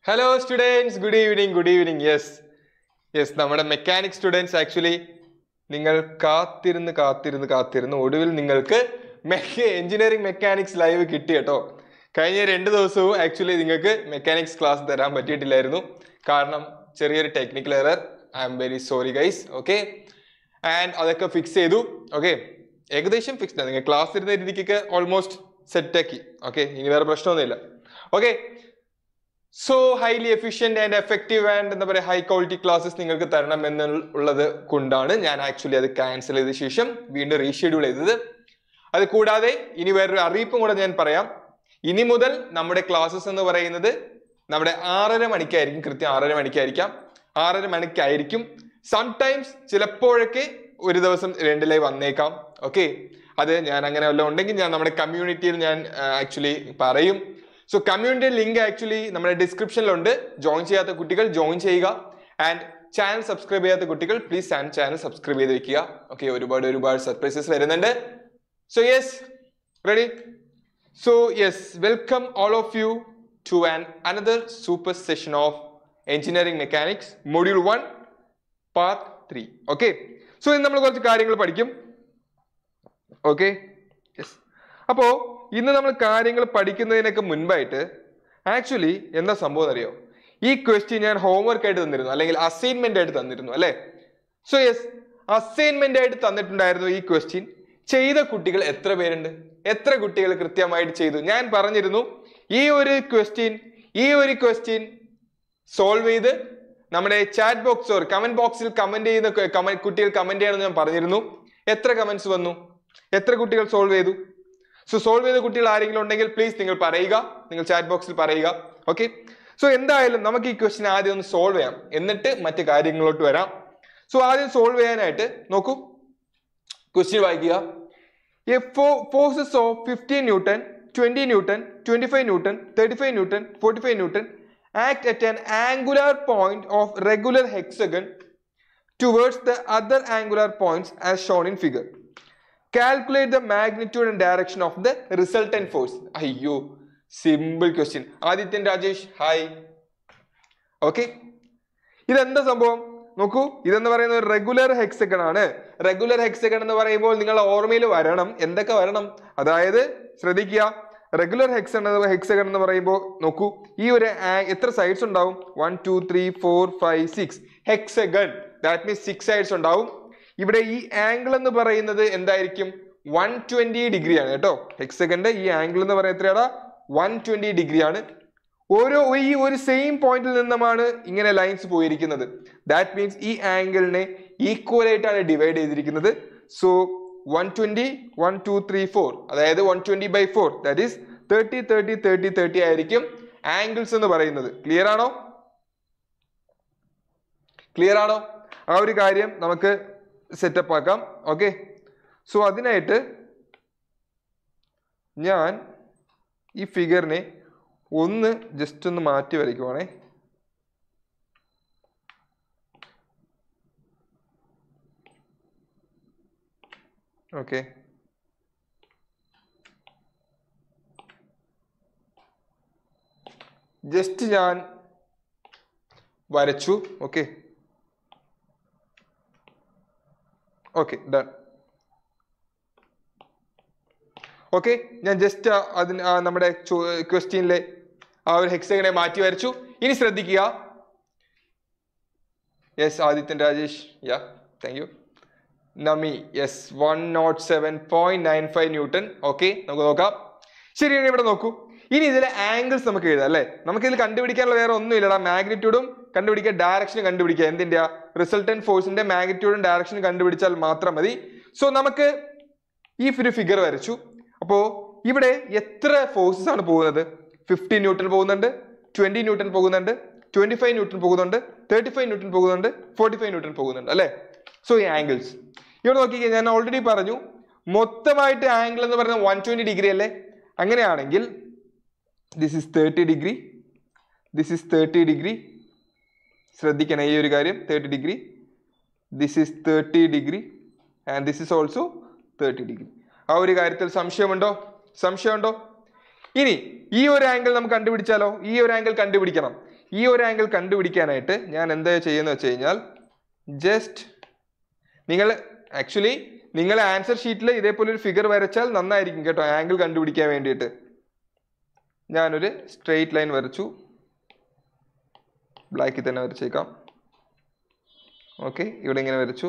Hello students good evening good evening yes yes നമ്മുടെ mechanic students actually നിങ്ങൾ കാത്തിരുന്ന് കാത്തിരുന്ന് കാത്തിരുന്ന് ഒടുവിൽ നിങ്ങൾക്ക് എഞ്ചിനീയറിംഗ് മെക്കാനിക്സ് ലൈവ് കിട്ടി കേട്ടോ കഴിഞ്ഞ രണ്ട് ദിവസവും ആക്ച്വലി നിങ്ങൾക്ക് മെക്കാനിക്സ് ക്ലാസ് തരാൻ പറ്റിയിട്ടില്ലായിരുന്നു കാരണം ചെറിയൊരു technical error I am very sorry guys okay and അതൊക്കെ ഫിക്സ് ചെയ്തു ഓക്കെ ഏകദേശം ഫിക്സ്ഡ് നിങ്ങൾ ക്ലാസ് ഇരുന്ന രീതിക്കൊക്കെ ഓൾമോസ്റ്റ് സെറ്റാക്കി ഓക്കെ ഇനി വേറെ പ്രശ്നമൊന്നുമില്ല okay so highly efficient and effective and എന്താ പറയുക ഹൈ ക്വാളിറ്റി ക്ലാസ്സസ് നിങ്ങൾക്ക് തരണം എന്നുള്ളത് കൊണ്ടാണ് ഞാൻ ആക്ച്വലി അത് ക്യാൻസൽ ചെയ്ത ശേഷം വീണ്ടും റീഷെഡ്യൂൾ ചെയ്തത് അത് കൂടാതെ ഇനി വേറൊരു അറിയിപ്പും കൂടെ ഞാൻ പറയാം ഇനി മുതൽ നമ്മുടെ ക്ലാസ്സസ് എന്ന് പറയുന്നത് നമ്മുടെ ആറര മണിക്കായിരിക്കും കൃത്യം ആറര മണിക്കായിരിക്കാം ആറര മണിക്കായിരിക്കും സംടൈംസ് ചിലപ്പോഴൊക്കെ ഒരു ദിവസം രണ്ടിലായി വന്നേക്കാം ഓക്കെ അത് ഞാൻ അങ്ങനെ വല്ലതും ഉണ്ടെങ്കിൽ ഞാൻ നമ്മുടെ കമ്മ്യൂണിറ്റിയിൽ ഞാൻ ആക്ച്വലി പറയും സോ കമ്മ്യൂണിറ്റി ലിങ്ക് ആക്ച്വലി നമ്മുടെ ഡിസ്ക്രിപ്ഷനിലുണ്ട് ജോയിൻ ചെയ്യാത്ത കുട്ടികൾ ജോയിൻ ചെയ്യുക ആൻഡ് ചാനൽ സബ്സ്ക്രൈബ് ചെയ്യാത്ത കുട്ടികൾ പ്ലീസ് ചാനൽ സബ്സ്ക്രൈബ് ചെയ്ത് വെക്കുക ഓക്കെ ഒരുപാട് ഒരുപാട് സർപ്രൈസസ് വരുന്നുണ്ട് so yes ready so yes welcome all of you to an another super session of engineering mechanics module one part three okay so ഇന്ന് നമ്മൾ കുറച്ച് കാര്യങ്ങൾ പഠിക്കും ഓക്കെ യെസ് അപ്പോ ഇന്ന് നമ്മൾ കാര്യങ്ങൾ പഠിക്കുന്നതിനൊക്കെ മുൻപായിട്ട് ആക്ച്വലി എന്താ സംഭവം അറിയോ ഈ ക്വസ്റ്റ്യൻ ഞാൻ ഹോംവർക്ക് ആയിട്ട് തന്നിരുന്നു അല്ലെങ്കിൽ അസൈൻമെന്റ് ആയിട്ട് തന്നിരുന്നു അല്ലെ സോ യെസ് അസൈൻമെന്റ് ആയിട്ട് തന്നിട്ടുണ്ടായിരുന്നു ഈ ക്വസ്റ്റ്യൻ ചെയ്ത കുട്ടികൾ എത്ര പേരുണ്ട് എത്ര കുട്ടികൾ കൃത്യമായിട്ട് ചെയ്തു ഞാൻ പറഞ്ഞിരുന്നു ഈ ഒരു ക്വസ്റ്റ്യൻ ഈ ഒരു ക്വസ്റ്റ്യൻ സോൾവ് ചെയ്ത് നമ്മുടെ ചാറ്റ് ബോക്സ് ഓർ കമന്റ് ബോക്സിൽ കമന്റ് ചെയ്യുന്ന കമന്റ് കുട്ടികൾ കമന്റ് ചെയ്യണമെന്ന് ഞാൻ പറഞ്ഞിരുന്നു എത്ര കമന്റ്സ് വന്നു എത്ര കുട്ടികൾ സോൾവ് ചെയ്തു സോ സോൾവ് ചെയ്ത കുട്ടികൾ ആരെങ്കിലും ഉണ്ടെങ്കിൽ പ്ലീസ് നിങ്ങൾ പറയുക നിങ്ങൾ ചാറ്റ് ബോക്സിൽ പറയുക ഓക്കെ സോ എന്തായാലും നമുക്ക് ഈ ക്വസ്റ്റ്യൻ ആദ്യം ഒന്ന് സോൾവ് ചെയ്യാം എന്നിട്ട് മറ്റു കാര്യങ്ങളിലോട്ട് വരാം സോ ആദ്യം സോൾവ് ചെയ്യാനായിട്ട് നോക്കൂ ക്വസ്റ്റ്യൻ വായിക്കുക a forces of fifteen newton twenty newton twenty five newton thirty five newton forty five newton act at an angular point of regular hexagon towards the other angular points as shown in figure. Calculate the magnitude and direction of the resultant force. അയ്യോ simple question Adithyan Rajesh hi okay ഇതെന്താ സംഭവം നോക്കൂ ഇതെന്ന് പറയുന്നത് ഒരു regular hexagon ആണ് regular hexagon എന്ന് പറയുമ്പോൾ നിങ്ങൾ ഓർമ്മയിൽ വരണം എന്തൊക്കെ വരണം അതായത് ശ്രദ്ധിക്കുക റെഗുലർ ഹെക്സൺ ഹെക്സഗൺ എന്ന് പറയുമ്പോൾ നോക്കൂ ഈ ഒരു എത്ര സൈഡ്സ് ഉണ്ടാവും one two three four five six hexagon that means six sides ഉണ്ടാവും ഇവിടെ ഈ ആംഗിൾ എന്ന് പറയുന്നത് എന്തായിരിക്കും വൺ ട്വന്റി ഡിഗ്രി ആണ് കേട്ടോ ഹെക്സഗന്റെ ഈ ആംഗിൾ എന്ന് പറയുന്നത് എത്രയാടാ വൺ ട്വന്റി ഡിഗ്രി ആണ് ഓരോ ഈ ഒരു സെയിം പോയിന്റിൽ നിന്നുമാണ് ഇങ്ങനെ ലൈൻസ് പോയിരിക്കുന്നത് ദാറ്റ് മീൻസ് ഈ ആംഗിളിനെ ഈക്വൽ ആയിട്ടാണ് ഡിവൈഡ് ചെയ്തിരിക്കുന്നത് so one twenty one two three four അതായത് one twenty by four that is thirty thirty thirty thirty ആയിരിക്കും ആംഗിൾസ് എന്ന് പറയുന്നത് ക്ലിയർ ആണോ ക്ലിയർ ആണോ ആ ഒരു കാര്യം നമുക്ക് സെറ്റപ്പ് ആക്കാം ഓക്കെ സോ അതിനായിട്ട് ഞാൻ ഈ ഫിഗറിനെ ഒന്ന് ജസ്റ്റ് ഒന്ന് മാറ്റി വരയ്ക്കുവാണേ ഓക്കെ ജസ്റ്റ് ഞാൻ വരച്ചു ഓക്കെ ഓക്കെ ഡൺ ഓക്കെ ഞാൻ ജസ്റ്റ് അതിന് ആ നമ്മുടെ ക്വസ്റ്റ്യനിലെ ആ ഒരു ഹെക്സഗനെ മാറ്റി വരച്ചു ഇനി ശ്രദ്ധിക്കുക yes Adithyan Rajesh ya thank you Nami yes one not seven point nine five newton okay നമുക്ക് നോക്കാം ശരി ഇനി ഇവിടെ നോക്കൂ ഇനി ഇതിലെ ആംഗിൾസ് നമുക്ക് എഴുതാം അല്ലേ നമുക്ക് ഇതിൽ കണ്ടുപിടിക്കാനുള്ള വേറെ ഒന്നും ഇല്ലടാ മാഗ്നിറ്റ്യൂഡും കണ്ടുപിടിക്കുക ഡയറക്ഷനും കണ്ടുപിടിക്കുക എന്തിന്റെ റിസൾട്ടന്റ് ഫോഴ്സിന്റെ മാഗ്നിറ്റ്യൂഡും ഡയറക്ഷനും കണ്ടുപിടിച്ചാൽ മാത്രം മതി സോ നമുക്ക് ഈ ഒരു ഫിഗർ വരച്ചു അപ്പോ ഇവിടെ എത്ര ഫോഴ്സസ് ആണ് പോകുന്നത് ഫിഫ്റ്റി ന്യൂട്ടൺ പോകുന്നുണ്ട് ട്വന്റി ന്യൂട്ടൺ പോകുന്നുണ്ട് ട്വന്റി ഫൈവ് ന്യൂട്ടൺ പോകുന്നുണ്ട് തേർട്ടി ഫൈവ് ന്യൂട്ടൺ പോകുന്നുണ്ട് ഫോർട്ടി ഫൈവ് ന്യൂട്ടൺ പോകുന്നുണ്ട് അല്ലേ സോ ഈ ആംഗിൾസ് ഇവിടെ നോക്കിക്കേ ഞാൻ ഓൾറെഡി പറഞ്ഞു മൊത്തമായിട്ട് ആംഗിൾ എന്ന് പറയുന്നത് വൺ ട്വന്റി ഡിഗ്രി അല്ലേ അങ്ങനെയാണെങ്കിൽ this is thirty degree this is thirty degree ശ്രദ്ധിക്കണം ഈ ഒരു കാര്യം thirty degree this is thirty degree and this is also thirty degree ആ ഒരു കാര്യത്തിൽ സംശയമുണ്ടോ സംശയമുണ്ടോ ഇനി ഈ ഒരു ആംഗിൾ നമുക്ക് കണ്ടുപിടിച്ചാലോ ഈ ഒരു ആംഗിൾ കണ്ടുപിടിക്കണം ഈ ഒരു ആംഗിൾ കണ്ടുപിടിക്കാനായിട്ട് ഞാൻ എന്താ ചെയ്യുന്നത് വെച്ച് കഴിഞ്ഞാൽ ജസ്റ്റ് നിങ്ങൾ ആക്ച്വലി നിങ്ങൾ ആൻസർ ഷീറ്റിൽ ഇതേപോലെ ഒരു ഫിഗർ വരച്ചാൽ നന്നായിരിക്കും കേട്ടോ ആംഗിൾ കണ്ടുപിടിക്കാൻ വേണ്ടിയിട്ട് ഞാനൊരു സ്ട്രെയിറ്റ് ലൈൻ വരച്ചു ബ്ലാക്കിൽ തന്നെ വരച്ചേക്കാം ഓക്കെ ഇവിടെ ഇങ്ങനെ വരച്ചു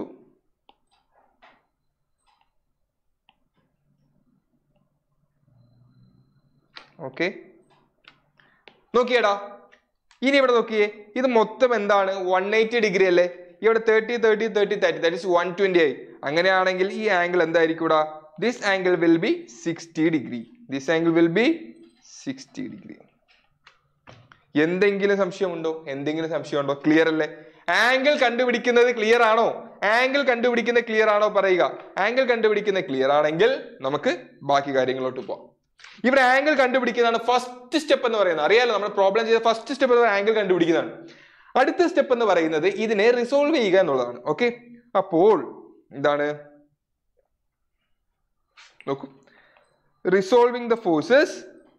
ഓക്കെ നോക്കിയേടാ ഇനി ഇവിടെ നോക്കിയേ ഇത് മൊത്തം എന്താണ് വൺ എയ്റ്റി ഡിഗ്രി അല്ലേ ഇവിടെ thirty thirty thirty thirty that is one twenty ആയി അങ്ങനെയാണെങ്കിൽ ഈ ആംഗിൾ എന്തായിരിക്കും ഇവിടെ this angle will be sixty degree this angle will be sixty degree എന്തെങ്കിലും സംശയമുണ്ടോ എന്തെങ്കിലും സംശയമുണ്ടോ ക്ലിയർ അല്ലേ ആംഗിൾ കണ്ടുപിടിക്കുന്നത് ക്ലിയർ ആണോ ആംഗിൾ കണ്ടുപിടിക്കുന്നത് ക്ലിയർ ആണോ പറയുക ആംഗിൾ കണ്ടുപിടിക്കുന്നത് ക്ലിയർ ആണെങ്കിൽ നമുക്ക് ബാക്കി കാര്യങ്ങളോട്ട് പോവാം ഇവിടെ ആംഗിൾ കണ്ടുപിടിക്കുന്നതാണ് ഫസ്റ്റ് സ്റ്റെപ്പ് എന്ന് പറയുന്നത് അറിയാലോ നമ്മൾ പ്രോബ്ലം ചെയ്ത ഫസ്റ്റ് സ്റ്റെപ്പ് എന്ന് ആംഗിൾ കണ്ടുപിടിക്കുന്നതാണ് അടുത്ത സ്റ്റെപ്പ് എന്ന് പറയുന്നത് ഇതിനെ റിസോൾവ് ചെയ്യുക എന്നുള്ളതാണ് ഓക്കെ അപ്പോൾ എന്താണ് നോക്കൂ resolving the forces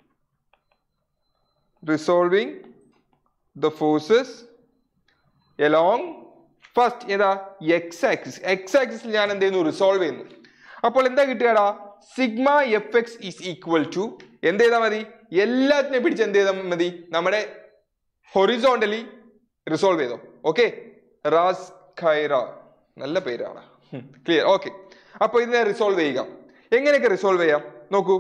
resolving the forces along first ഏതാ എക്സ് ആക്സിസ് എക്സ് ആക്സിസിൽ ഞാൻ എന്ത് ചെയ്യുന്നു റിസോൾവ് ചെയ്യുന്നു അപ്പോൾ എന്താ കിട്ടുകടാ sigma F X is equal to എന്ത് ചെയ്താൽ മതി എല്ലാത്തിനെ പിടിച്ച് എന്ത് ചെയ്താൽ മതി നമ്മുടെ ഹൊറിസോണ്ടലി റിസോൾവ് ചെയ്തോ ഓക്കെ റാസ് ഖൈറ നല്ല പേരാണ് ക്ലിയർ ഓക്കെ അപ്പൊ ഇതിനെ റിസോൾവ് ചെയ്യുക എങ്ങനെയൊക്കെ റിസോൾവ് ചെയ്യാം നോക്കൂ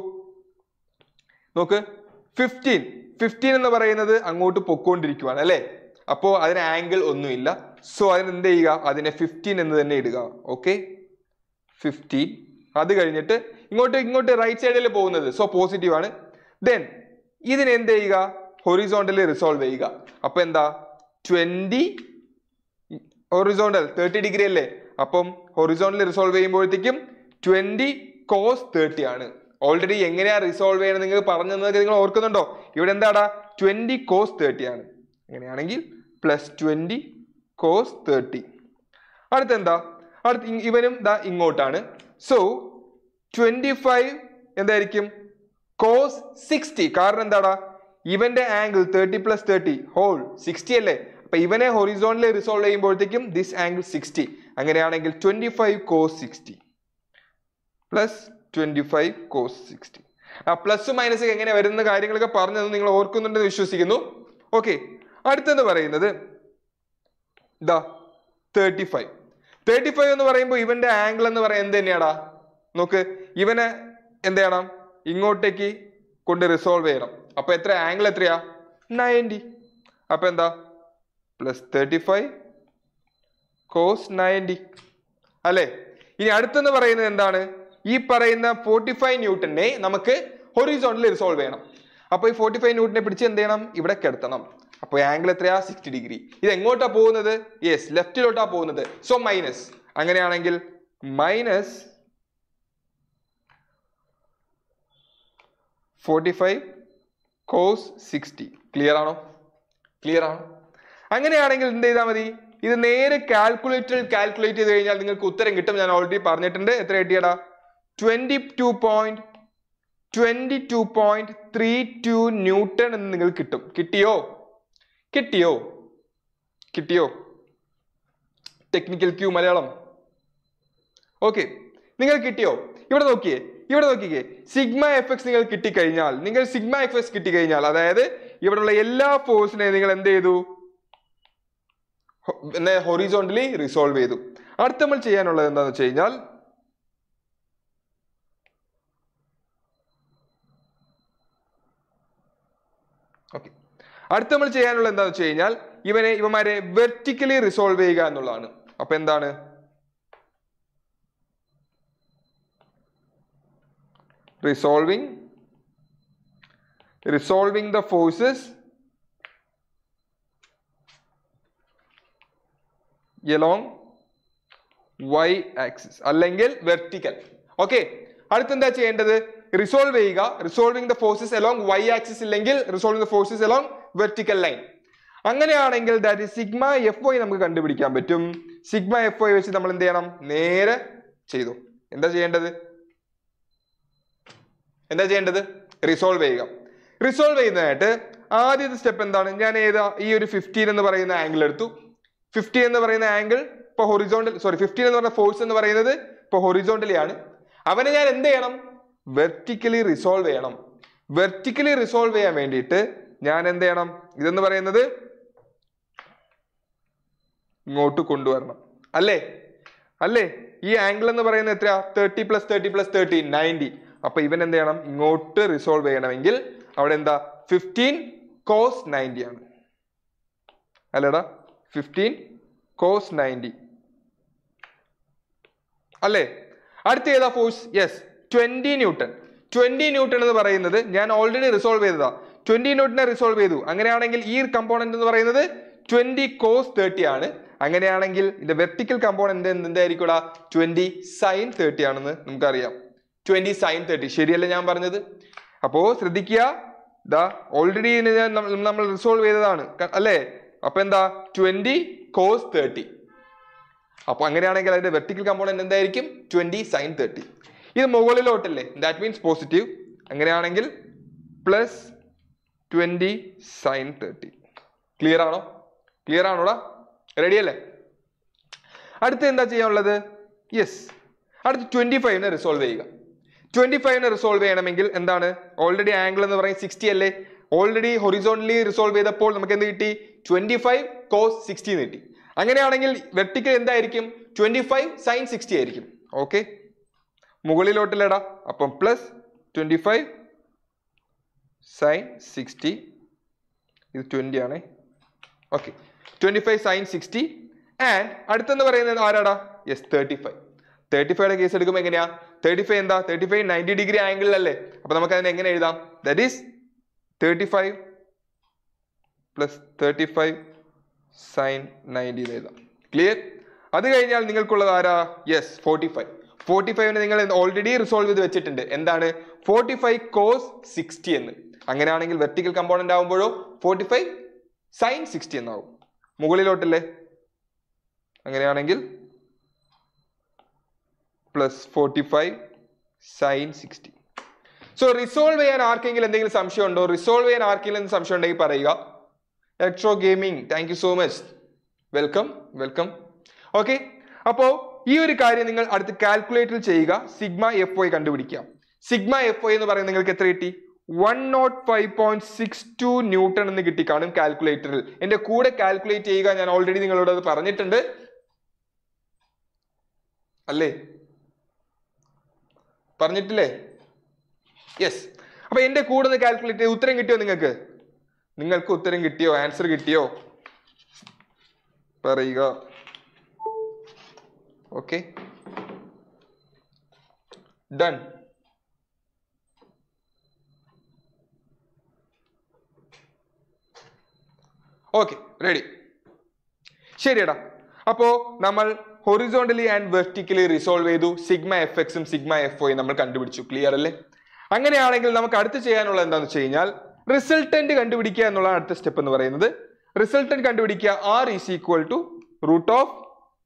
നോക്ക് ഫിഫ്റ്റീൻ ഫിഫ്റ്റീൻ എന്ന് പറയുന്നത് അങ്ങോട്ട് പൊക്കോണ്ടിരിക്കുവാണ് അല്ലേ അപ്പോ അതിന് ആംഗിൾ ഒന്നുമില്ല സോ അതിന് എന്ത് ചെയ്യുക അതിനെ ഫിഫ്റ്റീൻ എന്ന് തന്നെ ഇടുക ഓക്കെ ഫിഫ്റ്റീൻ അത് കഴിഞ്ഞിട്ട് ഇങ്ങോട്ട് ഇങ്ങോട്ട് റൈറ്റ് സൈഡിൽ പോകുന്നത് സോ പോസിറ്റീവ് ആണ് ദെൻ ഇതിനെ എന്ത് ചെയ്യുക ഹൊറിസോണ്ടലി റിസോൾവ് ചെയ്യുക അപ്പൊ എന്താ ട്വന്റി ഹൊറിസോണ്ടൽ തേർട്ടി ഡിഗ്രി അല്ലേ അപ്പം ഹൊറിസോണ്ടലി റിസോൾവ് ചെയ്യുമ്പോഴത്തേക്കും ട്വന്റി കോസ് തേർട്ടി ആണ് ഓൾറെഡി എങ്ങനെയാ റിസോൾവ് ചെയ്യണം നിങ്ങൾ പറഞ്ഞു തന്നതൊക്കെ നിങ്ങൾ ഓർക്കുന്നുണ്ടോ ഇവിടെ എന്താടാ ട്വന്റി കോസ് തേർട്ടി ആണ് അങ്ങനെയാണെങ്കിൽ പ്ലസ് ട്വന്റി കോസ് തേർട്ടി അടുത്ത എന്താ അടുത്ത ഇ- ഇവനും ദാ ഇങ്ങോട്ടാണ് സോ ട്വന്റി ഫൈവ് എന്തായിരിക്കും കോസ് സിക്സ്റ്റി കാരണം എന്താടാ ഇവന്റെ angle thirty plus thirty whole sixty അല്ലേ അപ്പൊ ഇവനെ ഹൊറിസോണിൽ റിസോൾവ് ചെയ്യുമ്പോഴത്തേക്കും ദിസ് ആംഗിൾ സിക്സ്റ്റി അങ്ങനെയാണെങ്കിൽ twenty five cos sixty plus twenty five cos sixty ആ പ്ലസ് മൈനസ് എങ്ങനെ വരുന്ന കാര്യങ്ങളൊക്കെ പറഞ്ഞത് നിങ്ങൾ ഓർക്കുന്നുണ്ടെന്ന് വിശ്വസിക്കുന്നു ഓക്കെ അടുത്തെന്ന് പറയുന്നത് ഇതാ തേർട്ടി ഫൈവ് തേർട്ടി ഫൈവ് എന്ന് പറയുമ്പോൾ ഇവന്റെ ആംഗിൾ എന്ന് പറയാൻ എന്ത് തന്നെയാടാ നോക്ക് ഇവനെ എന്ത് ചെയ്യണം ഇങ്ങോട്ടേക്ക് കൊണ്ട് റിസോൾവ് ചെയ്യണം അപ്പൊ എത്ര ആംഗിൾ എത്രയാ നയൻറ്റി അപ്പൊ എന്താ plus thirty five cos ninety അല്ലേ ഇനി അടുത്തെന്ന് പറയുന്നത് എന്താണ് ഈ പറയുന്ന ഫോർട്ടി ഫൈവ് ന്യൂട്ടനെ നമുക്ക് ഹൊറിസോണിൽ റിസോൾവ് ചെയ്യണം അപ്പൊ ഈ ഫോർട്ടി ഫൈവ് ന്യൂട്ടനെ പിടിച്ച് എന്ത് ചെയ്യണം ഇവിടെ കിടത്തണം അപ്പൊ ആംഗിൾ എത്രയാ സിക്സ്റ്റി ഡിഗ്രി ഇത് എങ്ങോട്ടാ പോകുന്നത് യെസ് ലെഫ്റ്റിലോട്ടാ പോകുന്നത് സോ മൈനസ് അങ്ങനെയാണെങ്കിൽ minus forty five cos sixty clear ആണോ ക്ലിയർ ആണോ അങ്ങനെയാണെങ്കിൽ എന്ത് ചെയ്താൽ മതി ഇത് നേരെ കാൽക്കുലേറ്ററിൽ കാൽക്കുലേറ്റ് ചെയ്ത് കഴിഞ്ഞാൽ നിങ്ങൾക്ക് ഉത്തരം കിട്ടും ഞാൻ ഓൾറെഡി പറഞ്ഞിട്ടുണ്ട് എത്ര കിട്ടിയടാ twenty two point twenty two point three two newton എന്ന് നിങ്ങൾക്ക് കിട്ടും കിട്ടിയോ കിട്ടിയോ കിട്ടിയോ ടെക്നിക്കൽ ക്യൂ മലയാളം ഓക്കെ നിങ്ങൾ കിട്ടിയോ ഇവിടെ നോക്കിയേ ഇവിടെ നോക്കിക്കേ സിഗ്മ എഫ് എക്സ് നിങ്ങൾ കിട്ടിക്കഴിഞ്ഞാൽ നിങ്ങൾ സിഗ്മ എഫ് എക്സ് കിട്ടിക്കഴിഞ്ഞാൽ അതായത് ഇവിടെയുള്ള എല്ലാ ഫോഴ്സിനെ നിങ്ങൾ എന്ത് ചെയ്തു ഹൊറിസോണ്ടലി റിസോൾവ് ചെയ്തു അടുത്ത നമ്മൾ ചെയ്യാനുള്ളത് എന്താന്ന് വെച്ച് കഴിഞ്ഞാൽ ഓക്കെ അടുത്ത നമ്മൾ ചെയ്യാനുള്ളത് എന്താന്ന് വെച്ച് കഴിഞ്ഞാൽ ഇവനെ ഇവന്മാരെ വെർട്ടിക്കലി റിസോൾവ് ചെയ്യുക എന്നുള്ളതാണ് അപ്പൊ എന്താണ് resolving resolving the forces along y axis അല്ലെങ്കിൽ വെർട്ടിക്കൽ ഓക്കെ അടുത്തെന്താ ചെയ്യേണ്ടത് റിസോൾവ് ചെയ്യുക resolving the forces along Y axis ഇല്ലെങ്കിൽ resolving the forces along vertical line അങ്ങനെയാണെങ്കിൽ ദാറ്റ് സിഗ്മ എഫ് വൈ നമുക്ക് കണ്ടുപിടിക്കാൻ പറ്റും സിഗ്മ എഫ് വൈ വെച്ച് നമ്മൾ എന്ത് ചെയ്യണം നേരെ ചെയ്തു എന്താ ചെയ്യേണ്ടത് എന്താ ചെയ്യേണ്ടത് റിസോൾവ് ചെയ്യുക റിസോൾവ് ചെയ്യുന്നതായിട്ട് ആദ്യത്തെ സ്റ്റെപ്പ് എന്താണ് ഞാൻ ഏതാ ഈ ഒരു ഫിഫ്റ്റീൻ എന്ന് പറയുന്ന ആംഗിൾ എടുത്തു ഫിഫ്റ്റീൻ എന്ന് പറയുന്ന ആംഗിൾ ഇപ്പൊ ഹൊറിസോണ്ടൽ സോറി ഫിഫ്റ്റീൻ എന്ന് പറഞ്ഞ ഫോഴ്സ് എന്ന് പറയുന്നത് ഇപ്പൊ ഹൊറിസോണ്ടലി ആണ് അവനെ ഞാൻ എന്ത് ചെയ്യണം വെർട്ടിക്കലി റിസോൾവ് ചെയ്യണം വെർട്ടിക്കലി റിസോൾവ് ചെയ്യാൻ വേണ്ടിയിട്ട് ഞാൻ എന്ത് ചെയ്യണം ഇതെന്ന് പറയുന്നത് ഇങ്ങോട്ട് കൊണ്ടുവരണം അല്ലേ അല്ലേ ഈ ആംഗിൾ എന്ന് പറയുന്നത് എത്രയാ thirty plus thirty plus thirty ninety അപ്പൊ ഇവൻ എന്ത് ചെയ്യണം ഇങ്ങോട്ട് റിസോൾവ് ചെയ്യണമെങ്കിൽ അവിടെ എന്താ ഫിഫ്റ്റീൻ കോസ് നയൻറ്റി ആണ് അല്ലേടാ ഫിഫ്റ്റീൻ കോസ് നയൻറ്റി അല്ലേ അടുത്ത ഏതാ force yes twenty newton twenty newton എന്ന് പറയുന്നത് ഞാൻ ഓൾറെഡി റിസോൾവ് ചെയ്തതാ ട്വന്റി ന്യൂട്ടനെ റിസോൾവ് ചെയ്തു അങ്ങനെയാണെങ്കിൽ ഈ കമ്പോണന്റ് എന്ന് പറയുന്നത് ട്വന്റി കോസ് തേർട്ടി ആണ് അങ്ങനെയാണെങ്കിൽ ഇതിന്റെ വെർട്ടിക്കൽ കമ്പോണന്റ് എന്തായിരിക്കും ട്വന്റി സൈൻ തേർട്ടി ആണെന്ന് നമുക്കറിയാം ട്വന്റി സൈൻ തേർട്ടി ശരിയല്ലേ ഞാൻ പറഞ്ഞത് അപ്പോ ശ്രദ്ധിക്കുക ദാ ഓൾറെഡി ഞാൻ നമ്മ- നമ്മൾ റിസോൾവ് ചെയ്തതാണ് ക- അല്ലേ അപ്പൊ എന്താ ട്വന്റി കോസ് തേർട്ടി അപ്പൊ അങ്ങനെയാണെങ്കിൽ അതിന്റെ വെർട്ടിക്കൽ കമ്പോണന്റ് എന്തായിരിക്കും ട്വന്റി സൈൻ തേർട്ടി ഇത് മുകളിലോട്ടല്ലേ ദാറ്റ് മീൻസ് പോസിറ്റീവ് അങ്ങനെയാണെങ്കിൽ plus twenty sine thirty clear ആണോ ക്ലിയർ ആണോടാ റെഡി അല്ലേ അടുത്ത് എന്താ ചെയ്യാനുള്ളത് യെസ് അടുത്ത് ട്വന്റി ഫൈവിനെ റിസോൾവ് ചെയ്യുക ട്വന്റി ഫൈവിനെ റിസോൾവ് ചെയ്യണമെങ്കിൽ എന്താണ് ഓൾറെഡി ആംഗിൾ എന്ന് പറയുന്നത് സിക്സ്റ്റി അല്ലേ ഓൾറെഡി ഹൊറിസോണ്ടലി റിസോൾവ് ചെയ്തപ്പോൾ നമുക്ക് എന്ത് കിട്ടി ട്വന്റി ഫൈവ് കോസ് സിക്സ്റ്റി കിട്ടി അങ്ങനെയാണെങ്കിൽ വെർട്ടിക്കൽ എന്തായിരിക്കും ട്വന്റി ഫൈവ് സൈൻ സിക്സ്റ്റി ആയിരിക്കും ഓക്കെ മുകളിലോട്ടില്ലടാ അപ്പം plus twenty five sine sixty ഇത് ട്വന്റി ആണേ okay twenty five sine sixty and അടുത്തെന്ന് പറയുന്നത് ആരാടാ യെസ് തേർട്ടി ഫൈവ് തേർട്ടി ഫൈവയുടെ കേസ് എടുക്കുമ്പോൾ എങ്ങനെയാ തേർട്ടി ഫൈവ് എന്താ തേർട്ടി ഫൈവ് നയൻറ്റി ഡിഗ്രി ആംഗിളിലല്ലേ അപ്പൊ നമുക്ക് അതിനെ എങ്ങനെ എഴുതാം that is thirty five plus thirty five sine ninety എഴുതാം ക്ലിയർ അത് കഴിഞ്ഞാൽ നിങ്ങൾക്കുള്ളത് ആരാ യെസ് ഫോർട്ടി ഫൈവ് ഫോർട്ടി ഫൈവിന് നിങ്ങൾ ഓൾറെഡി റിസോൾവ് ചെയ്ത് വെച്ചിട്ടുണ്ട് എന്താണ് ഫോർട്ടി ഫൈവ് കോസ് സിക്സ്റ്റി എന്ന് അങ്ങനെയാണെങ്കിൽ വെർട്ടിക്കൽ കമ്പോണന്റ് ആകുമ്പോഴോ ഫോർട്ടി ഫൈവ് സൈൻ സിക്സ്റ്റി എന്നാവും മുകളിലോട്ടല്ലേ അങ്ങനെയാണെങ്കിൽ plus forty five sine sixty so resolve ചെയ്യാൻ ആർക്കെങ്കിലും എന്തെങ്കിലും സംശയം ഉണ്ടോ റിസോൾവ് ചെയ്യാൻ ആർക്കെങ്കിലും സംശയം ഉണ്ടെങ്കിൽ പറയുക electro gaming thank you so much welcome welcome okay അപ്പോ ഈ ഒരു കാര്യം നിങ്ങൾ അടുത്ത് കാൽക്കുലേറ്ററിൽ ചെയ്യുക സിഗ്മ എഫ് ഒ കണ്ടുപിടിക്കുക സിഗ്മ എഫ് ഒ എന്ന് പറയുന്നത് നിങ്ങൾക്ക് എത്ര കിട്ടി one not five point six two newton എന്ന് കിട്ടി കാണും കാൽക്കുലേറ്ററിൽ എന്റെ കൂടെ കാൽക്കുലേറ്റ് ചെയ്യുക ഞാൻ ഓൾറെഡി നിങ്ങളോട് അത് പറഞ്ഞിട്ടുണ്ട് അല്ലേ പറഞ്ഞിട്ടില്ലേ യെസ് അപ്പൊ എന്റെ കൂടെ ഒന്ന് കാൽക്കുലേറ്റ് ചെയ്ത് ഉത്തരം കിട്ടിയോ നിങ്ങൾക്ക് നിങ്ങൾക്ക് ഉത്തരം കിട്ടിയോ ആൻസർ കിട്ടിയോ പറയുക ഓക്കെ ഡൺ ഓക്കെ റെഡി ശരിയടാ അപ്പോ നമ്മൾ ഹൊറിസോണ്ടലി ആൻഡ് വെർട്ടിക്കലി റിസോൾവ് ചെയ്തു സിഗ്മ എഫ് എക്സും സിഗ്മ എഫ് ഒയും നമ്മൾ കണ്ടുപിടിച്ചു ക്ലിയർ അല്ലേ അങ്ങനെയാണെങ്കിൽ നമുക്ക് അടുത്ത് ചെയ്യാനുള്ള എന്താണെന്ന് വെച്ച് കഴിഞ്ഞാൽ റിസൾട്ടന്റ് കണ്ടുപിടിക്കുക എന്നുള്ള അടുത്ത സ്റ്റെപ്പ് എന്ന് പറയുന്നത് റിസൾട്ടന്റ് കണ്ടുപിടിക്കുക R is equal to root of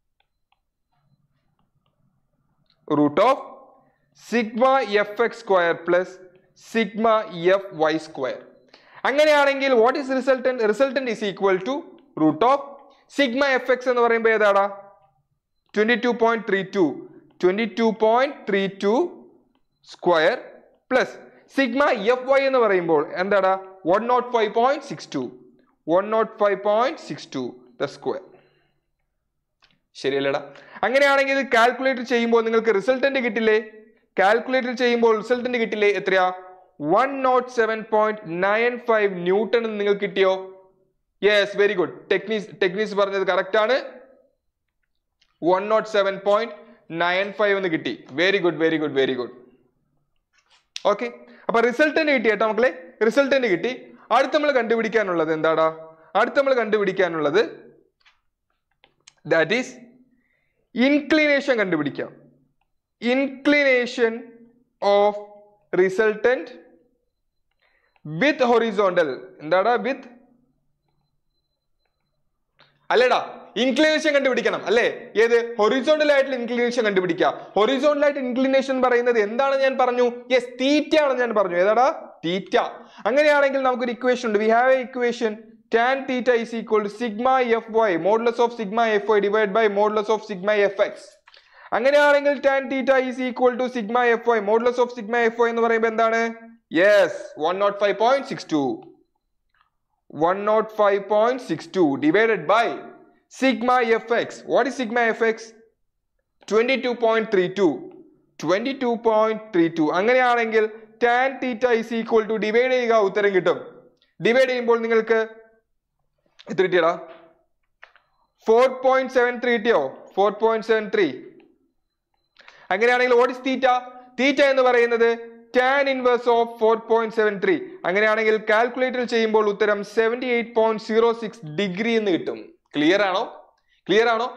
root of sigma F X square plus sigma F Y square അങ്ങനെയാണെങ്കിൽ what is resultant resultant is equal to root of sigma F X എന്ന് പറയുമ്പോൾ ഏതാടാ twenty two point three two twenty two point three two square plus sigma F Y എന്ന് പറയുമ്പോൾ എന്താടാ one not five point six two one not five point six two the square ശരിയല്ലടാ അങ്ങനെയാണെങ്കിൽ calculator ചെയ്യുമ്പോൾ നിങ്ങൾക്ക് resultant കിട്ടില്ലേ calculator ചെയ്യുമ്പോൾ resultant കിട്ടില്ലേ എത്രയാ one not seven point nine five newton എന്ന് നിങ്ങൾക്ക് കിട്ടിയോ yes very good techniques techniques പറഞ്ഞത് കറക്റ്റ് ആണ് one not seven point nine five എന്ന് കിട്ടി very good very good very good okay അപ്പൊ റിസൾട്ടന്റ് കിട്ടി കേട്ടോ മക്കളെ റിസൾട്ടന്റ് കിട്ടി അടുത്ത് നമ്മൾ കണ്ടുപിടിക്കാനുള്ളത് എന്താടാ അടുത്ത് നമ്മൾ കണ്ടുപിടിക്കാനുള്ളത് ദാറ്റ് ഈസ് ഇൻക്ലിനേഷൻ കണ്ടുപിടിക്കാം inclination of resultant with horizontal എന്താടാ വിത്ത് അല്ലേടാ ഇൻക്ലിനേഷൻ കണ്ടുപിടിക്കണം അല്ലേ ഏത് ഹൊറിസോണ്ടൽ ആയിട്ടുള്ള ഇൻക്ലിനേഷൻ കണ്ടുപിടിക്കുക ഹൊറിസോണ്ടൽ ആയിട്ട് ഇൻക്ലിനേഷൻ പറയുന്നത് എന്താണ് ഞാൻ പറഞ്ഞു യെസ് തീറ്റ ആണ് ഞാൻ പറഞ്ഞു ഏതാടാ തീറ്റ അങ്ങനെയാണെങ്കിൽ നമുക്കൊരു ഇക്വേഷൻ ഉണ്ട് we have a equation tan theta is equal to sigma F Y modulus of sigma F Y divide by modulus of sigma F X അങ്ങനെയാണെങ്കിൽ tan theta is equal to sigma F Y modulus of sigma F Y എന്ന് പറയുമ്പോൾ എന്താണ് yes one not five point six two one not five point six two divided by sigma F X what is sigma F X twenty two point three two twenty two point three two അങ്ങനെയാണെങ്കിൽ tan theta is equal to divide ചെയ്യുക ഉത്തരം കിട്ടും divide ചെയ്യുമ്പോൾ നിങ്ങൾക്ക് എത്ര കിട്ടിയടാ four point seven three കിട്ടിയോ four point seven three അങ്ങനെയാണെങ്കിൽ വാട്ട് ഇസ് തീറ്റ തീറ്റ എന്ന് പറയുന്നത് tan inverse of four point seven three അങ്ങനെയാണെങ്കിൽ കാൽക്കുലേറ്റർ ചെയ്യുമ്പോൾ ഉത്തരം seventy eight point zero six degree എന്ന് കിട്ടും ക്ലിയർ ആണോ ക്ലിയർ ആണോ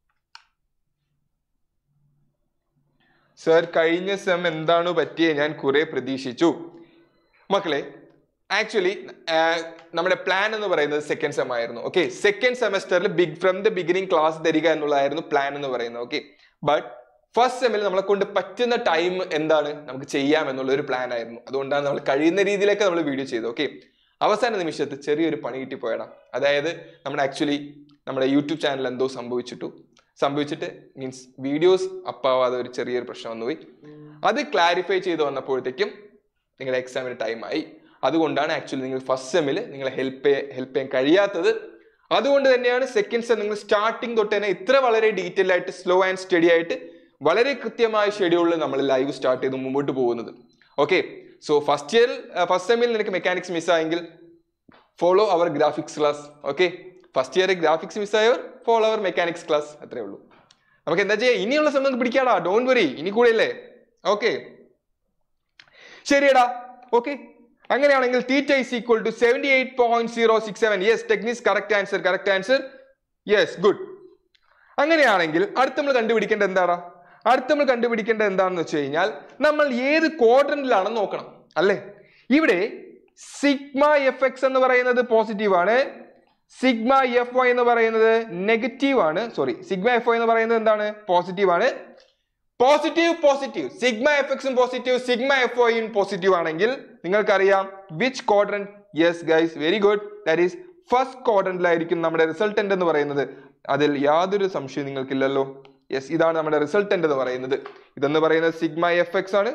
സർ കഴിഞ്ഞ സെം എന്താണ് പറ്റിയത് ഞാൻ കുറെ പ്രതീക്ഷിച്ചു മക്കളെ ആക്ച്വലി നമ്മുടെ പ്ലാൻ എന്ന് പറയുന്നത് സെക്കൻഡ് സെം ആയിരുന്നു ഓക്കെ സെക്കൻഡ് സെമസ്റ്ററിൽ big from the beginning class തരിക എന്നുള്ളതായിരുന്നു പ്ലാൻ എന്ന് പറയുന്നത് ഓക്കെ ബട്ട് ഫസ്റ്റ് സെമ്മിൽ നമ്മളെ കൊണ്ട് പറ്റുന്ന ടൈം എന്താണ് നമുക്ക് ചെയ്യാം എന്നുള്ള ഒരു പ്ലാൻ ആയിരുന്നു അതുകൊണ്ടാണ് നമ്മൾ കഴിയുന്ന രീതിയിലൊക്കെ നമ്മൾ വീഡിയോ ചെയ്തു ഓക്കെ അവസാന നിമിഷത്ത് ചെറിയൊരു പണി കിട്ടിപ്പോയടാ അതായത് നമ്മുടെ ആക്ച്വലി നമ്മുടെ യൂട്യൂബ് ചാനൽ എന്തോ സംഭവിച്ചിട്ടു സംഭവിച്ചിട്ട് മീൻസ് വീഡിയോസ് അപ്പാവാതെ ഒരു ചെറിയൊരു പ്രശ്നം വന്നുപോയി അത് ക്ലാരിഫൈ ചെയ്ത് വന്നപ്പോഴത്തേക്കും നിങ്ങളുടെ എക്സാമിന് ടൈമായി അതുകൊണ്ടാണ് ആക്ച്വലി നിങ്ങൾ ഫസ്റ്റ് സെമ്മിൽ നിങ്ങളെ ഹെൽപ്പ് ഹെൽപ്പ് ചെയ്യാൻ കഴിയാത്തത് അതുകൊണ്ട് തന്നെയാണ് സെക്കൻഡ് സെം നിങ്ങൾ സ്റ്റാർട്ടിങ് തൊട്ട് തന്നെ ഇത്ര വളരെ ഡീറ്റെയിൽ ആയിട്ട് സ്ലോ ആൻഡ് സ്റ്റഡി ആയിട്ട് വളരെ കൃത്യമായ ഷെഡ്യൂളിൽ നമ്മൾ ലൈവ് സ്റ്റാർട്ട് ചെയ്ത് മുമ്പോട്ട് പോകുന്നത് okay so first year first സെമ്മിൽ നിനക്ക് മെക്കാനിക്സ് മിസ്സായെങ്കിൽ follow our graphics class okay first year graphics മിസ്സായവർ ഫോളോ അവർ മെക്കാനിക്സ് ക്ലാസ് അത്രേ ഉള്ളൂ നമുക്ക് എന്താ ചെയ്യാ ഇനിയുള്ള സമയം പിടിക്കാടാ ഡോണ്ട് വറി ഇനി കൂടെയല്ലേ ഓക്കെ ശരിയടാ ഓക്കെ അങ്ങനെയാണെങ്കിൽ theta is equal to seventy eight point zero six seven yes techniques correct answer correct answer yes good അങ്ങനെയാണെങ്കിൽ അടുത്ത് നമ്മൾ കണ്ടുപിടിക്കേണ്ടത് എന്താടാ അടുത്ത് നമ്മൾ കണ്ടുപിടിക്കേണ്ടത് എന്താണെന്ന് വെച്ച് കഴിഞ്ഞാൽ നമ്മൾ ഏത് ക്വാഡ്രന്റിലാണെന്ന് നോക്കണം അല്ലേ ഇവിടെ സിഗ്മ എഫ് എക്സ് എന്ന് പറയുന്നത് പോസിറ്റീവ് ആണ് സിഗ്മ എഫ് വൈ എന്ന് പറയുന്നത് നെഗറ്റീവ് ആണ് സോറി സിഗ്മ എഫ് വൈ എന്ന് പറയുന്നത് എന്താണ് പോസിറ്റീവ് ആണ് പോസിറ്റീവ് പോസിറ്റീവ് സിഗ്മ എഫ് എക്സും പോസിറ്റീവ് സിഗ്മ എഫ് വൈയും പോസിറ്റീവ് ആണെങ്കിൽ നിങ്ങൾക്കറിയാം which quadrant yes guys very good that is first ക്വാഡ്രന്റിലായിരിക്കും നമ്മുടെ റിസൾട്ടന്റ് എന്ന് പറയുന്നത് അതിൽ യാതൊരു സംശയവും നിങ്ങൾക്കില്ലല്ലോ യെസ് ഇതാണ് നമ്മുടെ റിസൾട്ടന്റ് എന്ന് പറയുന്നത് ഇതെന്ന് പറയുന്നത് സിഗ്മ എഫ് എക്സ് ആണ്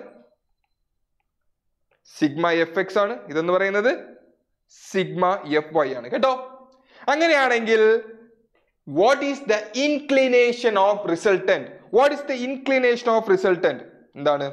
സിഗ്മ എഫ് എക്സ് ആണ് ഇതെന്ന് പറയുന്നത് സിഗ്മ എഫ് വൈ ആണ് കേട്ടോ അങ്ങനെയാണെങ്കിൽ what is the inclination of resultant what is the inclination of resultant എന്താണ്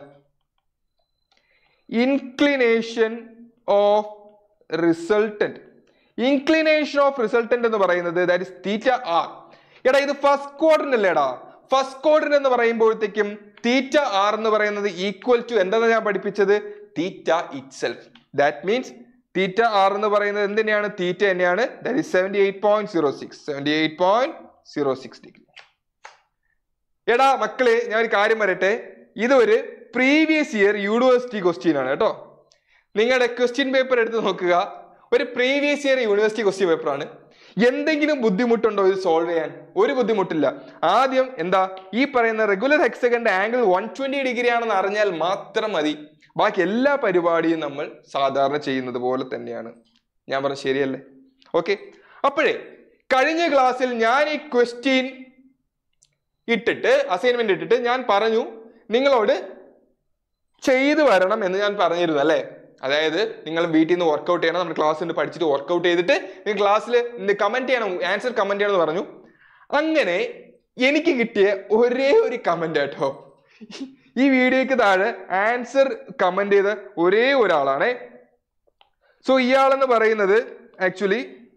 inclination of resultant inclination of resultant എന്ന് പറയുന്നത് ദാറ്റ് ഇസ് തീറ്റ ആർ എടാ ഇത് ഫസ്റ്റ് ക്വാർട്ടർ അല്ലേടാ ഫസ്റ്റ് ക്വാർട്ടർ എന്ന് പറയുമ്പോഴത്തേക്കും തീറ്റ ആർ എന്ന് പറയുന്നത് ഈക്വൽ ടു എന്താണ് ഞാൻ പഠിപ്പിച്ചത് theta itself that means theta R എന്ന് പറയുന്നത് എന്ത് തന്നെയാണ് തീറ്റ തന്നെയാണ് that is seventy eight point zero six seventy eight point zero six degree എടാ മക്കളെ ഞാൻ ഒരു കാര്യം പറയട്ടെ ഇത് ഒരു പ്രീവിയസ് ഇയർ യൂണിവേഴ്സിറ്റി ക്വസ്റ്റ്യൻ ആണ് കേട്ടോ നിങ്ങളുടെ ക്വസ്റ്റ്യൻ പേപ്പർ എടുത്ത് നോക്കുക ഒരു previous year university question paper ആണ് എന്തെങ്കിലും ബുദ്ധിമുട്ടുണ്ടോ ഇത് സോൾവ് ചെയ്യാൻ ഒരു ബുദ്ധിമുട്ടില്ല ആദ്യം എന്താ ഈ പറയുന്ന റെഗുലർ ഹെക്സകന്റെ ആംഗിൾ വൺ ട്വന്റി ഡിഗ്രി ആണെന്ന് അറിഞ്ഞാൽ മാത്രം മതി ബാക്കി എല്ലാ പരിപാടിയും നമ്മൾ സാധാരണ ചെയ്യുന്നത് പോലെ തന്നെയാണ് ഞാൻ പറഞ്ഞ ശരിയല്ലേ ഓക്കെ അപ്പോഴേ കഴിഞ്ഞ ക്ലാസ്സിൽ ഞാൻ ഈ ക്വസ്റ്റ്യൻ ഇട്ടിട്ട് അസൈൻമെന്റ് ഇട്ടിട്ട് ഞാൻ പറഞ്ഞു നിങ്ങളോട് ചെയ്തു വരണം എന്ന് ഞാൻ പറഞ്ഞിരുന്നു അല്ലേ അതായത് നിങ്ങൾ വീട്ടിൽ നിന്ന് വർക്കൗട്ട് ചെയ്യണം നമ്മുടെ ക്ലാസ്സിൽ നിന്ന് പഠിച്ചിട്ട് വർക്കൗട്ട് ചെയ്തിട്ട് നിങ്ങൾ ക്ലാസ്സിൽ കമന്റ് ചെയ്യണം ആൻസർ കമന്റ് ചെയ്യണം എന്ന് പറഞ്ഞു അങ്ങനെ എനിക്ക് കിട്ടിയ ഒരേ ഒരു കമന്റ് കേട്ടോ ഈ വീഡിയോക്ക് താഴെ ആൻസർ കമന്റ് ചെയ്ത ഒരേ ഒരാളാണ് സോ ഇയാളെന്ന് പറയുന്നത് ആക്ച്വലി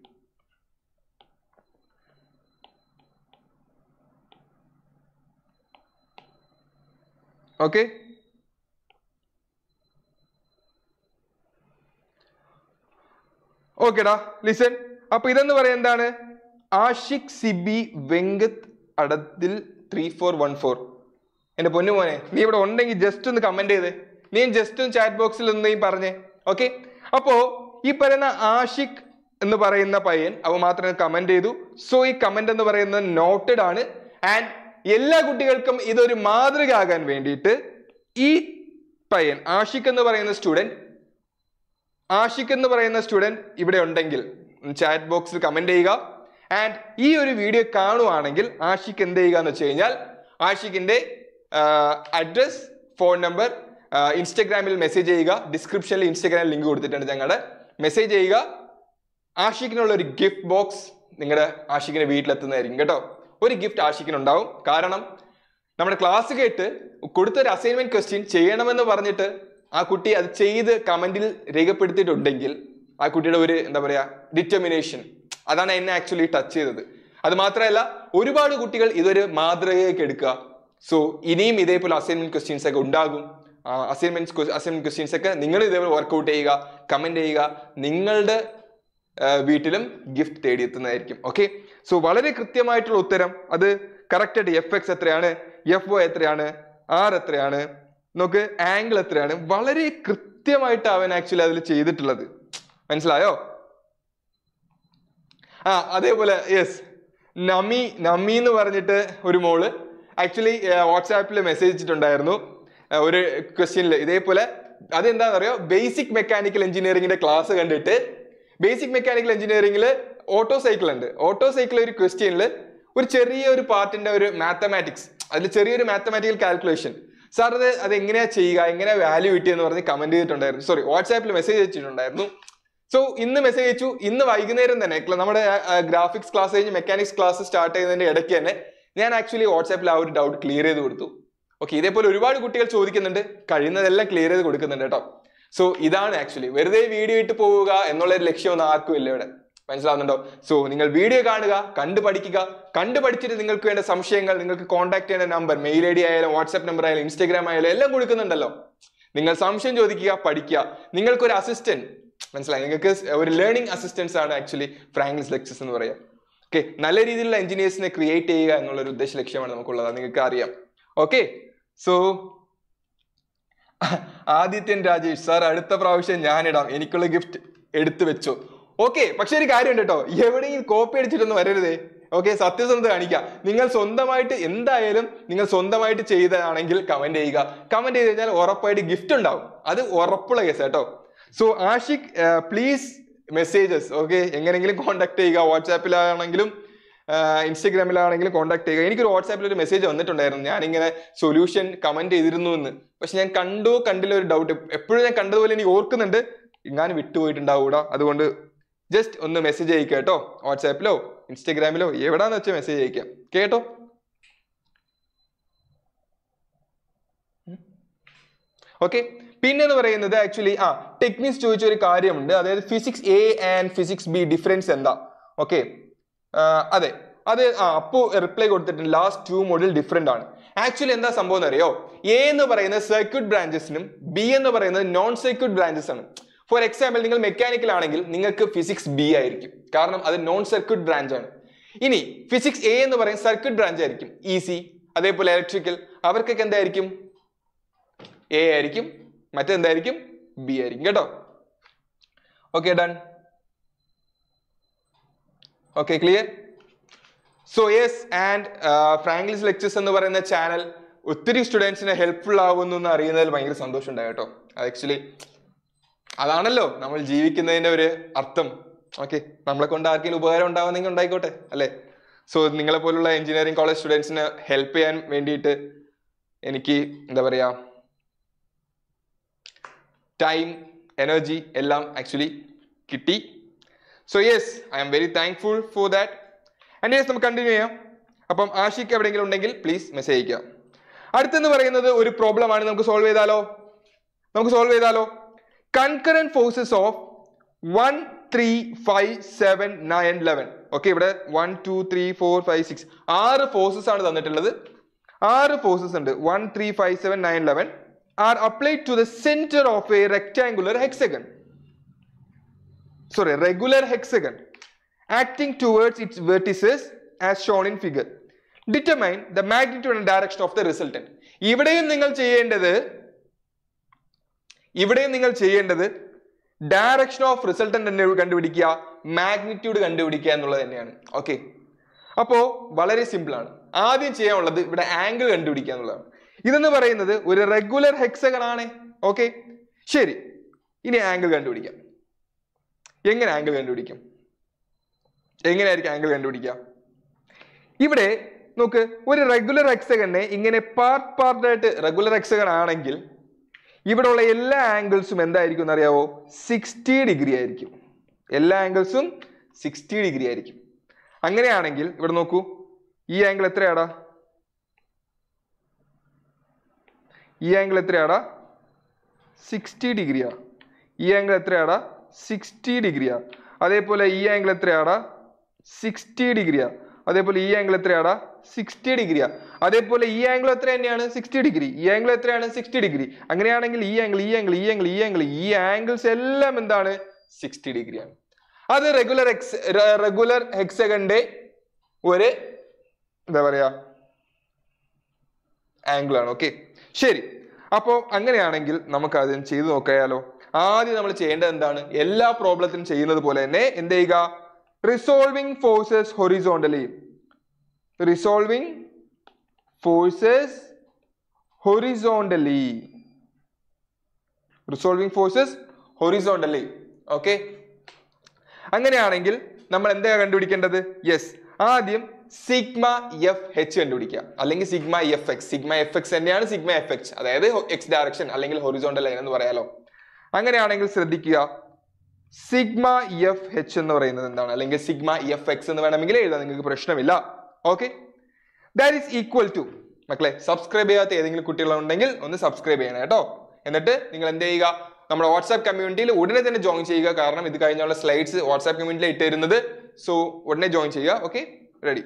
ഓക്കെ ഓക്കെടാ ലിസൺ അപ്പൊ ഇതെന്ന് പറയാൻ എന്താണ് ആഷിഖ് സിബി വെങ്കത്ത് അടത്തിൽ ത്രീ ഫോർ വൺ ഫോർ എന്റെ പൊന്നു മോനെ നീ ഇവിടെ ഉണ്ടെങ്കിൽ ജസ്റ്റ് ഒന്ന് കമന്റ് ചെയ്തേ നീ ജസ്റ്റ് ഒന്ന് ചാറ്റ് ബോക്സിൽ ഒന്ന് നീ പറഞ്ഞേ ഓക്കെ അപ്പോ ഈ പറയുന്ന ആഷിഖ് എന്ന് പറയുന്ന പയ്യൻ അവ മാത്രമേ കമന്റ് ചെയ്തു സോ ഈ കമന്റ് എന്ന് പറയുന്നത് നോട്ടഡ് ആണ് ആൻഡ് എല്ലാ കുട്ടികൾക്കും ഇതൊരു മാതൃക ആകാൻ വേണ്ടിയിട്ട് ഈ പയ്യൻ ആഷിഖ് എന്ന് പറയുന്ന സ്റ്റുഡന്റ് ആഷിഖ് എന്ന് പറയുന്ന സ്റ്റുഡൻറ് ഇവിടെ ഉണ്ടെങ്കിൽ ചാറ്റ് ബോക്സിൽ കമന്റ് ചെയ്യുക ആൻഡ് ഈ ഒരു വീഡിയോ കാണുവാണെങ്കിൽ ആഷിഖ് എന്ത് ചെയ്യുക എന്ന് വെച്ച് കഴിഞ്ഞാൽ ആഷിഖിന്റെ അഡ്രസ് ഫോൺ നമ്പർ ഇൻസ്റ്റഗ്രാമിൽ മെസ്സേജ് ചെയ്യുക ഡിസ്ക്രിപ്ഷനിൽ ഇൻസ്റ്റഗ്രാമിൽ ലിങ്ക് കൊടുത്തിട്ടുണ്ട് ഞങ്ങളുടെ മെസ്സേജ് ചെയ്യുക ആഷിക്കിനുള്ള ഒരു ഗിഫ്റ്റ് ബോക്സ് നിങ്ങളുടെ ആഷിക്കിന്റെ വീട്ടിലെത്തുന്നതായിരിക്കും കേട്ടോ ഒരു ഗിഫ്റ്റ് ആഷിക്കിനുണ്ടാവും കാരണം നമ്മുടെ ക്ലാസ് കേട്ട് കൊടുത്തൊരു അസൈൻമെന്റ് ക്വസ്റ്റ്യൻ ചെയ്യണമെന്ന് പറഞ്ഞിട്ട് ആ കുട്ടി അത് ചെയ്ത് കമന്റിൽ രേഖപ്പെടുത്തിയിട്ടുണ്ടെങ്കിൽ ആ കുട്ടിയുടെ ഒരു എന്താ പറയാ ഡിറ്റർമിനേഷൻ അതാണ് എന്നെ ആക്ച്വലി ടച്ച് ചെയ്തത് അത് മാത്രമല്ല ഒരുപാട് കുട്ടികൾ ഇതൊരു മാതൃകയൊക്കെ എടുക്കുക സോ ഇനിയും ഇതേപോലെ അസൈൻമെന്റ് ക്വസ്റ്റ്യൻസ് ഒക്കെ ഉണ്ടാകും അസൈൻമെന്റ് അസൈൻമെന്റ് ക്വസ്റ്റ്യൻസ് ഒക്കെ നിങ്ങൾ ഇതേപോലെ വർക്ക്ഔട്ട് ചെയ്യുക കമന്റ് ചെയ്യുക നിങ്ങളുടെ ആ, വീട്ടിലും ഗിഫ്റ്റ് തേടിയെത്തുന്നതായിരിക്കും ഓക്കെ സോ വളരെ കൃത്യമായിട്ടുള്ള ഉത്തരം അത് കറക്റ്റ് ആയിട്ട് എഫ് എക്സ് എത്രയാണ് എഫ് ഒ എത്രയാണ് ആർ എത്രയാണ് നോക്ക് ആംഗിൾ എത്രയാണ് വളരെ കൃത്യമായിട്ട് അവൻ ആക്ച്വലി അതിൽ ചെയ്തിട്ടുള്ളത് മനസ്സിലായോ ആ അതേപോലെ യെസ് നമി നമി എന്ന് പറഞ്ഞിട്ട് ഒരു മോള് ആക്ച്വലി വാട്സാപ്പിൽ മെസ്സേജ് ഇട്ടിട്ടുണ്ടായിരുന്നു ആ, ഒരു ക്വസ്റ്റ്യനിൽ ഇതേപോലെ അതെന്താണെന്ന് അറിയോ ബേസിക് മെക്കാനിക്കൽ എഞ്ചിനീയറിംഗിന്റെ ക്ലാസ് കണ്ടിട്ട് ബേസിക് മെക്കാനിക്കൽ എഞ്ചിനീയറിംഗിൽ ഓട്ടോ സൈക്കിൾ ഉണ്ട് ഓട്ടോ സൈക്കിൾ ഒരു ക്വസ്റ്റ്യനിൽ ഒരു ചെറിയ ഒരു പാർട്ടിന്റെ ഒരു മാത്തമാറ്റിക്സ് അതിൽ ചെറിയൊരു മാത്തമാറ്റിക്കൽ കാൽക്കുലേഷൻ സാർ അത് അത് എങ്ങനെയാ ചെയ്യുക എങ്ങനെയാ വാല്യൂ കിട്ടിയെന്ന് പറഞ്ഞ് കമന്റ് ചെയ്തിട്ടുണ്ടായിരുന്നു സോറി വാട്സാപ്പിൽ മെസ്സേജ് അയച്ചിട്ടുണ്ടായിരുന്നു സോ ഇന്ന് മെസ്സേജ് അയച്ചു ഇന്ന് വൈകുന്നേരം തന്നെ ക്ല- നമ്മുടെ ഗ്രാഫിക്സ് ക്ലാസ് കഴിഞ്ഞ് മെക്കാനിക്സ് ക്ലാസ് സ്റ്റാർട്ട് ചെയ്യുന്നതിന്റെ ഇടയ്ക്ക് തന്നെ ഞാൻ ആക്ച്വലി വാട്സാപ്പിൽ ആ ഒരു ഡൗട്ട് ക്ലിയർ ചെയ്ത് കൊടുത്തു ഓക്കെ ഇതേപോലെ ഒരുപാട് കുട്ടികൾ ചോദിക്കുന്നുണ്ട് കഴിയുന്നതെല്ലാം ക്ലിയർ ചെയ്ത് കൊടുക്കുന്നുണ്ട് കേട്ടോ സോ ഇതാണ് ആക്ച്വലി വെറുതെ വീഡിയോ ഇട്ട് പോവുക എന്നുള്ള ഒരു ലക്ഷ്യമൊന്നും ആർക്കും ഇല്ല ഇവിടെ മനസ്സിലാവുന്നുണ്ടോ സോ നിങ്ങൾ വീഡിയോ കാണുക കണ്ടു പഠിക്കുക കണ്ടു പഠിച്ചിട്ട് നിങ്ങൾക്ക് വേണ്ട സംശയങ്ങൾ നിങ്ങൾക്ക് കോൺടാക്ട് ചെയ്യേണ്ട നമ്പർ മെയിൽ ഐ ഡി ആയാലും വാട്സ്ആപ്പ് നമ്പർ ആയാലും ഇൻസ്റ്റാഗ്രാം ആയാലും എല്ലാം കൊടുക്കുന്നുണ്ടല്ലോ നിങ്ങൾ സംശയം ചോദിക്കുക പഠിക്കുക നിങ്ങൾക്കൊരു അസിസ്റ്റന്റ് മനസ്സിലായി നിങ്ങൾക്ക് ഒരു ലേണിംഗ് അസിസ്റ്റൻസ് ആണ് ആക്ച്വലി ഫ്രാങ്ക്ലിസ് ലെക്ചസ് എന്ന് പറയാം ഓക്കെ നല്ല രീതിയിലുള്ള എഞ്ചിനീയേഴ്സിനെ ക്രിയേറ്റ് ചെയ്യുക എന്നുള്ള ഒരു ഉദ്ദേശ ലക്ഷ്യമാണ് നമുക്കുള്ളത് അത് നിങ്ങൾക്ക് അറിയാം okay so Adithyan Rajesh sir അടുത്ത പ്രാവശ്യം ഞാനിടാം എനിക്കുള്ള ഗിഫ്റ്റ് എടുത്തു വെച്ചോ ഓക്കെ പക്ഷെ ഒരു കാര്യമുണ്ട് കേട്ടോ എവിടെയും കോപ്പി അടിച്ചിട്ടൊന്നും വരരുതേ ഓക്കെ സത്യസന്ധത കാണിക്കുക നിങ്ങൾ സ്വന്തമായിട്ട് എന്തായാലും നിങ്ങൾ സ്വന്തമായിട്ട് ചെയ്തതാണെങ്കിൽ കമന്റ് ചെയ്യുക കമന്റ് ചെയ്ത് കഴിഞ്ഞാൽ ഉറപ്പായിട്ട് ഗിഫ്റ്റ് ഉണ്ടാവും അത് ഉറപ്പുള്ള കേസ് കേട്ടോ so Ashiq please messages okay എങ്ങനെയെങ്കിലും കോൺടാക്ട് ചെയ്യുക വാട്സാപ്പിലാണെങ്കിലും ഇൻസ്റ്റഗ്രാമിലാണെങ്കിലും കോൺടാക്ട് ചെയ്യുക എനിക്കൊരു വാട്സാപ്പിൽ ഒരു മെസ്സേജ് വന്നിട്ടുണ്ടായിരുന്നു ഞാനിങ്ങനെ സൊല്യൂഷൻ കമന്റ് ചെയ്തിരുന്നു എന്ന് പക്ഷെ ഞാൻ കണ്ടോ കണ്ടില്ല ഒരു ഡൗട്ട് എപ്പോഴും ഞാൻ കണ്ടതുപോലെ എനിക്ക് ഓർക്കുന്നുണ്ട് ഞാൻ വിട്ടുപോയിട്ടുണ്ടാവൂടാ അതുകൊണ്ട് ജസ്റ്റ് ഒന്ന് മെസ്സേജ് അയക്കുക കേട്ടോ വാട്സാപ്പിലോ ഇൻസ്റ്റഗ്രാമിലോ എവിടാന്ന് വെച്ചാൽ മെസ്സേജ് അയക്കാം കേട്ടോ ഓക്കെ പിന്നെ എന്ന് പറയുന്നത് ആക്ച്വലി ആ ടെക്നിക്സ് ചോദിച്ച ഒരു കാര്യമുണ്ട് അതായത് physics A and physics B difference എന്താ ഓക്കെ അതെ അത് ആ അപ്പോ റിപ്ലൈ കൊടുത്തിട്ടുണ്ട് ലാസ്റ്റ് ടു മോഡിൽ ഡിഫറെന്റ് ആണ് ആക്ച്വലി എന്താ സംഭവം എന്ന് അറിയോ എ എന്ന് പറയുന്നത് സർക്യൂട്ട് ബ്രാഞ്ചസിനും ബി എന്ന് പറയുന്നത് നോൺ സർക്യൂട്ട് ബ്രാഞ്ചസ് ആണ് ഫോർ എക്സാമ്പിൾ നിങ്ങൾ മെക്കാനിക്കൽ ആണെങ്കിൽ നിങ്ങൾക്ക് ഫിസിക്സ് ബി ആയിരിക്കും കാരണം അത് നോൺ സർക്യൂട്ട് ബ്രാഞ്ച് ആണ് ഇനി ഫിസിക്സ് എ എന്ന് പറയുന്നത് സർക്യൂട്ട് ബ്രാഞ്ച് ആയിരിക്കും ഇ സി അതേപോലെ ഇലക്ട്രിക്കൽ അവർക്കൊക്കെ എന്തായിരിക്കും എ ആയിരിക്കും മറ്റെന്തായിരിക്കും ബി ആയിരിക്കും കേട്ടോ okay done okay clear so yes and Frankly's lectures എന്ന് പറയുന്ന ചാനൽ ഒത്തിരി സ്റ്റുഡൻസിന് ഹെൽപ്ഫുൾ ആവുന്നു എന്ന് അറിയുന്നതിൽ ഭയങ്കര സന്തോഷം ഉണ്ടായി കേട്ടോ ആക്ച്വലി അതാണല്ലോ നമ്മൾ ജീവിക്കുന്നതിന്റെ ഒരു അർത്ഥം ഓക്കെ നമ്മളെ കൊണ്ട് ആർക്കെങ്കിലും ഉപകാരം ഉണ്ടാവുന്നെങ്കിൽ ഉണ്ടായിക്കോട്ടെ അല്ലേ സോ നിങ്ങളെ പോലുള്ള എഞ്ചിനീയറിംഗ് കോളേജ് സ്റ്റുഡൻസിന് ഹെൽപ്പ് ചെയ്യാൻ വേണ്ടിയിട്ട് എനിക്ക് എന്താ പറയാ ടൈം എനർജി എല്ലാം ആക്ച്വലി കിട്ടി so yes I am very thankful for that and yes നമുക്ക് കണ്ടിന്യൂ ചെയ്യാം അപ്പം ആഷിക്ക് എവിടെയെങ്കിലും ഉണ്ടെങ്കിൽ പ്ലീസ് മെസ്സേജ് അയക്കുക അടുത്തെന്ന് പറയുന്നത് ഒരു പ്രോബ്ലം ആണ് നമുക്ക് സോൾവ് ചെയ്താലോ നമുക്ക് സോൾവ് ചെയ്താലോ concurrent forces of one three five seven nine eleven okay ഇവിടെ one two three four five six ആറ് ഫോഴ്സസ് ആണ് തന്നിട്ടുള്ളത് ആറ് ഫോഴ്സസ് ഉണ്ട് one three five seven nine eleven are applied to the centre of a rectangular hexagon sorry regular hexagon acting towards its vertices as shown in figure determine the magnitude and direction of the resultant ഇവിടെയും നിങ്ങൾ ചെയ്യേണ്ടത് ഇവിടെയും നിങ്ങൾ ചെയ്യേണ്ടത് direction of resultant കണ്ടുപിടിക്കുക magnitude കണ്ടുപിടിക്കുക എന്നുള്ളത് തന്നെയാണ് ഓക്കെ അപ്പോ വളരെ സിമ്പിൾ ആണ് ആദ്യം ചെയ്യാനുള്ളത് ഇവിടെ ആംഗിൾ കണ്ടുപിടിക്കുക എന്നുള്ളതാണ് ഇതെന്ന് പറയുന്നത് ഒരു റെഗുലർ ഹെക്സഗൺ ആണ് ഓക്കെ ശരി ഇനി ആംഗിൾ കണ്ടുപിടിക്കാം എങ്ങനെ ആംഗിൾ കണ്ടുപിടിക്കും എങ്ങനെയായിരിക്കും ആംഗിൾ കണ്ടുപിടിക്കുക ഇവിടെ നോക്ക് ഒരു റെഗുലർ എക്സഗനെ ഇങ്ങനെ പാർട്ട് പാർട്ടായിട്ട് റെഗുലർ എക്സഗൺ ആണെങ്കിൽ ഇവിടെ ഉള്ള എല്ലാ ആംഗിൾസും എന്തായിരിക്കും എന്നറിയാവോ സിക്സ്റ്റി ഡിഗ്രി ആയിരിക്കും എല്ലാ ആംഗിൾസും സിക്സ്റ്റി ഡിഗ്രി ആയിരിക്കും അങ്ങനെയാണെങ്കിൽ ഇവിടെ നോക്കൂ ഈ ആംഗിൾ എത്രയാടാ ഈ ആംഗിൾ എത്രയാടാ സിക്സ്റ്റി ഡിഗ്രിയാ ഈ ആംഗിൾ എത്രയാടാ സിക്സ്റ്റി ഡിഗ്രിയാ അതേപോലെ ഈ ആംഗിൾ എത്രയാടാ സിക്സ്റ്റി ഡിഗ്രിയാ അതേപോലെ ഈ ആംഗിൾ എത്രയാടാ സിക്സ്റ്റി ഡിഗ്രിയാ അതേപോലെ ഈ ആംഗിൾ എത്ര തന്നെയാണ് സിക്സ്റ്റി ഡിഗ്രി ഈ ആംഗിൾ എത്രയാണ് സിക്സ്റ്റി ഡിഗ്രി അങ്ങനെയാണെങ്കിൽ ഈ ആംഗിൾ ഈ ആംഗിൾ ഈ ആംഗിൾ ഈ ആംഗിൾ ഈ ആംഗിൾസ് എല്ലാം എന്താണ് സിക്സ്റ്റി ഡിഗ്രിയാണ് അത് റെഗുലർ എക്സ് റെഗുലർ ഹെക്സഗന്റെ ഒരു എന്താ പറയാ ആംഗിൾ ആണ് ഓക്കെ ശരി അപ്പോൾ അങ്ങനെയാണെങ്കിൽ നമുക്ക് അതിന് ചെയ്തു നോക്കിയാലോ ആദ്യം നമ്മൾ ചെയ്യേണ്ടത് എന്താണ് എല്ലാ പ്രോബ്ലത്തിനും ചെയ്യുന്നത് പോലെ തന്നെ എന്ത് ചെയ്യുക resolving forces horizontally resolving forces horizontally resolving forces horizontally okay അങ്ങനെയാണെങ്കിൽ നമ്മൾ എന്താ കണ്ടുപിടിക്കേണ്ടത് യെസ് ആദ്യം സിഗ്മ എഫ് എച്ച് കണ്ടുപിടിക്കുക അല്ലെങ്കിൽ sigma F X sigma F X തന്നെയാണ് സിഗ്മ എഫ് എച്ച് അതായത് എക്സ് ഡയറക്ഷൻ അല്ലെങ്കിൽ ഹൊറിസോണ്ടൽ ലൈൻ എന്ന് പറയാലോ അങ്ങനെയാണെങ്കിൽ ശ്രദ്ധിക്കുക സിഗ്മ എഫ് എച്ച് എന്ന് പറയുന്നത് എന്താണ് അല്ലെങ്കിൽ സിഗ്മ എഫ് എക്സ് എന്ന് വേണമെങ്കിൽ എഴുതാം നിങ്ങൾക്ക് പ്രശ്നമില്ല okay that is equal to മക്കളെ സബ്സ്ക്രൈബ് ചെയ്യാത്ത ഏതെങ്കിലും കുട്ടികളുണ്ടെങ്കിൽ ഒന്ന് സബ്സ്ക്രൈബ് ചെയ്യണം കേട്ടോ എന്നിട്ട് നിങ്ങൾ എന്ത് ചെയ്യുക നമ്മുടെ വാട്സാപ്പ് കമ്മ്യൂണിറ്റിയിൽ ഉടനെ തന്നെ ജോയിൻ ചെയ്യുക കാരണം ഇത് കഴിഞ്ഞുള്ള സ്ലൈഡ്സ് വാട്സാപ്പ് കമ്മ്യൂണിറ്റിയിൽ ഇട്ട് തരുന്നത് സോ ഉടനെ ജോയിൻ ചെയ്യുക ഓക്കെ റെഡി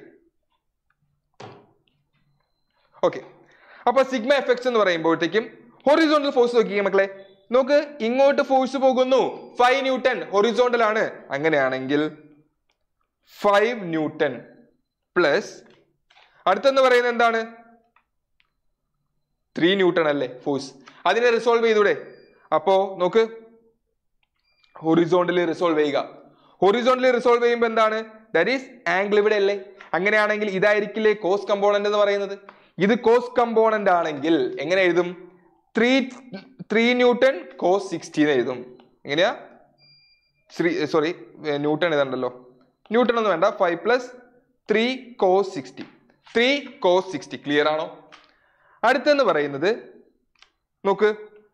ഓക്കെ അപ്പൊ സിഗ്മ എഫക്ട്സ് എന്ന് പറയുമ്പോഴത്തേക്കും ഹൊറിസോണ്ടൽ ഫോഴ്സ് നോക്കിക്കുക മക്കളെ നോക്ക് ഇങ്ങോട്ട് ഫോഴ്സ് പോകുന്നു ഫൈവ് ന്യൂട്ടൺ ഹൊറിസോണ്ടൽ ആണ് അങ്ങനെയാണെങ്കിൽ ഫൈവ് ന്യൂട്ടൺ പ്ലസ് അടുത്തെന്ന് പറയുന്നത് എന്താണ് ത്രീ ന്യൂട്ടൺ അല്ലേ ഫോഴ്സ് അതിനെ റിസോൾവ് ചെയ്തൂടെ അപ്പോ നോക്ക് ഹൊറിസോണ്ടലി റിസോൾവ് ചെയ്യുക ഹൊറിസോണ്ടലി റിസോൾവ് ചെയ്യുമ്പോൾ എന്താണ് ദാറ്റ് ഈസ് ആംഗിൾ ഇവിടെ അല്ലേ അങ്ങനെയാണെങ്കിൽ ഇതായിരിക്കില്ലേ കോസ് കമ്പോണന്റ് എന്ന് പറയുന്നത് ഇത് കോസ് കമ്പോണന്റ് ആണെങ്കിൽ എങ്ങനെ എഴുതും three three newton cos sixteen എഴുതും എങ്ങനെയാ ത്രീ സോറി ന്യൂട്ടൺ ഇതുണ്ടല്ലോ ന്യൂട്ടൺ ഒന്നും വേണ്ട five plus three cos sixty three cos sixty clear ആണോ അടുത്തെന്ന് പറയുന്നത് നോക്ക്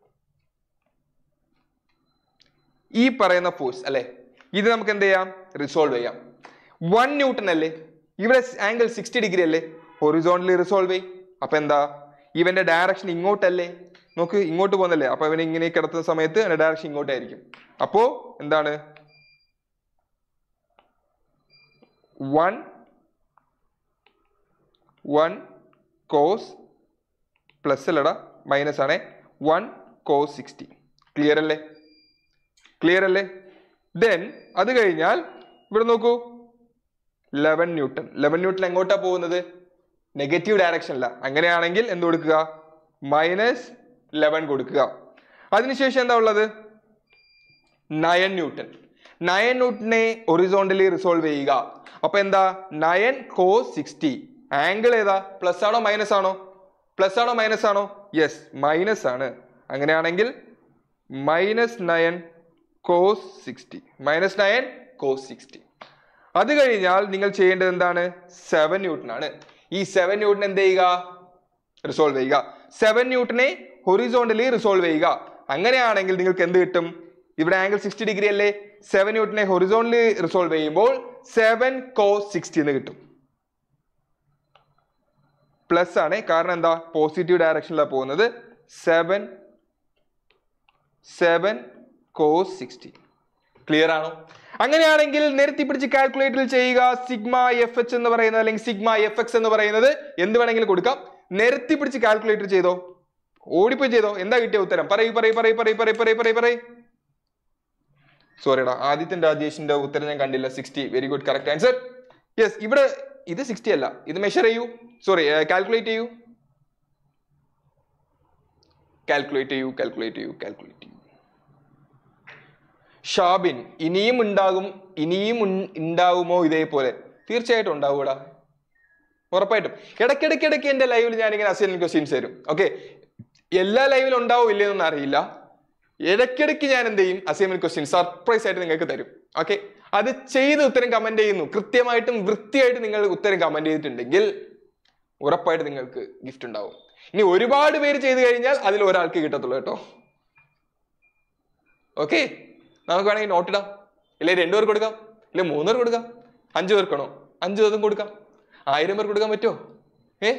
ഈ പറയുന്ന ഫോഴ്സ് അല്ലെ ഇത് നമുക്ക് എന്ത് ചെയ്യാം റിസോൾവ് ചെയ്യാം വൺ ന്യൂട്ടൺ അല്ലേ ഇവിടെ ആംഗിൾ സിക്സ്റ്റി ഡിഗ്രി അല്ലേ ഹൊറിസോണ്ടലി റിസോൾവ് ചെയ്യും അപ്പൊ എന്താ ഇവന്റെ ഡയറക്ഷൻ ഇങ്ങോട്ടല്ലേ നോക്ക് ഇങ്ങോട്ട് പോകുന്നല്ലേ അപ്പൊ ഇവനെ ഇങ്ങനെ കിടത്തുന്ന സമയത്ത് അതിന്റെ ഡയറക്ഷൻ ഇങ്ങോട്ടായിരിക്കും അപ്പോ എന്താണ് വൺ വൺ കോസ് പ്ലസ് അല്ലടാ മൈനസ് ആണേ വൺ കോസ് സിക്സ്റ്റി ക്ലിയർ അല്ലേ ക്ലിയർ അല്ലേ ദെൻ അത് കഴിഞ്ഞാൽ ഇവിടെ നോക്കൂ ലെവൻ ന്യൂട്ടൺ ലെവൻ ന്യൂട്ടൺ എങ്ങോട്ടാ പോകുന്നത് നെഗറ്റീവ് ഡയറക്ഷനില്ല അങ്ങനെയാണെങ്കിൽ എന്ത് കൊടുക്കുക മൈനസ് ലെവൻ കൊടുക്കുക അതിനുശേഷം എന്താ ഉള്ളത് നയൻ ന്യൂട്ടൺ നയൻ ന്യൂട്ടനെ ഒറിസോണ്ടലി റിസോൾവ് ചെയ്യുക അപ്പൊ എന്താ നയൻ കോസ് സിക്സ്റ്റി ആംഗിൾ ഏതാ പ്ലസ് ആണോ മൈനസ് ആണോ പ്ലസ് ആണോ മൈനസ് ആണോ യെസ് മൈനസ് ആണ് അങ്ങനെയാണെങ്കിൽ minus nine cos sixty minus nine cos sixty അത് കഴിഞ്ഞാൽ നിങ്ങൾ ചെയ്യേണ്ടത് എന്താണ് സെവൻ ന്യൂട്ടൺ ആണ് ഈ സെവൻ ന്യൂട്ടൺ എന്ത് ചെയ്യുക റിസോൾവ് ചെയ്യുക സെവൻ ന്യൂട്ടനെ ഹൊറിസോണ്ടലി റിസോൾവ് ചെയ്യുക അങ്ങനെയാണെങ്കിൽ നിങ്ങൾക്ക് എന്ത് കിട്ടും ഇവിടെ ആംഗിൾ സിക്സ്റ്റി ഡിഗ്രി അല്ലേ സെവൻ ന്യൂട്ടനെ ഹൊറിസോണ്ടലി റിസോൾവ് ചെയ്യുമ്പോൾ സെവൻ കോസ് സിക്സ്റ്റി എന്ന് കിട്ടും പ്ലസ് ആണ് കാരണം എന്താ പോസിറ്റീവ് ഡയറക്ഷനിലാണ് പോകുന്നത് seven seven cos sixty clear ആണോ അങ്ങനെയാണെങ്കിൽ നിരത്തി പിടിച്ച് കാൽക്കുലേറ്ററിൽ ചെയ്യുക സിഗ്മ എഫ് എച്ച് എന്ന് പറയുന്നത് അല്ലെങ്കിൽ സിഗ്മ എഫ് എക്സ് എന്ന് പറയുന്നത് എന്ത് വേണമെങ്കിലും കൊടുക്കാം നിരത്തി പിടിച്ച് കാൽക്കുലേറ്റർ ചെയ്തോ ഓടിപ്പോയി ചെയ്തോ എന്താ കിട്ടിയ ഉത്തരം പറയൂ പറയൂ പറയൂ പറയൂ പറയൂ പറയൂ പറയൂ പറയൂ സോറിടാ ആദിത്യൻ രാജേഷിന്റെ ഉത്തരം ഞാൻ കണ്ടില്ല sixty very good correct answer yes ഇവിടെ ഇത് സിക്സ്റ്റി അല്ല ഇത് മെഷർ ചെയ്യൂ സോറി കാൽക്കുലേറ്റ് ചെയ്യൂ കാൽക്കുലേറ്റ് ചെയ്യൂ കാൽക്കുലേറ്റ് ചെയ്യൂ കാൽക്കുലേറ്റ് ചെയ്യൂ ഷാബിൻ ഇനിയും ഉണ്ടാകും ഇനിയും ഉൺ- ഉണ്ടാകുമോ ഇതേപോലെ തീർച്ചയായിട്ടും ഉണ്ടാവൂടാ ഉറപ്പായിട്ടും ഇടയ്ക്കിടയ്ക്ക് ഇടയ്ക്ക് എന്റെ ലൈവിൽ ഞാൻ ഇങ്ങനെ അസൈൻമെന്റ് ക്വസ്റ്റ്യൻസ് തരും ഓക്കെ എല്ലാ ലൈവിലും ഉണ്ടാവും ഇല്ലയെന്നൊന്നും അറിയില്ല ഇടയ്ക്കിടയ്ക്ക് ഞാൻ എന്ത് ചെയ്യും അസൈൻമെന്റ് ക്വസ്റ്റ്യൻ സർപ്രൈസ് ആയിട്ട് നിങ്ങൾക്ക് തരും ഓക്കെ അത് ചെയ്ത് ഉത്തരം കമന്റ് ചെയ്യുന്നു കൃത്യമായിട്ടും വൃത്തിയായിട്ട് നിങ്ങൾ ഉത്തരം കമന്റ് ചെയ്തിട്ടുണ്ടെങ്കിൽ ഉറപ്പായിട്ട് നിങ്ങൾക്ക് ഗിഫ്റ്റ് ഉണ്ടാവും ഇനി ഒരുപാട് പേര് ചെയ്ത് കഴിഞ്ഞാൽ അതിൽ ഒരാൾക്ക് കിട്ടത്തുള്ളൂ കേട്ടോ ഓക്കെ നമുക്ക് വേണമെങ്കിൽ നോട്ട് ഇടാം ഇല്ലേ രണ്ടു പേർക്ക് കൊടുക്കാം ഇല്ലേ മൂന്ന് പേർക്ക് കൊടുക്കാം അഞ്ചു പേർക്കാണോ അഞ്ചു പേർക്കും കൊടുക്കാം ആയിരം പേർക്ക് കൊടുക്കാൻ പറ്റുമോ ഏ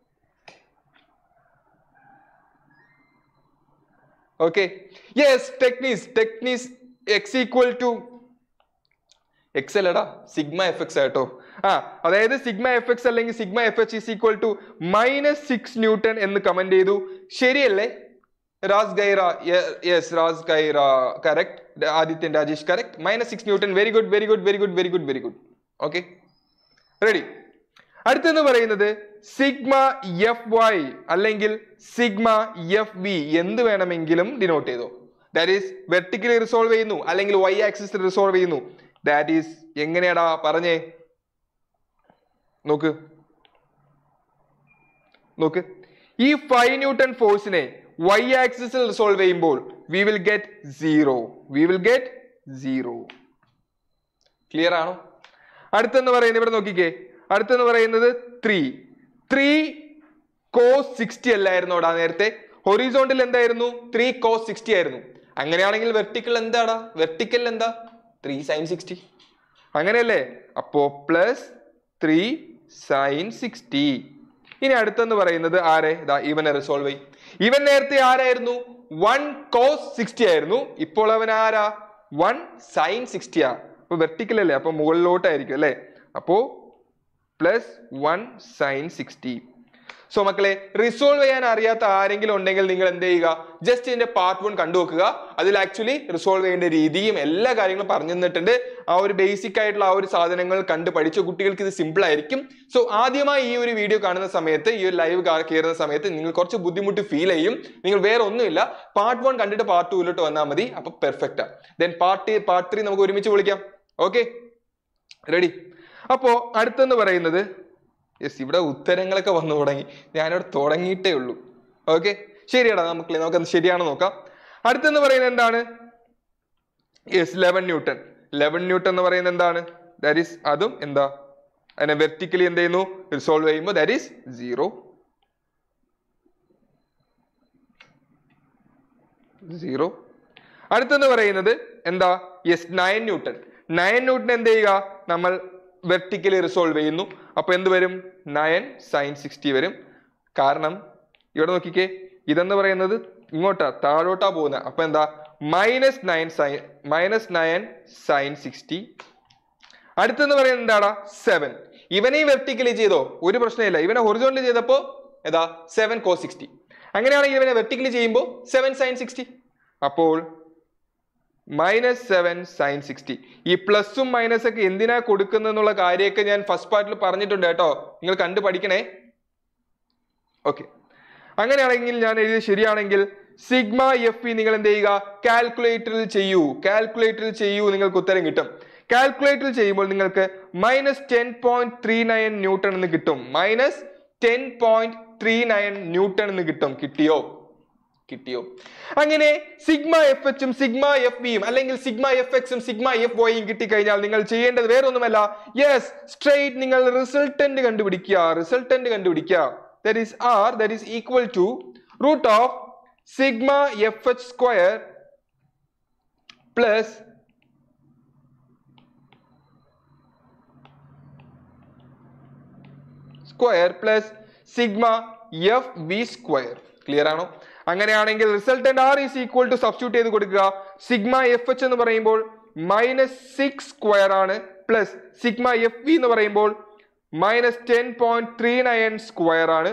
ഓക്കെ യെസ് ടെക്നീസ് ടെക്നീസ് എക്സ് ഈക്വൽ ടു എക്സ് അല്ലടാ സിഗ്മ എഫ് എക്സ് ആട്ടോ ആ അതായത് സിഗ്മ എഫ് എക്സ് അല്ലെങ്കിൽ sigma F H is equal to minus six newton എന്ന് കമന്റ് ചെയ്തു ശരിയല്ലേ റാസ് ഗൈറ യെസ് റാസ് ഗൈറ correct Adithyan Rajesh correct minus six newton very good very good very good very good very good okay ready അടുത്തെന്ന് പറയുന്നത് സിഗ്മ എഫ് വൈ അല്ലെങ്കിൽ സിഗ്മ എഫ് വി എന്ത് വേണമെങ്കിലും ഡിനോട്ട് ചെയ്തോ ദാറ്റ് ഈസ് വെർട്ടിക്കലി റിസോൾവ് ചെയ്യുന്നു അല്ലെങ്കിൽ വൈ ആക്സിസ് റിസോൾവ് ചെയ്യുന്നു that is എങ്ങനെയാടാ പറഞ്ഞേ നോക്ക് നോക്ക് ഈ ഫൈവ് ന്യൂട്ടൺ ഫോഴ്സിനെ വൈ ആക്സിസിൽ റിസോൾവ് ചെയ്യുമ്പോൾ we will get zero we will get zero clear ആണോ അടുത്തെന്ന് പറയുന്നത് ഇവിടെ നോക്കിക്കേ അടുത്തെന്ന് പറയുന്നത് ത്രീ ത്രീ കോസ് സിക്സ്റ്റി അല്ലായിരുന്നോടാ നേരത്തെ ഹൊറിസോണ്ടിൽ എന്തായിരുന്നു ത്രീ കോസ് സിക്സ്റ്റി ആയിരുന്നു അങ്ങനെയാണെങ്കിൽ വെർട്ടിക്കൽ എന്താടാ വെർട്ടിക്കൽ എന്താ ത്രീ സൈൻ സിക്സ്റ്റി അങ്ങനെയല്ലേ അപ്പോ പ്ലസ് ത്രീ സൈൻ സിക്സ്റ്റി ഇനി അടുത്തെന്ന് പറയുന്നത് ആരെ ഇതാ ഇവനെ റിസോൾവ് ചെയ്യും ഇവൻ നേരത്തെ ആരായിരുന്നു വൺ കോസ് സിക്സ്റ്റി ആയിരുന്നു ഇപ്പോൾ അവൻ ആരാ വൺ സൈൻ സിക്സ്റ്റിയാ അപ്പൊ വെർട്ടിക്കൽ അല്ലേ അപ്പൊ മുകളിലോട്ടായിരിക്കും അല്ലേ അപ്പോ plus one sine sixty so മക്കളെ റിസോൾവ് ചെയ്യാൻ അറിയാത്ത ആരെങ്കിലും ഉണ്ടെങ്കിൽ നിങ്ങൾ എന്ത് ചെയ്യുക ജസ്റ്റ് ഇതിന്റെ പാർട്ട് വൺ കണ്ടു നോക്കുക അതിൽ ആക്ച്വലി റിസോൾവ് ചെയ്യേണ്ട രീതിയും എല്ലാ കാര്യങ്ങളും പറഞ്ഞു തന്നിട്ടുണ്ട് ആ ഒരു ബേസിക് ആയിട്ടുള്ള ആ ഒരു സാധനങ്ങൾ കണ്ട് പഠിച്ച കുട്ടികൾക്ക് ഇത് സിമ്പിൾ ആയിരിക്കും സോ ആദ്യമായി ഈ ഒരു വീഡിയോ കാണുന്ന സമയത്ത് ഈ ഒരു ലൈവ് കയറുന്ന സമയത്ത് നിങ്ങൾ കുറച്ച് ബുദ്ധിമുട്ട് ഫീൽ ചെയ്യും നിങ്ങൾ വേറെ ഒന്നുമില്ല പാർട്ട് വൺ കണ്ടിട്ട് പാർട്ട് ടൂയിലോട്ട് വന്നാൽ മതി അപ്പൊ പെർഫെക്റ്റാ ദെൻ പാർട്ട് പാർട്ട് ത്രീ നമുക്ക് ഒരുമിച്ച് വിളിക്കാം ഓക്കെ റെഡി അപ്പോ അടുത്തെന്ന് പറയുന്നത് യെസ് ഇവിടെ ഉത്തരങ്ങളൊക്കെ വന്നു തുടങ്ങി ഞാനിവിടെ തുടങ്ങിയിട്ടേ ഉള്ളൂ ഓക്കെ ശരിയാടാ നമുക്ക് നമുക്ക് ശരിയാണോ നോക്കാം അടുത്തെന്ന് പറയുന്നത് എന്താണ് yes eleven newton eleven newton എന്ന് പറയുന്നത് എന്താണ് ദാറ്റ് ഈസ് അതും എന്താ അതിനെ വെർട്ടിക്കലി എന്ത് ചെയ്യുന്നു റിസോൾവ് ചെയ്യുമ്പോൾ ദാറ്റ് ഈസ് സീറോ സീറോ അടുത്തെന്ന് പറയുന്നത് എന്താ yes nine newton nine newton എന്ത് ചെയ്യുക നമ്മൾ വെർട്ടിക്കലി റിസോൾവ് ചെയ്യുന്നു അപ്പൊ എന്ത് വരും നയൻ സൈൻ സിക്സ്റ്റി വരും കാരണം ഇവിടെ നോക്കിക്കേ ഇതെന്ന് പറയുന്നത് ഇങ്ങോട്ടാ താഴോട്ടാ പോകുന്നത് അപ്പൊ എന്താ minus nine sine minus nine sine sixty അടുത്തെന്ന് പറയുന്നത് എന്താടാ സെവൻ ഇവനെ വെർട്ടിക്കലി ചെയ്തോ ഒരു പ്രശ്നമില്ല ഇവനെ ഹൊറിസോണ്ടലി ചെയ്തപ്പോ ഏതാ സെവൻ കോ സിക്സ്റ്റി അങ്ങനെയാണെങ്കിൽ ഇവനെ വെർട്ടിക്കലി ചെയ്യുമ്പോൾ സെവൻ സൈൻ സിക്സ്റ്റി അപ്പോൾ മൈനസ് സെവൻ സൈൻ സിക്സ്റ്റി ഈ പ്ലസും മൈനസ് ഒക്കെ എന്തിനാ കൊടുക്കുന്നുള്ള കാര്യമൊക്കെ ഞാൻ ഫസ്റ്റ് പാർട്ടിൽ പറഞ്ഞിട്ടുണ്ട് കേട്ടോ നിങ്ങൾ കണ്ടു പഠിക്കണേ ഓക്കെ അങ്ങനെയാണെങ്കിൽ ഞാൻ എഴുതിയത് ശരിയാണെങ്കിൽ സിഗ്മ എഫ് ഇ നിങ്ങൾ എന്ത് ചെയ്യുക കാൽക്കുലേറ്ററിൽ ചെയ്യൂ കാൽക്കുലേറ്ററിൽ ചെയ്യൂ നിങ്ങൾക്ക് ഉത്തരം കിട്ടും കാൽക്കുലേറ്ററിൽ ചെയ്യുമ്പോൾ നിങ്ങൾക്ക് minus ten point three nine newton എന്ന് കിട്ടും minus ten point three nine newton എന്ന് കിട്ടും കിട്ടിയോ കിട്ടിയോ അങ്ങനെ സിഗ്മ എഫ് എച്ചും സിഗ്മ എഫ് വിയും അല്ലെങ്കിൽ സിഗ്മ എഫ് എക്സും സിഗ്മ എഫ് വൈയും കിട്ടിക്കഴിഞ്ഞാൽ നിങ്ങൾ ചെയ്യേണ്ടത് വേറൊന്നുമല്ല യെസ് സ്ട്രെയിറ്റ് നിങ്ങൾ റിസൾട്ടന്റ് കണ്ടുപിടിക്കുക റിസൾട്ടന്റ് കണ്ടുപിടിക്കുക that is R that is equal to root of sigma F H square plus square plus sigma F V square clear ആണോ അങ്ങനെയാണെങ്കിൽ resultant R is equal to substitute ചെയ്ത് കൊടുക്കുക sigma F H എന്ന് പറയുമ്പോൾ minus six square ആണ് plus sigma F V എന്ന് പറയുമ്പോൾ minus ten point three nine square ആണ്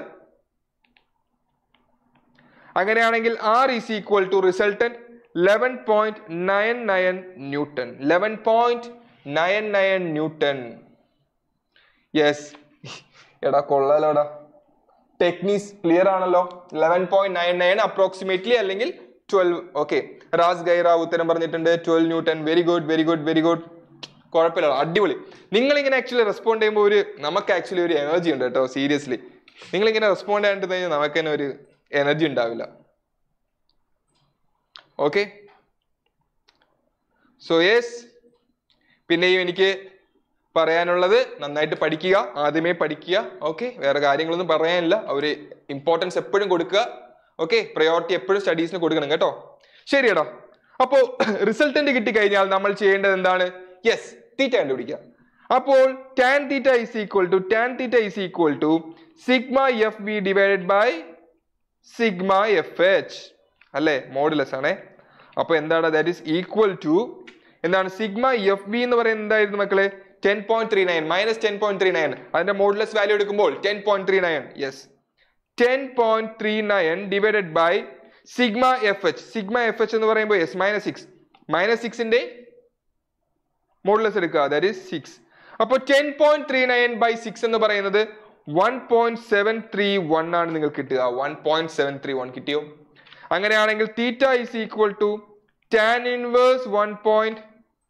അങ്ങനെയാണെങ്കിൽ R is equal to resultant eleven point nine nine newton eleven point nine nine newton yes എടാ കൊള്ളാലോടാ ടെക്നീസ് ക്ലിയർ ആണല്ലോ eleven point nine nine approximately അല്ലെങ്കിൽ twelve okay റാസ് ഗൈറ ഉത്തരം പറഞ്ഞിട്ടുണ്ട് twelve newton very good very good very good കുഴപ്പമില്ല അടിപൊളി നിങ്ങൾ ഇങ്ങനെ ആക്ച്വലി റെസ്പോണ്ട് ചെയ്യുമ്പോൾ ഒരു നമുക്ക് ആക്ച്വലി ഒരു എനർജി ഉണ്ട് കേട്ടോ സീരിയസ്ലി നിങ്ങൾ ഇങ്ങനെ റെസ്പോണ്ട് ചെയ്യാണ്ട് കഴിഞ്ഞാൽ നമുക്ക് തന്നെ ഒരു എനർജി ഉണ്ടാവില്ല ഓക്കെ സോ യെസ് പിന്നെയും എനിക്ക് പറയാനുള്ളത് നന്നായിട്ട് പഠിക്കുക ആദ്യമേ പഠിക്കുക ഓക്കെ വേറെ കാര്യങ്ങളൊന്നും പറയാനില്ല ഒരു ഇമ്പോർട്ടൻസ് എപ്പോഴും കൊടുക്കുക ഓക്കെ പ്രയോറിറ്റി എപ്പോഴും സ്റ്റഡീസിന് കൊടുക്കണം കേട്ടോ ശരിയടാ അപ്പോ റിസൾട്ടന്റ് കിട്ടിക്കഴിഞ്ഞാൽ നമ്മൾ ചെയ്യേണ്ടത് എന്താണ് യെസ് തീറ്റ കണ്ടുപിടിക്കുക അപ്പോൾ tan theta is equal to tan theta is equal to sigma F B divided by sigma F H അല്ലേ മോഡുലസ് ആണേ അപ്പൊ എന്താണ് ദാറ്റ് ഈസ് ഈക്വൽ ടു എന്താണ് സിഗ്മ എഫ് ബി എന്ന് പറയുന്നത് എന്തായിരുന്നു മക്കളെ ten point three nine minus ten point three nine അതിന്റെ മോഡുലസ് വാല്യൂ എടുക്കുമ്പോൾ ten point three nine yes ten point three nine divided by sigma F H sigma F H എന്ന് പറയുമ്പോൾ yes minus six minus സിക്സിന്റെ modulus എടുക്കുക that is six അപ്പോൾ ten point three nine by six എന്ന് പറയുന്നത് one point seven three one ആണ് നിങ്ങൾക്ക് കിട്ടുക one point seven three one കിട്ടിയോ അങ്ങനെയാണെങ്കിൽ theta is equal to tan inverse one point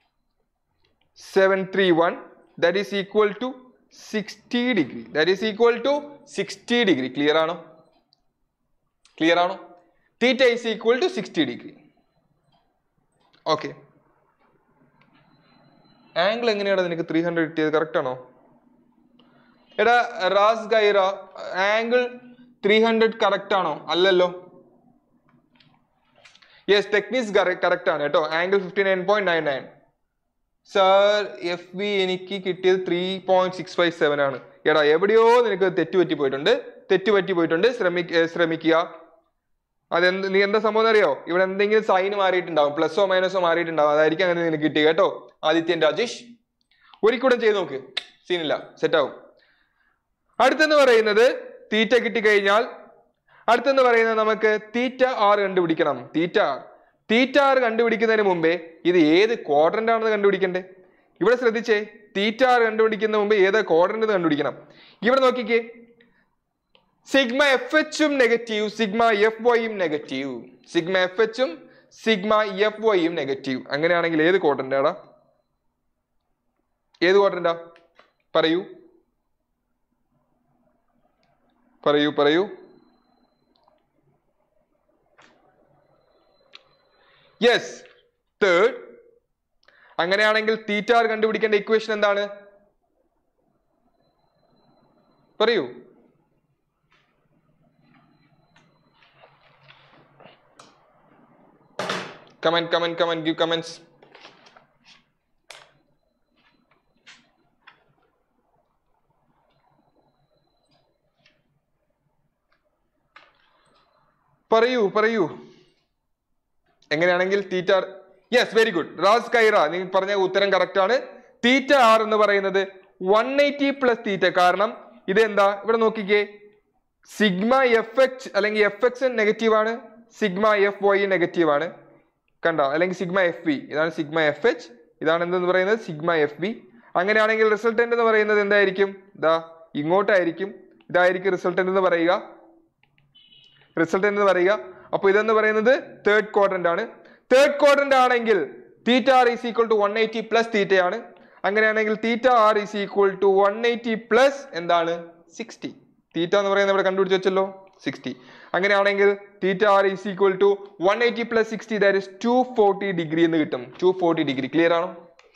seven three one that is equal to sixty degree that is equal to sixty degree clear ആണോ clear ആണോ theta is equal to sixty degree okay angle എങ്ങനെയാണ് നിനക്ക് three hundred കിട്ടിയത് correct ആണോ എടാ റാസ് ഗൈറ angle three hundred correct ആണോ അല്ലല്ലോ യെസ് ടെക്നിക്സ് കറക്റ്റ് ആണ് കേട്ടോ angle fifty nine point nine nine sir F B എനിക്ക് കിട്ടിയത് three point six five seven ആണ് എടാ എവിടെയോ നിനക്ക് തെറ്റ് പറ്റി പോയിട്ടുണ്ട് തെറ്റ് പറ്റി പോയിട്ടുണ്ട് ശ്രമിക്ക ശ്രമിക്കുക അതെന്ത് നീ എന്താ സംഭവം അറിയോ ഇവിടെ എന്തെങ്കിലും സൈൻ മാറിയിട്ടുണ്ടാവും പ്ലസോ മൈനസോ മാറിയിട്ടുണ്ടാവും അതായിരിക്കും അങ്ങനെ നിനക്ക് കിട്ടി കേട്ടോ ആദിത്യൻ രാജേഷ് ഒരിക്കൂടെ ചെയ്ത് നോക്ക് സീനില്ല സെറ്റ് ആവും അടുത്തെന്ന് പറയുന്നത് തീറ്റ കിട്ടിക്കഴിഞ്ഞാൽ അടുത്തെന്ന് പറയുന്നത് നമുക്ക് തീറ്റ ആർ കണ്ടുപിടിക്കണം തീറ്റ ആർ തീറ്റ ആർ കണ്ടുപിടിക്കുന്നതിന് മുമ്പേ ഇത് ഏത് ക്വാഡ്രന്റ് ആണെന്ന് കണ്ടുപിടിക്കണ്ടേ ഇവിടെ ശ്രദ്ധിച്ചേ തീറ്റ ആർ കണ്ടുപിടിക്കുന്ന മുമ്പ് ഏത് ക്വാഡ്രന്റ് കണ്ടുപിടിക്കണം ഇവിടെ നോക്കിക്കേ സിഗ്മ എഫ് എച്ചും നെഗറ്റീവ് സിഗ്മ എഫ് വൈയും നെഗറ്റീവ് സിഗ്മ എഫ് എച്ചും സിഗ്മ എഫ് വൈയും നെഗറ്റീവ് അങ്ങനെയാണെങ്കിൽ ഏത് ക്വാഡ്രന്റാടാ ഏത് ക്വാഡ്രന്റാ പറയൂ പറയൂ പറയൂ യെസ് തേർഡ് അങ്ങനെയാണെങ്കിൽ തീറ്റാർ കണ്ടുപിടിക്കേണ്ട ഇക്വേഷൻ എന്താണ് പറയൂ comment comment comment give comments പറയൂ പറയൂ എങ്ങനെയാണെങ്കിൽ തീറ്റ യെസ് വെരി ഗുഡ് റാസ് കൈറ നിങ്ങൾ പറഞ്ഞ ഉത്തരം കറക്റ്റ് ആണ് തീറ്റ ആർ എന്ന് പറയുന്നത് വൺ എയ്റ്റി പ്ലസ് തീറ്റ കാരണം ഇത് എന്താ ഇവിടെ നോക്കിക്കേ സിഗ്മ എഫ് എച്ച് അല്ലെങ്കിൽ എഫ് എക്സ് നെഗറ്റീവ് ആണ് സിഗ്മ എഫ് വൈ നെഗറ്റീവ് ആണ് കണ്ട അല്ലെങ്കിൽ സിഗ്മ എഫ് ബി ഇതാണ് സിഗ്മ എഫ് എച്ച് ഇതാണ് എന്തെന്ന് പറയുന്നത് സിഗ്മ എഫ് ബി അങ്ങനെയാണെങ്കിൽ റിസൾട്ടന്റ് എന്ന് പറയുന്നത് എന്തായിരിക്കും ഇതാ ഇങ്ങോട്ടായിരിക്കും ഇതായിരിക്കും റിസൾട്ടന്റ് എന്ന് പറയുക റിസൾട്ട് എന്ന് പറയുക അപ്പൊ ഇതെന്ന് പറയുന്നത് തേർഡ് ക്വാഡ്രന്റ് ആണ് തേർഡ് ക്വാഡ്രന്റ് ആണെങ്കിൽ theta R is equal to one eighty plus തീറ്റയാണ് അങ്ങനെയാണെങ്കിൽ theta R is equal to one eighty plus എന്താണ് സിക്സ്റ്റി തീറ്റ എന്ന് പറയുന്നത് ഇവിടെ കണ്ടുപിടിച്ച് വെച്ചല്ലോ സിക്സ്റ്റി അങ്ങനെയാണെങ്കിൽ theta R is equal to one eighty plus sixty that is two forty degree എന്ന് കിട്ടും ടു ഫോർട്ടി ഡിഗ്രി ക്ലിയർ ആണോ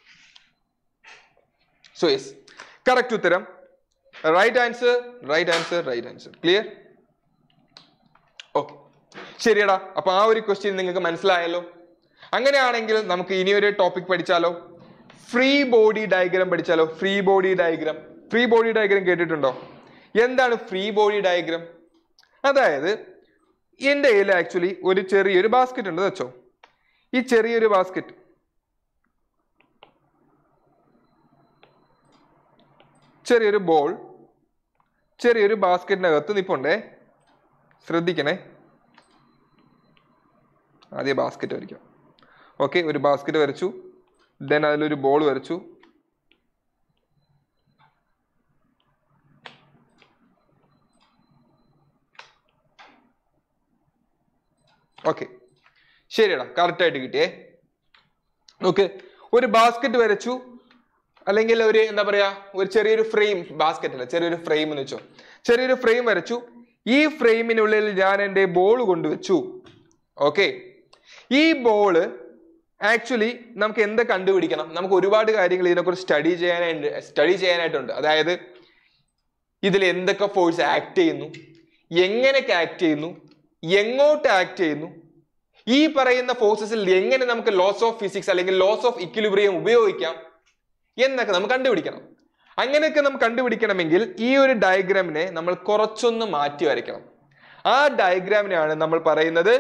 സോ യെസ് കറക്റ്റ് ഉത്തരം right answer right answer right answer clear okay ശരിയടാ അപ്പൊ ആ ഒരു ക്വസ്റ്റ്യൻ നിങ്ങൾക്ക് മനസ്സിലായല്ലോ അങ്ങനെയാണെങ്കിൽ നമുക്ക് ഇനിയൊരു ടോപ്പിക് പഠിച്ചാലോ ഫ്രീ ബോഡി ഡയഗ്രാം പഠിച്ചാലോ free body diagram free body diagram കേട്ടിട്ടുണ്ടോ എന്താണ് ഫ്രീ ബോഡി ഡയഗ്രാം അതായത് എൻ്റെ കയ്യിൽ ആക്ച്വലി ഒരു ചെറിയൊരു ബാസ്ക്കറ്റ് ഉണ്ട് വെച്ചോ ഈ ചെറിയൊരു ബാസ്ക്കറ്റ് ചെറിയൊരു ബോൾ ചെറിയൊരു ബാസ്ക്കറ്റിനകത്ത് നിപ്പുണ്ടേ ശ്രദ്ധിക്കണേ ആദ്യം ബാസ്ക്കറ്റ് വരയ്ക്കാം ഓക്കെ ഒരു ബാസ്ക്കറ്റ് വരച്ചു ദെൻ അതിലൊരു ബോൾ വരച്ചു ഓക്കെ ശരിയടാ കറക്റ്റ് ആയിട്ട് കിട്ടിയേ ഓക്കെ ഒരു ബാസ്ക്കറ്റ് വരച്ചു അല്ലെങ്കിൽ ഒരു എന്താ പറയാ ഒരു ചെറിയൊരു ഫ്രെയിം ബാസ്ക്കറ്റ് അല്ല ചെറിയൊരു ഫ്രെയിം എന്ന് വെച്ചോ ചെറിയൊരു ഫ്രെയിം വരച്ചു ഈ ഫ്രെയിമിനുള്ളിൽ ഞാൻ എൻ്റെ ബോൾ കൊണ്ടുവച്ചു ഓക്കെ ഈ ബോള് ആക്ച്വലി നമുക്ക് എന്ത് കണ്ടുപിടിക്കണം നമുക്ക് ഒരുപാട് കാര്യങ്ങൾ ഇതിനെക്കുറിച്ച് സ്റ്റഡി ചെയ്യാനായിട്ട് സ്റ്റഡി ചെയ്യാനായിട്ടുണ്ട് അതായത് ഇതിൽ എന്തൊക്കെ ഫോഴ്സ് ആക്ട് ചെയ്യുന്നു എങ്ങനെയൊക്കെ ആക്ട് ചെയ്യുന്നു എങ്ങോട്ട് ആക്ട് ചെയ്യുന്നു ഈ പറയുന്ന ഫോഴ്സസിൽ എങ്ങനെ നമുക്ക് ലോസ് ഓഫ് ഫിസിക്സ് അല്ലെങ്കിൽ ലോസ് ഓഫ് ഇക്വിലിബ്രിയം ഉപയോഗിക്കാം എന്നൊക്കെ നമുക്ക് കണ്ടുപിടിക്കണം അങ്ങനെയൊക്കെ നമുക്ക് കണ്ടുപിടിക്കണമെങ്കിൽ ഈ ഒരു ഡയഗ്രാമിനെ നമ്മൾ കുറച്ചൊന്ന് മാറ്റി വരയ്ക്കണം ആ ഡയഗ്രാമിനെയാണ് നമ്മൾ പറയുന്നത്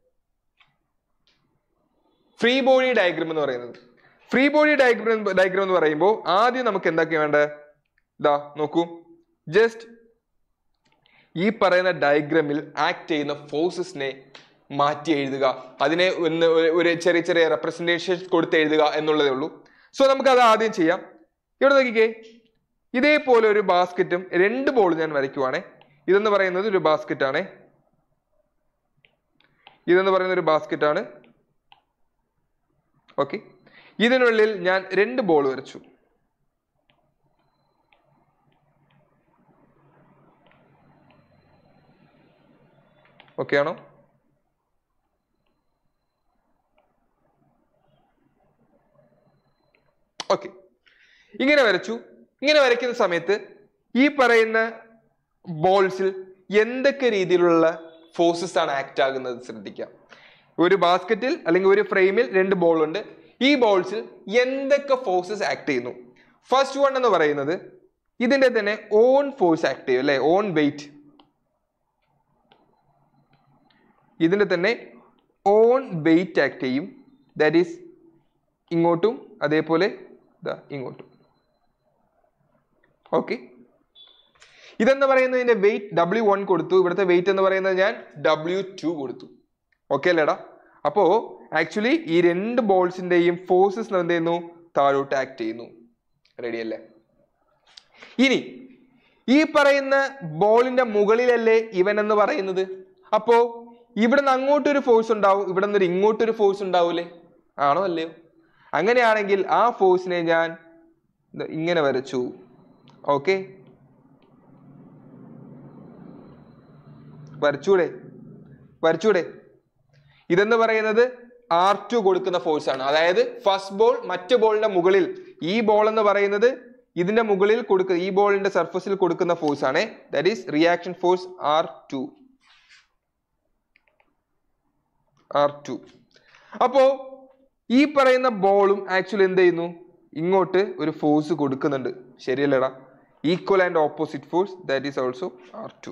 ഫ്രീ ബോഡി ഡയഗ്രാം എന്ന് പറയുന്നത് ഫ്രീ ബോഡി ഡയഗ്രാം ഡയഗ്രാം എന്ന് പറയുമ്പോൾ ആദ്യം നമുക്ക് എന്തൊക്കെയാ വേണ്ടത് ഇതാ നോക്കൂ ജസ്റ്റ് ഈ പറയുന്ന ഡയഗ്രാമിൽ ആക്ട് ചെയ്യുന്ന ഫോഴ്സസിനെ മാറ്റി എഴുതുക അതിനെ ഒന്ന് ഒരു- ഒരു ചെറിയ ചെറിയ റെപ്രസെന്റേഷൻ കൊടുത്ത് എഴുതുക എന്നുള്ളതേ ഉള്ളൂ സോ നമുക്ക് അത് ആദ്യം ചെയ്യാം ഇവിടെ നോക്കിക്കേ ഇതേപോലെ ഒരു ബാസ്ക്കറ്റും രണ്ട് ബോൾ ഞാൻ വരയ്ക്കുവാണേ ഇതെന്ന് പറയുന്നത് ഒരു ബാസ്ക്കറ്റ് ആണേ ഇതെന്ന് പറയുന്ന ഒരു ബാസ്ക്കറ്റ് ആണ് ഓക്കെ ഇതിനുള്ളിൽ ഞാൻ രണ്ട് ബോൾ വരച്ചു ഓക്കെ ആണോ ഓക്കെ ഇങ്ങനെ വരച്ചു ഇങ്ങനെ വരയ്ക്കുന്ന സമയത്ത് ഈ പറയുന്ന ബോൾസിൽ എന്തൊക്കെ രീതിയിലുള്ള ഫോഴ്സസ് ആണ് ആക്ട് ആകുന്നത് ശ്രദ്ധിക്കാം ഒരു ബാസ്ക്കറ്റിൽ അല്ലെങ്കിൽ ഒരു ഫ്രെയിമിൽ രണ്ട് ബോൾ ഉണ്ട് ഈ ബോൾസിൽ എന്തൊക്കെ ഫോഴ്സസ് ആക്ട് ചെയ്യുന്നു ഫസ്റ്റ് വൺ എന്ന് പറയുന്നത് ഇതിന്റെ തന്നെ ഓൺ ഫോഴ്സ് ആക്ട് ചെയ്യും അല്ലെ ഓൺ വെയിറ്റ് ഇതിന്റെ തന്നെ ഓൺ വെയിറ്റ് ആക്ട് ചെയ്യും ദാറ്റ് ഈസ് ഇങ്ങോട്ടും അതേപോലെ ദാ ഇങ്ങോട്ടും ഓക്കെ ഇതെന്ന് പറയുന്നതിന്റെ വെയിറ്റ് ഡബ്ല്യു വൺ കൊടുത്തു ഇവിടുത്തെ വെയിറ്റ് എന്ന് പറയുന്നത് ഞാൻ ഡബ്ല്യു ടു കൊടുത്തു ഓക്കെ അല്ലേടാ അപ്പോ ആക്ച്വലി ഈ രണ്ട് ബോൾസിന്റെയും ഫോഴ്സസ് എന്ത് ചെയ്യുന്നു താഴോട്ട് ആക്ട് ചെയ്യുന്നു റെഡി അല്ലേ ഇനി ഈ പറയുന്ന ബോളിന്റെ മുകളിലല്ലേ ഇവൻ എന്ന് പറയുന്നത് അപ്പോ ഇവിടെ നിന്ന് അങ്ങോട്ടൊരു ഫോഴ്സ് ഉണ്ടാവും ഇവിടെ നിന്ന് ഇങ്ങോട്ടൊരു ഫോഴ്സ് ഉണ്ടാവൂലേ ആണോ അല്ലയോ അങ്ങനെയാണെങ്കിൽ ആ ഫോഴ്സിനെ ഞാൻ ദാ ഇങ്ങനെ വരച്ചു ഓക്കെ വരച്ചൂടെ വരച്ചൂടെ ഇതെന്ന് പറയുന്നത് ആർ ടു കൊടുക്കുന്ന ഫോഴ്സ് ആണ് അതായത് ഫസ്റ്റ് ബോൾ മറ്റു ബോളിന്റെ മുകളിൽ ഈ ബോൾ എന്ന് പറയുന്നത് ഇതിന്റെ മുകളിൽ കൊടുക്കുന്ന ഈ ബോളിന്റെ സർഫസിൽ കൊടുക്കുന്ന ഫോഴ്സ് ആണ് that is reaction force R two R two അപ്പോ ഈ പറയുന്ന ബോളും ആക്ച്വലി എന്ത് ചെയ്യുന്നു ഇങ്ങോട്ട് ഒരു ഫോഴ്സ് കൊടുക്കുന്നുണ്ട് ശരിയല്ലേടാ equal and opposite force that is also R two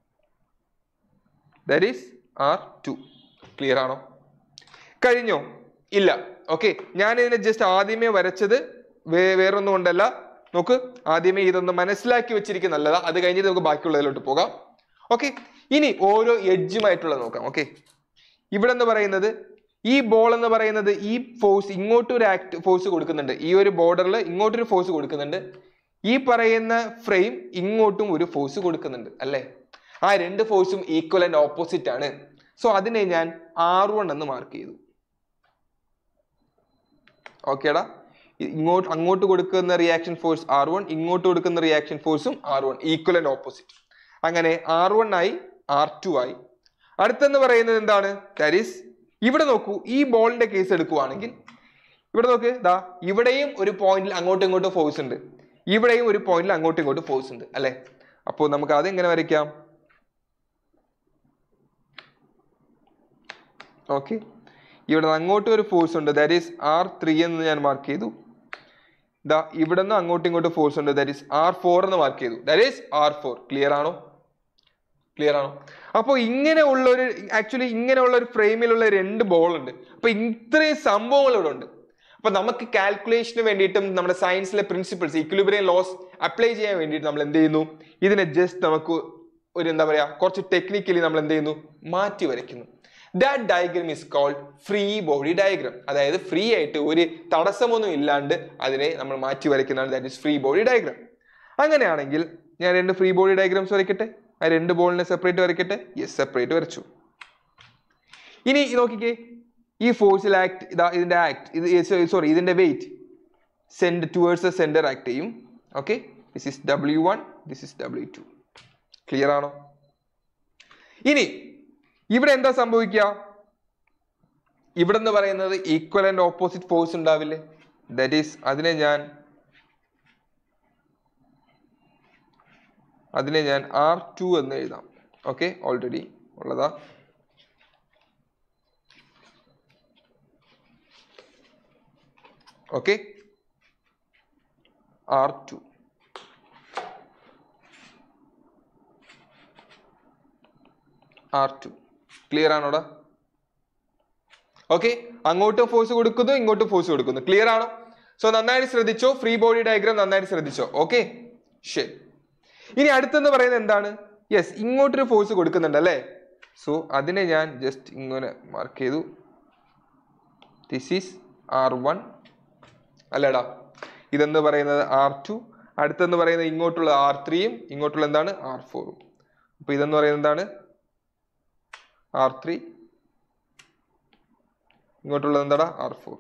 that is R two clear ആണോ കഴിഞ്ഞോ ഇല്ല ഓക്കെ ഞാൻ ഇതിനെ ജസ്റ്റ് ആദ്യമേ വരച്ചത് വേ വേറൊന്നും കൊണ്ടല്ല നോക്ക് ആദ്യമേ ഇതൊന്ന് മനസ്സിലാക്കി വെച്ചിരിക്കുന്ന നല്ലതാ അത് കഴിഞ്ഞിട്ട് നമുക്ക് ബാക്കിയുള്ളതിലോട്ട് പോകാം ഓക്കെ ഇനി ഓരോ എഡ്ജുമായിട്ടുള്ളത് നോക്കാം ഓക്കെ ഇവിടെ എന്ന് പറയുന്നത് ഈ ബോൾ എന്ന് പറയുന്നത് ഈ ഫോഴ്സ് ഇങ്ങോട്ട് ഒരു ആക്ട് ഫോഴ്സ് കൊടുക്കുന്നുണ്ട് ഈ ഒരു ബോർഡറിൽ ഇങ്ങോട്ടൊരു ഫോഴ്സ് കൊടുക്കുന്നുണ്ട് ഈ പറയുന്ന ഫ്രെയിം ഇങ്ങോട്ടും ഒരു ഫോഴ്സ് കൊടുക്കുന്നുണ്ട് അല്ലേ ആ രണ്ട് ഫോഴ്സും ഈക്വൽ ആൻഡ് ഓപ്പോസിറ്റ് ആണ് സോ അതിനെ ഞാൻ ആർ വൺ എന്ന് മാർക്ക് ചെയ്തു ഓക്കേടാ ഇങ്ങോട്ട് അങ്ങോട്ട് കൊടുക്കുന്ന റിയാക്ഷൻ ഫോഴ്സ് ആർ വൺ ഇങ്ങോട്ട് കൊടുക്കുന്ന റിയാക്ഷൻ ഫോഴ്സും R one equal and opposite അങ്ങനെ ആർ വൺ ആയി ആർ ടു ആയി അടുത്തെന്ന് പറയുന്നത് എന്താണ് ദാറ്റ് ഈസ് ഇവിടെ നോക്കൂ ഈ ബോളിന്റെ കേസ് എടുക്കുവാണെങ്കിൽ ഇവിടെ നോക്ക് ദാ ഇവിടെയും ഒരു പോയിന്റിൽ അങ്ങോട്ടും ഇങ്ങോട്ടും ഫോഴ്സ് ഉണ്ട് ഇവിടെയും ഒരു പോയിന്റിൽ അങ്ങോട്ടും ഇങ്ങോട്ടും ഫോഴ്സ് ഉണ്ട് അല്ലെ അപ്പോൾ നമുക്ക് അത് എങ്ങനെ വരയ്ക്കാം ഓക്കെ ഇവിടെ നിന്ന് അങ്ങോട്ടും ഒരു ഫോഴ്സ് ഉണ്ട് ദാറ്റ് ഈസ് ആർ ത്രീ എന്ന് ഞാൻ മാർക്ക് ചെയ്തു ദാ ഇവിടെ നിന്ന് അങ്ങോട്ടും ഇങ്ങോട്ടും ഫോഴ്സ് ഉണ്ട് ദാറ്റ് ഈസ് ആർ ഫോർ എന്ന് മാർക്ക് ചെയ്തു that is R four clear ആണോ ക്ലിയർ ആണോ അപ്പോൾ ഇങ്ങനെ ഉള്ള ഒരു ആക്ച്വലി ഇങ്ങനെയുള്ള ഒരു ഫ്രെയിമിലുള്ള രണ്ട് ബോൾ ഉണ്ട് അപ്പൊ ഇത്രയും സംഭവങ്ങൾ ഇവിടെ ഉണ്ട് അപ്പൊ നമുക്ക് കാൽക്കുലേഷന് വേണ്ടിയിട്ടും നമ്മുടെ സയൻസിലെ പ്രിൻസിപ്പിൾസ് ഇക്വിലിബ്രിയം ലോസ് അപ്ലൈ ചെയ്യാൻ വേണ്ടിയിട്ട് നമ്മൾ എന്ത് ചെയ്യുന്നു ഇതിനെ ജസ്റ്റ് നമുക്ക് ഒരു എന്താ പറയാ കുറച്ച് ടെക്നിക്കലി നമ്മൾ എന്ത് ചെയ്യുന്നു മാറ്റി വരയ്ക്കുന്നു that diagram is called free body diagram അതായത് ഫ്രീ ആയിട്ട് ഒരു തടസ്സമൊന്നും ഇല്ലാണ്ട് അതിനെ നമ്മൾ മാറ്റി വരയ്ക്കുന്നതാണ് that is free body diagram അങ്ങനെയാണെങ്കിൽ ഞാൻ രണ്ട് ഫ്രീ ബോഡി ഡയഗ്രാംസ് വരയ്ക്കട്ടെ ആ രണ്ട് ബോളിനെ സെപ്പറേറ്റ് വരയ്ക്കട്ടെ യെസ് സെപ്പറേറ്റ് വരച്ചു ഇനി നോക്കിക്കേ ഈ ഫോഴ്സിൽ ആക്ട് ഇതാ ഇതിന്റെ ആക്ട് ഇത് സോറി ഇതിന്റെ weight send towards the centre act ചെയ്യും okay this is W one this is W two clear ആണോ ഇനി ഇവിടെ എന്താ സംഭവിക്കുക ഇവിടെ നിന്ന് പറയുന്നത് ഈക്വൽ ആൻഡ് ഓപ്പോസിറ്റ് ഫോഴ്സ് ഉണ്ടാവില്ലേ ദാറ്റ് ഈസ് അതിനെ ഞാൻ അതിനെ ഞാൻ ആർ ടു എന്ന് എഴുതാം ഓക്കെ ഓൾറെഡി ഉള്ളതാ okay R two R two clear ആണോടാ ഓക്കെ അങ്ങോട്ടും ഫോഴ്സ് കൊടുക്കുന്നു ഇങ്ങോട്ടും ഫോഴ്സ് കൊടുക്കുന്നു ക്ലിയർ ആണോ സോ നന്നായിട്ട് ശ്രദ്ധിച്ചോ ഫ്രീ ബോഡി ഡയഗ്രാം നന്നായിട്ട് ശ്രദ്ധിച്ചോ ഓക്കെ ശരി ഇനി അടുത്തെന്ന് പറയുന്നത് എന്താണ് യെസ് ഇങ്ങോട്ടൊരു ഫോഴ്സ് കൊടുക്കുന്നുണ്ട് അല്ലേ സോ അതിനെ ഞാൻ ജസ്റ്റ് ഇങ്ങനെ മാർക്ക് ചെയ്തു ദിസ് ഈസ് ആർ വൺ അല്ലടാ ഇതെന്ന് പറയുന്നത് ആർ ടു അടുത്തെന്ന് പറയുന്നത് ഇങ്ങോട്ടുള്ള ആർ ത്രീയും ഇങ്ങോട്ടുള്ള എന്താണ് ആർ ഫോറും അപ്പൊ ഇതെന്ന് പറയുന്നത് എന്താണ് ആർ ത്രീ ഇങ്ങോട്ടുള്ളത് എന്താടാ R four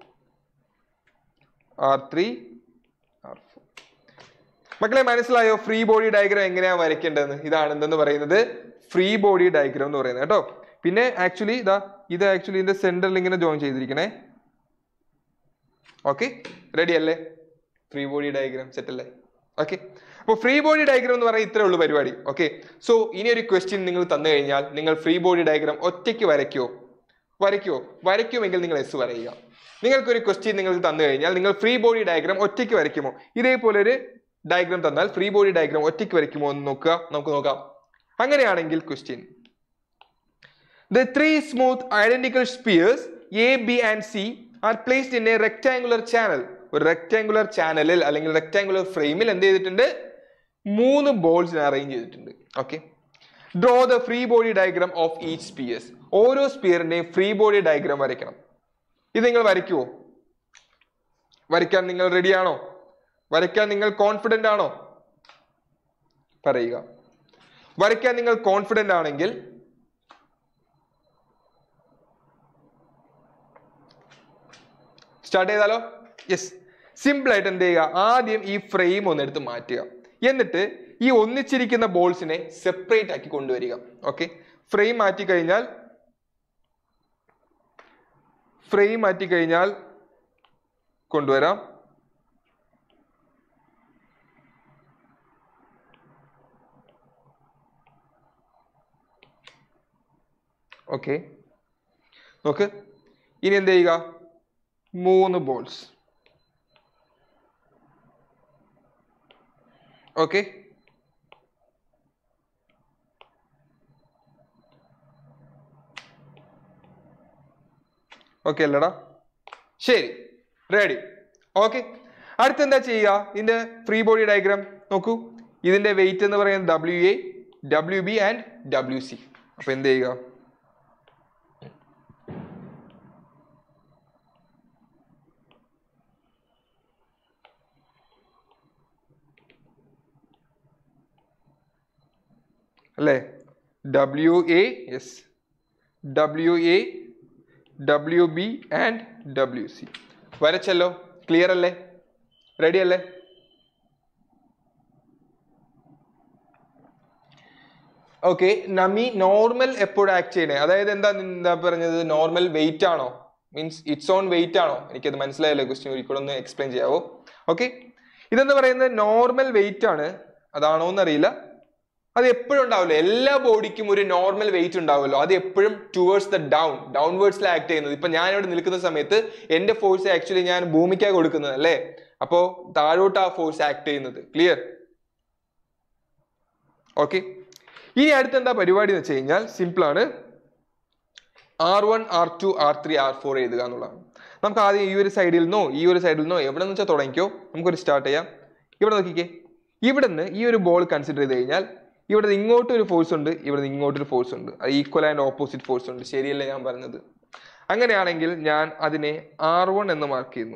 R three R four മക്കളെ മനസ്സിലായോ ഫ്രീ ബോഡി ഡയഗ്രാം എങ്ങനെയാ വരയ്ക്കേണ്ടതെന്ന് ഇതാണ് എന്തെന്ന് പറയുന്നത് ഫ്രീ ബോഡി ഡയഗ്രാം എന്ന് പറയുന്നത് കേട്ടോ പിന്നെ ആക്ച്വലി ഇതാ ഇത് ആക്ച്വലി ഇതിന്റെ സെന്ററിൽ ഇങ്ങനെ ജോയിൻ ചെയ്തിരിക്കണേ ഓക്കെ റെഡി അല്ലേ ഫ്രീ ബോഡി ഡയഗ്രാം സെറ്റ് അല്ലേ ഓക്കെ അപ്പോൾ ഫ്രീ ബോഡി ഡയഗ്രാം എന്ന് പറയുന്നത് ഇത്രേ ഉള്ളൂ പരിപാടി ഓക്കെ സോ ഇനി ഒരു ക്വസ്റ്റ്യൻ നിങ്ങൾ തന്നു കഴിഞ്ഞാൽ നിങ്ങൾ ഫ്രീ ബോഡി ഡയഗ്രാം ഒറ്റയ്ക്ക് വരയ്ക്കുമോ വരയ്ക്കുമോ വരയ്ക്കുമെങ്കിൽ നിങ്ങൾ എസ് വരയ്യുക നിങ്ങൾക്കൊരു ക്വസ്റ്റ്യൻ നിങ്ങൾക്ക് തന്നു കഴിഞ്ഞാൽ നിങ്ങൾ ഫ്രീ ബോഡി ഡയഗ്രാം ഒറ്റയ്ക്ക് വരയ്ക്കുമോ ഇതേപോലെ ഒരു ഡയഗ്രാം തന്നാൽ ഫ്രീ ബോഡി ഡയഗ്രാം ഒറ്റയ്ക്ക് വരയ്ക്കുമോ എന്ന് നോക്കുക നമുക്ക് നോക്കാം അങ്ങനെയാണെങ്കിൽ question The three smooth identical spheres A, B and C are placed in a rectangular channel. ഒരു റെക്ടാങ്കുലർ ചാനലിൽ അല്ലെങ്കിൽ റെക്ടാങ്കുലർ ഫ്രെയിമിൽ എന്ത് ചെയ്തിട്ടുണ്ട് മൂന്ന് ബോൾസിനെ അറേഞ്ച് ചെയ്തിട്ടുണ്ട് okay draw the free body diagram of each spheres ഓരോ സ്പിയറിന്റെയും ഫ്രീ ബോഡി ഡയഗ്രാം വരയ്ക്കണം ഇത് നിങ്ങൾ വരയ്ക്കുവോ വരയ്ക്കാൻ നിങ്ങൾ റെഡിയാണോ വരയ്ക്കാൻ നിങ്ങൾ കോൺഫിഡന്റ് ആണോ പറയുക വരയ്ക്കാൻ നിങ്ങൾ കോൺഫിഡന്റ് ആണെങ്കിൽ സ്റ്റാർട്ട് ചെയ്താലോ യെസ് സിമ്പിൾ ആയിട്ട് എന്ത് ചെയ്യുക ആദ്യം ഈ ഫ്രെയിം ഒന്ന് എടുത്ത് മാറ്റുക എന്നിട്ട് ഈ ഒന്നിച്ചിരിക്കുന്ന ബോൾസിനെ സെപ്പറേറ്റ് ആക്കി കൊണ്ടുവരിക ഓക്കെ ഫ്രെയിം മാറ്റി കഴിഞ്ഞാൽ ഫ്രെയിം മാറ്റി കഴിഞ്ഞാൽ കൊണ്ടുവരാം ഓക്കെ നോക്ക് ഇനി എന്ത് ചെയ്യുക മൂന്ന് ബോൾസ് ഓക്കെ ഓക്കെ അല്ലടാ ശരി റെഡി ഓക്കെ അടുത്ത് എന്താ ചെയ്യുക ഇതിന്റെ ഫ്രീ ബോഡി ഡയഗ്രാം നോക്കൂ ഇതിന്റെ വെയിറ്റ് എന്ന് പറയുന്നത് W A W B and W C അപ്പൊ എന്ത് ചെയ്യുക അല്ലേ W A S W A W B and W C വരച്ചല്ലോ ക്ലിയർ അല്ലേ റെഡി അല്ലേ ഓക്കെ നമി നോർമൽ എപ്പോഴും ആക്ട് ചെയ്യണേ അതായത് എന്താ എന്താ പറഞ്ഞത് നോർമൽ വെയിറ്റ് ആണോ മീൻസ് ഇറ്റ്സ് ഓൺ വെയിറ്റ് ആണോ എനിക്കത് മനസ്സിലായല്ലോ ക്വസ്റ്റ്യൻ ഒരിക്കലും ഒന്ന് എക്സ്പ്ലെയിൻ ചെയ്യാവോ ഓക്കെ ഇതെന്ന് പറയുന്നത് നോർമൽ വെയിറ്റ് ആണ് അതാണോ എന്നറിയില്ല അത് എപ്പോഴും ഉണ്ടാവില്ല എല്ലാ ബോഡിക്കും ഒരു നോർമൽ വെയിറ്റ് ഉണ്ടാവുമല്ലോ അത് എപ്പോഴും ടുവേർഡ്സ് ദ ഡൗൺ ഡൗൺവേർഡ്സിൽ ആക്ട് ചെയ്യുന്നത് ഇപ്പൊ ഞാൻ ഇവിടെ നിൽക്കുന്ന സമയത്ത് എന്റെ ഫോഴ്സ് ആക്ച്വലി ഞാൻ ഭൂമിക്കാണ് കൊടുക്കുന്നത് അല്ലേ അപ്പോ താഴോട്ട് ആ ഫോഴ്സ് ആക്ട് ചെയ്യുന്നത് ക്ലിയർ ഓക്കെ ഇനി അടുത്ത എന്താ പരിപാടി എന്ന് വെച്ച് കഴിഞ്ഞാൽ സിമ്പിൾ ആണ് R one R two R three R four എഴുതുക എന്നുള്ളതാണ് നമുക്ക് ആദ്യം ഈ ഒരു സൈഡിൽ നിന്നോ ഈ ഒരു സൈഡിൽ നിന്നോ എവിടെ നിന്ന് വെച്ചാൽ തുടങ്ങിക്കോ നമുക്കൊരു സ്റ്റാർട്ട് ചെയ്യാം ഇവിടെ നോക്കിക്കേ ഇവിടെ നിന്ന് ഈ ഒരു ബോൾ കൺസിഡർ ചെയ്ത് കഴിഞ്ഞാൽ ഇവിടെ നിന്ന് ഇങ്ങോട്ടും ഒരു ഫോഴ്സ് ഉണ്ട് ഇവിടെ നിന്ന് ഇങ്ങോട്ടൊരു ഫോഴ്സ് ഉണ്ട് അത് ഈക്വൽ ആൻഡ് ഓപ്പോസിറ്റ് ഫോഴ്സ് ഉണ്ട് ശരിയല്ലേ ഞാൻ പറഞ്ഞത് അങ്ങനെയാണെങ്കിൽ ഞാൻ അതിനെ ആർ വൺ എന്ന് മാർക്ക് ചെയ്യുന്നു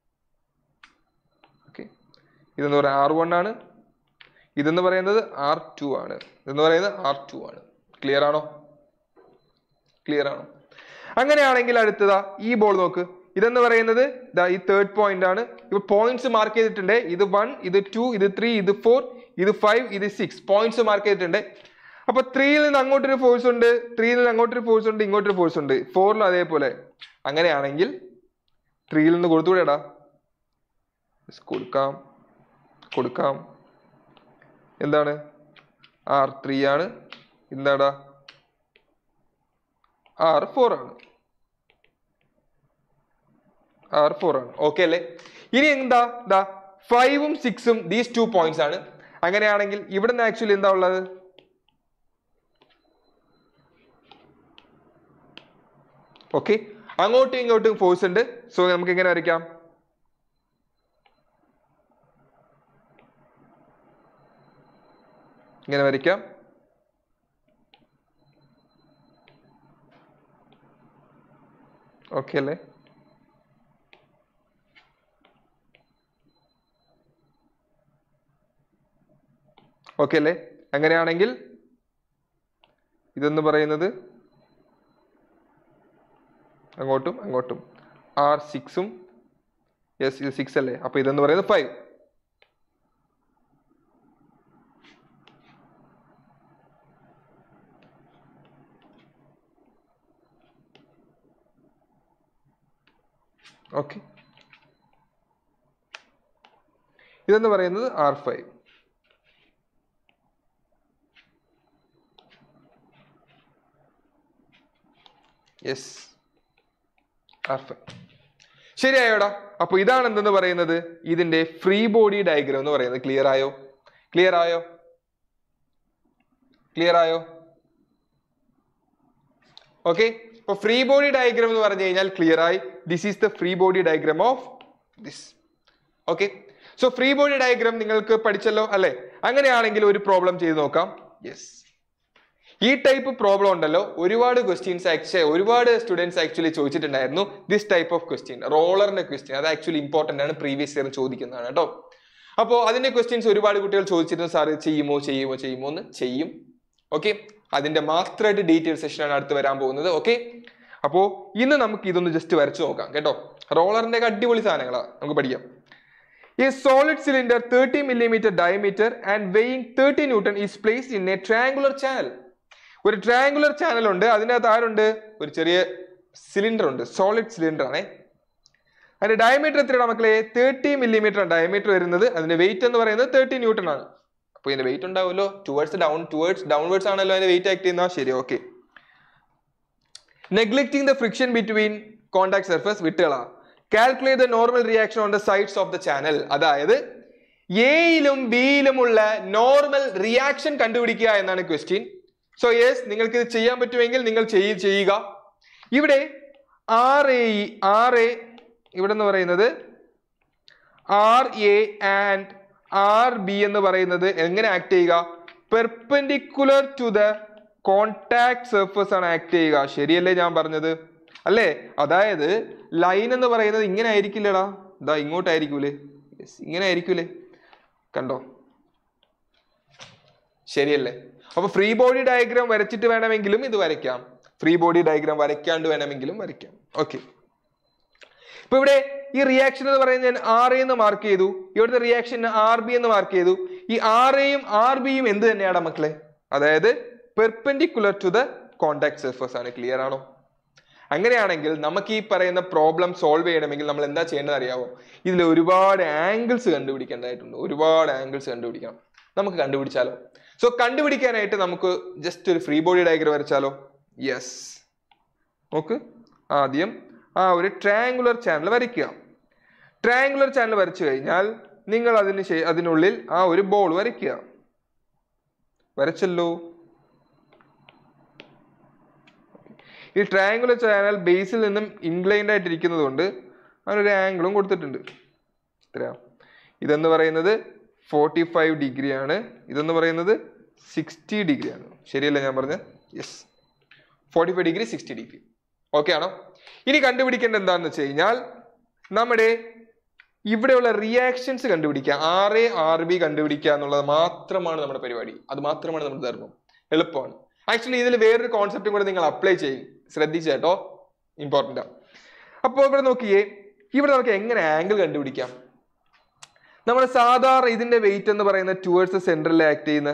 ഓക്കെ ഇതെന്ന് പറയുന്നത് ആർ വൺ ആണ് ഇതെന്ന് പറയുന്നത് ആർ ടു ആണ് ഇതെന്ന് പറയുന്നത് ആർ ടു ആണ് ക്ലിയർ ആണോ ക്ലിയർ ആണോ അങ്ങനെയാണെങ്കിൽ അടുത്തതാ ഈ ബോൾ നോക്ക് ഇതെന്ന് പറയുന്നത് ദാ ഈ തേർഡ് പോയിന്റ് ആണ് ഇപ്പൊ പോയിന്റ്സ് മാർക്ക് ചെയ്തിട്ടുണ്ട് ഇത് വൺ ഇത് ടു ഇത് ത്രീ ഇത് ഫോർ ഇത് ഫൈവ് ഇത് സിക്സ് പോയിന്റ്സ് മാർക്ക് ചെയ്തിട്ടുണ്ട് അപ്പൊ ത്രീയിൽ നിന്ന് അങ്ങോട്ടൊരു ഫോഴ്സ് ഉണ്ട് ത്രീയിൽ നിന്ന് അങ്ങോട്ടൊരു ഫോഴ്സ് ഉണ്ട് ഇങ്ങോട്ടൊരു ഫോഴ്സ് ഉണ്ട് ഫോറിലും അതേപോലെ അങ്ങനെയാണെങ്കിൽ ത്രീയിൽ നിന്ന് കൊടുത്തുകൂടെടാ Yes, കൊടുക്കാം കൊടുക്കാം എന്താണ് ആർ ത്രീ ആണ് എന്താടാ ആർ ഫോർ ആണ് ആർ ഫോർ ആണ് ഓക്കെ അല്ലേ ഇനി എന്താ ദാ ഫൈവും സിക്സും ദീസ് ടു പോയിന്റ്സ് ആണ് അങ്ങനെയാണെങ്കിൽ ഇവിടെ നിന്ന് ആക്ച്വലി എന്താ ഉള്ളത് ഓക്കെ അങ്ങോട്ടും ഇങ്ങോട്ടും ഫോഴ്സ് ഉണ്ട് സോ നമുക്ക് എങ്ങനെ വരയ്ക്കാം ഇങ്ങനെ വരയ്ക്കാം ഓക്കെ അല്ലേ ഓക്കെ അല്ലേ അങ്ങനെയാണെങ്കിൽ ഇതെന്ന് പറയുന്നത് അങ്ങോട്ടും അങ്ങോട്ടും ആർ സിക്സും യെസ് ഇത് സിക്സ് അല്ലേ അപ്പൊ ഇതെന്ന് പറയുന്നത് ഫൈവ് ഓക്കെ ഇതെന്ന് പറയുന്നത് R five yes R five ശരിയായോടാ അപ്പൊ ഇതാണ് എന്തെന്ന് പറയുന്നത് ഇതിന്റെ ഫ്രീ ബോഡി ഡയഗ്രാം എന്ന് പറയുന്നത് ക്ലിയർ ആയോ ക്ലിയർ ആയോ ക്ലിയർ ആയോ ഓക്കെ അപ്പൊ ഫ്രീ ബോഡി ഡയഗ്രാം എന്ന് പറഞ്ഞു കഴിഞ്ഞാൽ ക്ലിയർ ആയി this is the free body diagram of this okay so free body diagram നിങ്ങൾക്ക് പഠിച്ചല്ലോ അല്ലെ അങ്ങനെയാണെങ്കിൽ ഒരു പ്രോബ്ലം ചെയ്ത് നോക്കാം യെസ് ഈ ടൈപ്പ് പ്രോബ്ലം ഉണ്ടല്ലോ ഒരുപാട് ക്വസ്റ്റ്യൻസ് ആക്ച്വലി ഒരുപാട് സ്റ്റുഡൻസ് ആക്ച്വലി ചോദിച്ചിട്ടുണ്ടായിരുന്നു ദിസ് ടൈപ്പ് ഓഫ് ക്വസ്റ്റ്യൻ റോളറിന്റെ ക്വസ്റ്റ്യൻ അത് ആക്ച്വലി ഇമ്പോർട്ടന്റ് ആണ് പ്രീവിയസ് ഇയർ ചോദിക്കുന്നതാണ് കേട്ടോ അപ്പോൾ അതിന്റെ ക്വസ്റ്റ്യൻസ് ഒരുപാട് കുട്ടികൾ ചോദിച്ചിരുന്നു സാറ് ചെയ്യുമോ ചെയ്യുമോ ചെയ്യുമോ എന്ന് ചെയ്യും ഓക്കെ അതിന്റെ മാത്രമായിട്ട് ഡീറ്റെയിൽ സെഷനാണ് അടുത്ത് വരാൻ പോകുന്നത് ഓക്കെ അപ്പോൾ ഇന്ന് നമുക്ക് ഇതൊന്ന് ജസ്റ്റ് വരച്ചു നോക്കാം കേട്ടോ റോളറിന്റെ ഒക്കെ അടിപൊളി സാധനങ്ങളാണ് നമുക്ക് പഠിക്കാം A solid cylinder 30 millimeter diameter and weighing 30 newton is placed in a triangular channel. ഒരു ട്രയാങ്കുലർ ചാനൽ ഉണ്ട് അതിനകത്ത് ആരുണ്ട് ഒരു ചെറിയ സിലിണ്ടർ ഉണ്ട് സോളിഡ് സിലിണ്ടർ ആണേ അതിന്റെ ഡയമീറ്റർ എത്രയാണ് മക്കളെ തേർട്ടി മില്ലിമീറ്റർ ഡയമീറ്റർ വരുന്നത് അതിന്റെ വെയിറ്റ് എന്ന് പറയുന്നത് തേർട്ടി ന്യൂട്ടൺ ആണ് അപ്പൊ ഇതിന്റെ വെയിറ്റ് ഉണ്ടാവുമല്ലോ ടുവേർഡ്സ് ഡൗൺ ടുവേർഡ്സ് ഡൗൺവേർഡ്സ് ആണല്ലോ അതിന്റെ വെയിറ്റ് ആക്ട് ചെയ്യുന്ന ശരി okay neglecting the friction between contact surface വിട്ടുകളാ calculate the normal reaction on the sides of the channel അതായത് എയിലും ബിയിലുമുള്ള നോർമൽ റിയാക്ഷൻ കണ്ടുപിടിക്കുക എന്നാണ് ക്വസ്റ്റ്യൻ സോ യെസ് നിങ്ങൾക്ക് ഇത് ചെയ്യാൻ പറ്റുമെങ്കിൽ നിങ്ങൾ ചെയ്യ- ചെയ്യുക ഇവിടെ ആർ എ ആർ എ ഇവിടെ എന്ന് പറയുന്നത് R A and R B എന്ന് പറയുന്നത് എങ്ങനെ ആക്ട് ചെയ്യുക perpendicular to the contact surface ആണ് ആക്ട് ചെയ്യുക ശരിയല്ലേ ഞാൻ പറഞ്ഞത് അല്ലേ അതായത് ലൈൻ എന്ന് പറയുന്നത് ഇങ്ങനെ ആയിരിക്കില്ലടാ ഇതാ ഇങ്ങോട്ടായിരിക്കൂലേ Yes, ഇങ്ങനെ ആയിരിക്കൂലേ കണ്ടോ ശരിയല്ലേ അപ്പൊ ഫ്രീ ബോഡി ഡയഗ്രാം വരച്ചിട്ട് വേണമെങ്കിലും ഇത് വരയ്ക്കാം ഫ്രീ ബോഡി ഡയഗ്രാം വരയ്ക്കാണ്ട് വേണമെങ്കിലും വരയ്ക്കാം ഓക്കെ ഇപ്പൊ ഇവിടെ ഈ റിയാക്ഷൻ എന്ന് പറയുന്നത് ഞാൻ ആർ എന്ന് മാർക്ക് ചെയ്തു ഇവിടുത്തെ റിയാക്ഷൻ ആർ ബി എന്ന് മാർക്ക് ചെയ്തു ഈ ആർ എയും ആർ ബിയും എന്ത് തന്നെയാണ് മക്കളെ അതായത് perpendicular to the contact surface ആണ് ക്ലിയർ ആണോ അങ്ങനെയാണെങ്കിൽ നമുക്ക് ഈ പറയുന്ന പ്രോബ്ലം സോൾവ് ചെയ്യണമെങ്കിൽ നമ്മൾ എന്താ ചെയ്യേണ്ടത് അറിയാവോ ഇതിൽ ഒരുപാട് ആംഗിൾസ് കണ്ടുപിടിക്കേണ്ടതായിട്ടുണ്ട് ഒരുപാട് ആംഗിൾസ് കണ്ടുപിടിക്കണം നമുക്ക് കണ്ടുപിടിച്ചാലോ സോ കണ്ടുപിടിക്കാനായിട്ട് നമുക്ക് ജസ്റ്റ് ഒരു ഫ്രീ ബോഡി ഡയഗ്രം വരച്ചാലോ യെസ് നോക്ക് ആദ്യം ആ ഒരു ട്രയാങ്കുലർ ചാനൽ വരയ്ക്കുക ട്രയാങ്കുലർ ചാനൽ വരച്ചു കഴിഞ്ഞാൽ നിങ്ങൾ അതിന് ശേ- അതിനുള്ളിൽ ആ ഒരു ബോൾ വരയ്ക്കുക വരച്ചല്ലോ ഈ ട്രയാങ്കുലർ ചാനൽ ബേസിൽ നിന്നും ഇൻക്ലൈൻഡ് ആയിട്ടിരിക്കുന്നത് കൊണ്ട് അതിനൊരു ആംഗിളും കൊടുത്തിട്ടുണ്ട് ഇത്രയാ ഇതെന്ന് പറയുന്നത് ഫോർട്ടി ഫൈവ് ഡിഗ്രി ആണ് ഇതെന്ന് പറയുന്നത് സിക്സ്റ്റി ഡിഗ്രി ആണ് ശരിയല്ലേ ഞാൻ പറഞ്ഞത് yes forty five degree sixty degree okay ആണോ ഇനി കണ്ടുപിടിക്കേണ്ടത് എന്താണെന്ന് വെച്ച് കഴിഞ്ഞാൽ നമ്മുടെ ഇവിടെയുള്ള റിയാക്ഷൻസ് കണ്ടുപിടിക്കുക ആർ എ ആർ ബി കണ്ടുപിടിക്കുക എന്നുള്ളത് മാത്രമാണ് നമ്മുടെ പരിപാടി അത് മാത്രമാണ് നമ്മുടെ ധർമ്മം എളുപ്പമാണ് ആക്ച്വലി ഇതിൽ വേറൊരു കോൺസെപ്റ്റും കൂടെ നിങ്ങൾ അപ്ലൈ ചെയ്യും ശ്രദ്ധിച്ചു കേട്ടോ ഇമ്പോർട്ടൻ്റ് അപ്പോൾ ഇവിടെ നോക്കിയേ ഇവിടെ നമുക്ക് എങ്ങനെ ആംഗിൾ കണ്ടുപിടിക്കാം നമ്മൾ സാധാരണ ഇതിന്റെ വെയിറ്റ് എന്ന് പറയുന്നത് ടുവേർഡ്സ് സെൻട്രലിൽ ആക്ട് ചെയ്യുന്ന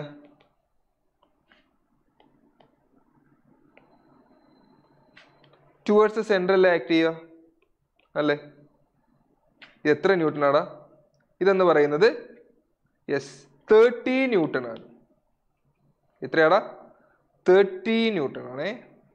ടുവേർഡ്സ് സെൻട്രൽ ആക്ട് ചെയ്യുക അല്ലേ ഇത് എത്ര ന്യൂട്ടൺ ആടാ ഇതെന്ന് പറയുന്നത് യെസ് തേർട്ടി ന്യൂട്ടൺ ആണ് എത്രയാടാ തേർട്ടി ന്യൂട്ടൺ ആണേ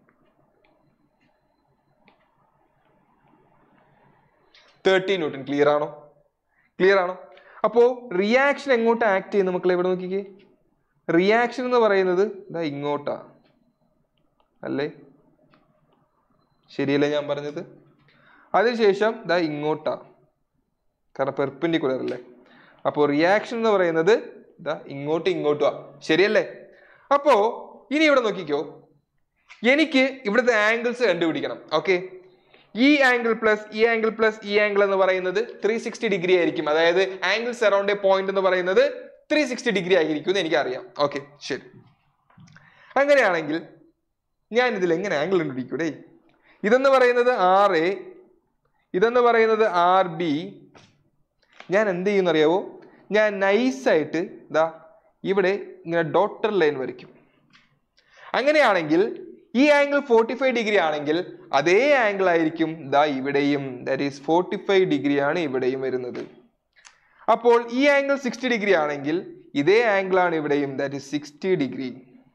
തേർട്ടി ന്യൂട്ടൺ ക്ലിയർ ആണോ ക്ലിയർ ആണോ അപ്പോ റിയാക്ഷൻ എങ്ങോട്ട് ആക്ട് ചെയ്യുന്നു മക്കളെ ഇവിടെ നോക്കിക്കേ റിയാക്ഷൻ എന്ന് പറയുന്നത് ഇതാ ഇങ്ങോട്ടാ അല്ലേ ശരിയല്ലേ ഞാൻ പറഞ്ഞത് അതിനുശേഷം ഇതാ ഇങ്ങോട്ടാ കാരണം പെർപെൻഡിക്കുലർ അല്ലേ അപ്പോൾ റിയാക്ഷൻ എന്ന് പറയുന്നത് ഇതാ ഇങ്ങോട്ടും ഇങ്ങോട്ടും ആ ശരിയല്ലേ അപ്പോ ഇനി ഇവിടെ നോക്കിക്കോ എനിക്ക് ഇവിടുത്തെ ആംഗിൾസ് കണ്ടുപിടിക്കണം ഓക്കെ ഈ ആംഗിൾ പ്ലസ് ഈ ആംഗിൾ പ്ലസ് ഈ ആംഗിൾ എന്ന് പറയുന്നത് ത്രീ സിക്സ്റ്റി ഡിഗ്രി ആയിരിക്കും അതായത് ആംഗിൾസ് അറൗണ്ട് എ പോയിന്റ് എന്ന് പറയുന്നത് ത്രീ സിക്സ്റ്റി ഡിഗ്രി ആയിരിക്കും എന്ന് എനിക്കറിയാം ഓക്കെ ശരി അങ്ങനെയാണെങ്കിൽ ഞാൻ ഇതിൽ എങ്ങനെ ആംഗിൾ കണ്ടുപിടിക്കൂടേ ഇതെന്ന് പറയുന്നത് ആർ എ ഇതെന്ന് പറയുന്നത് ആർ ബി ഞാൻ എന്ത് ചെയ്യുമെന്നറിയാവോ ഞാൻ നൈസായിട്ട് ഇതാ ഇവിടെ ഇങ്ങനെ ഡോട്ടർ ലൈൻ വരയ്ക്കും അങ്ങനെയാണെങ്കിൽ ഈ ആംഗിൾ ഫോർട്ടി ഫൈവ് ഡിഗ്രി ആണെങ്കിൽ അതേ ആംഗിൾ ആയിരിക്കും ദാ ഇവിടെയും that is forty five degree ആണ് ഇവിടെയും വരുന്നത് അപ്പോൾ ഈ ആംഗിൾ സിക്സ്റ്റി ഡിഗ്രി ആണെങ്കിൽ ഇതേ ആംഗിൾ ആണ് ഇവിടെയും that is sixty degree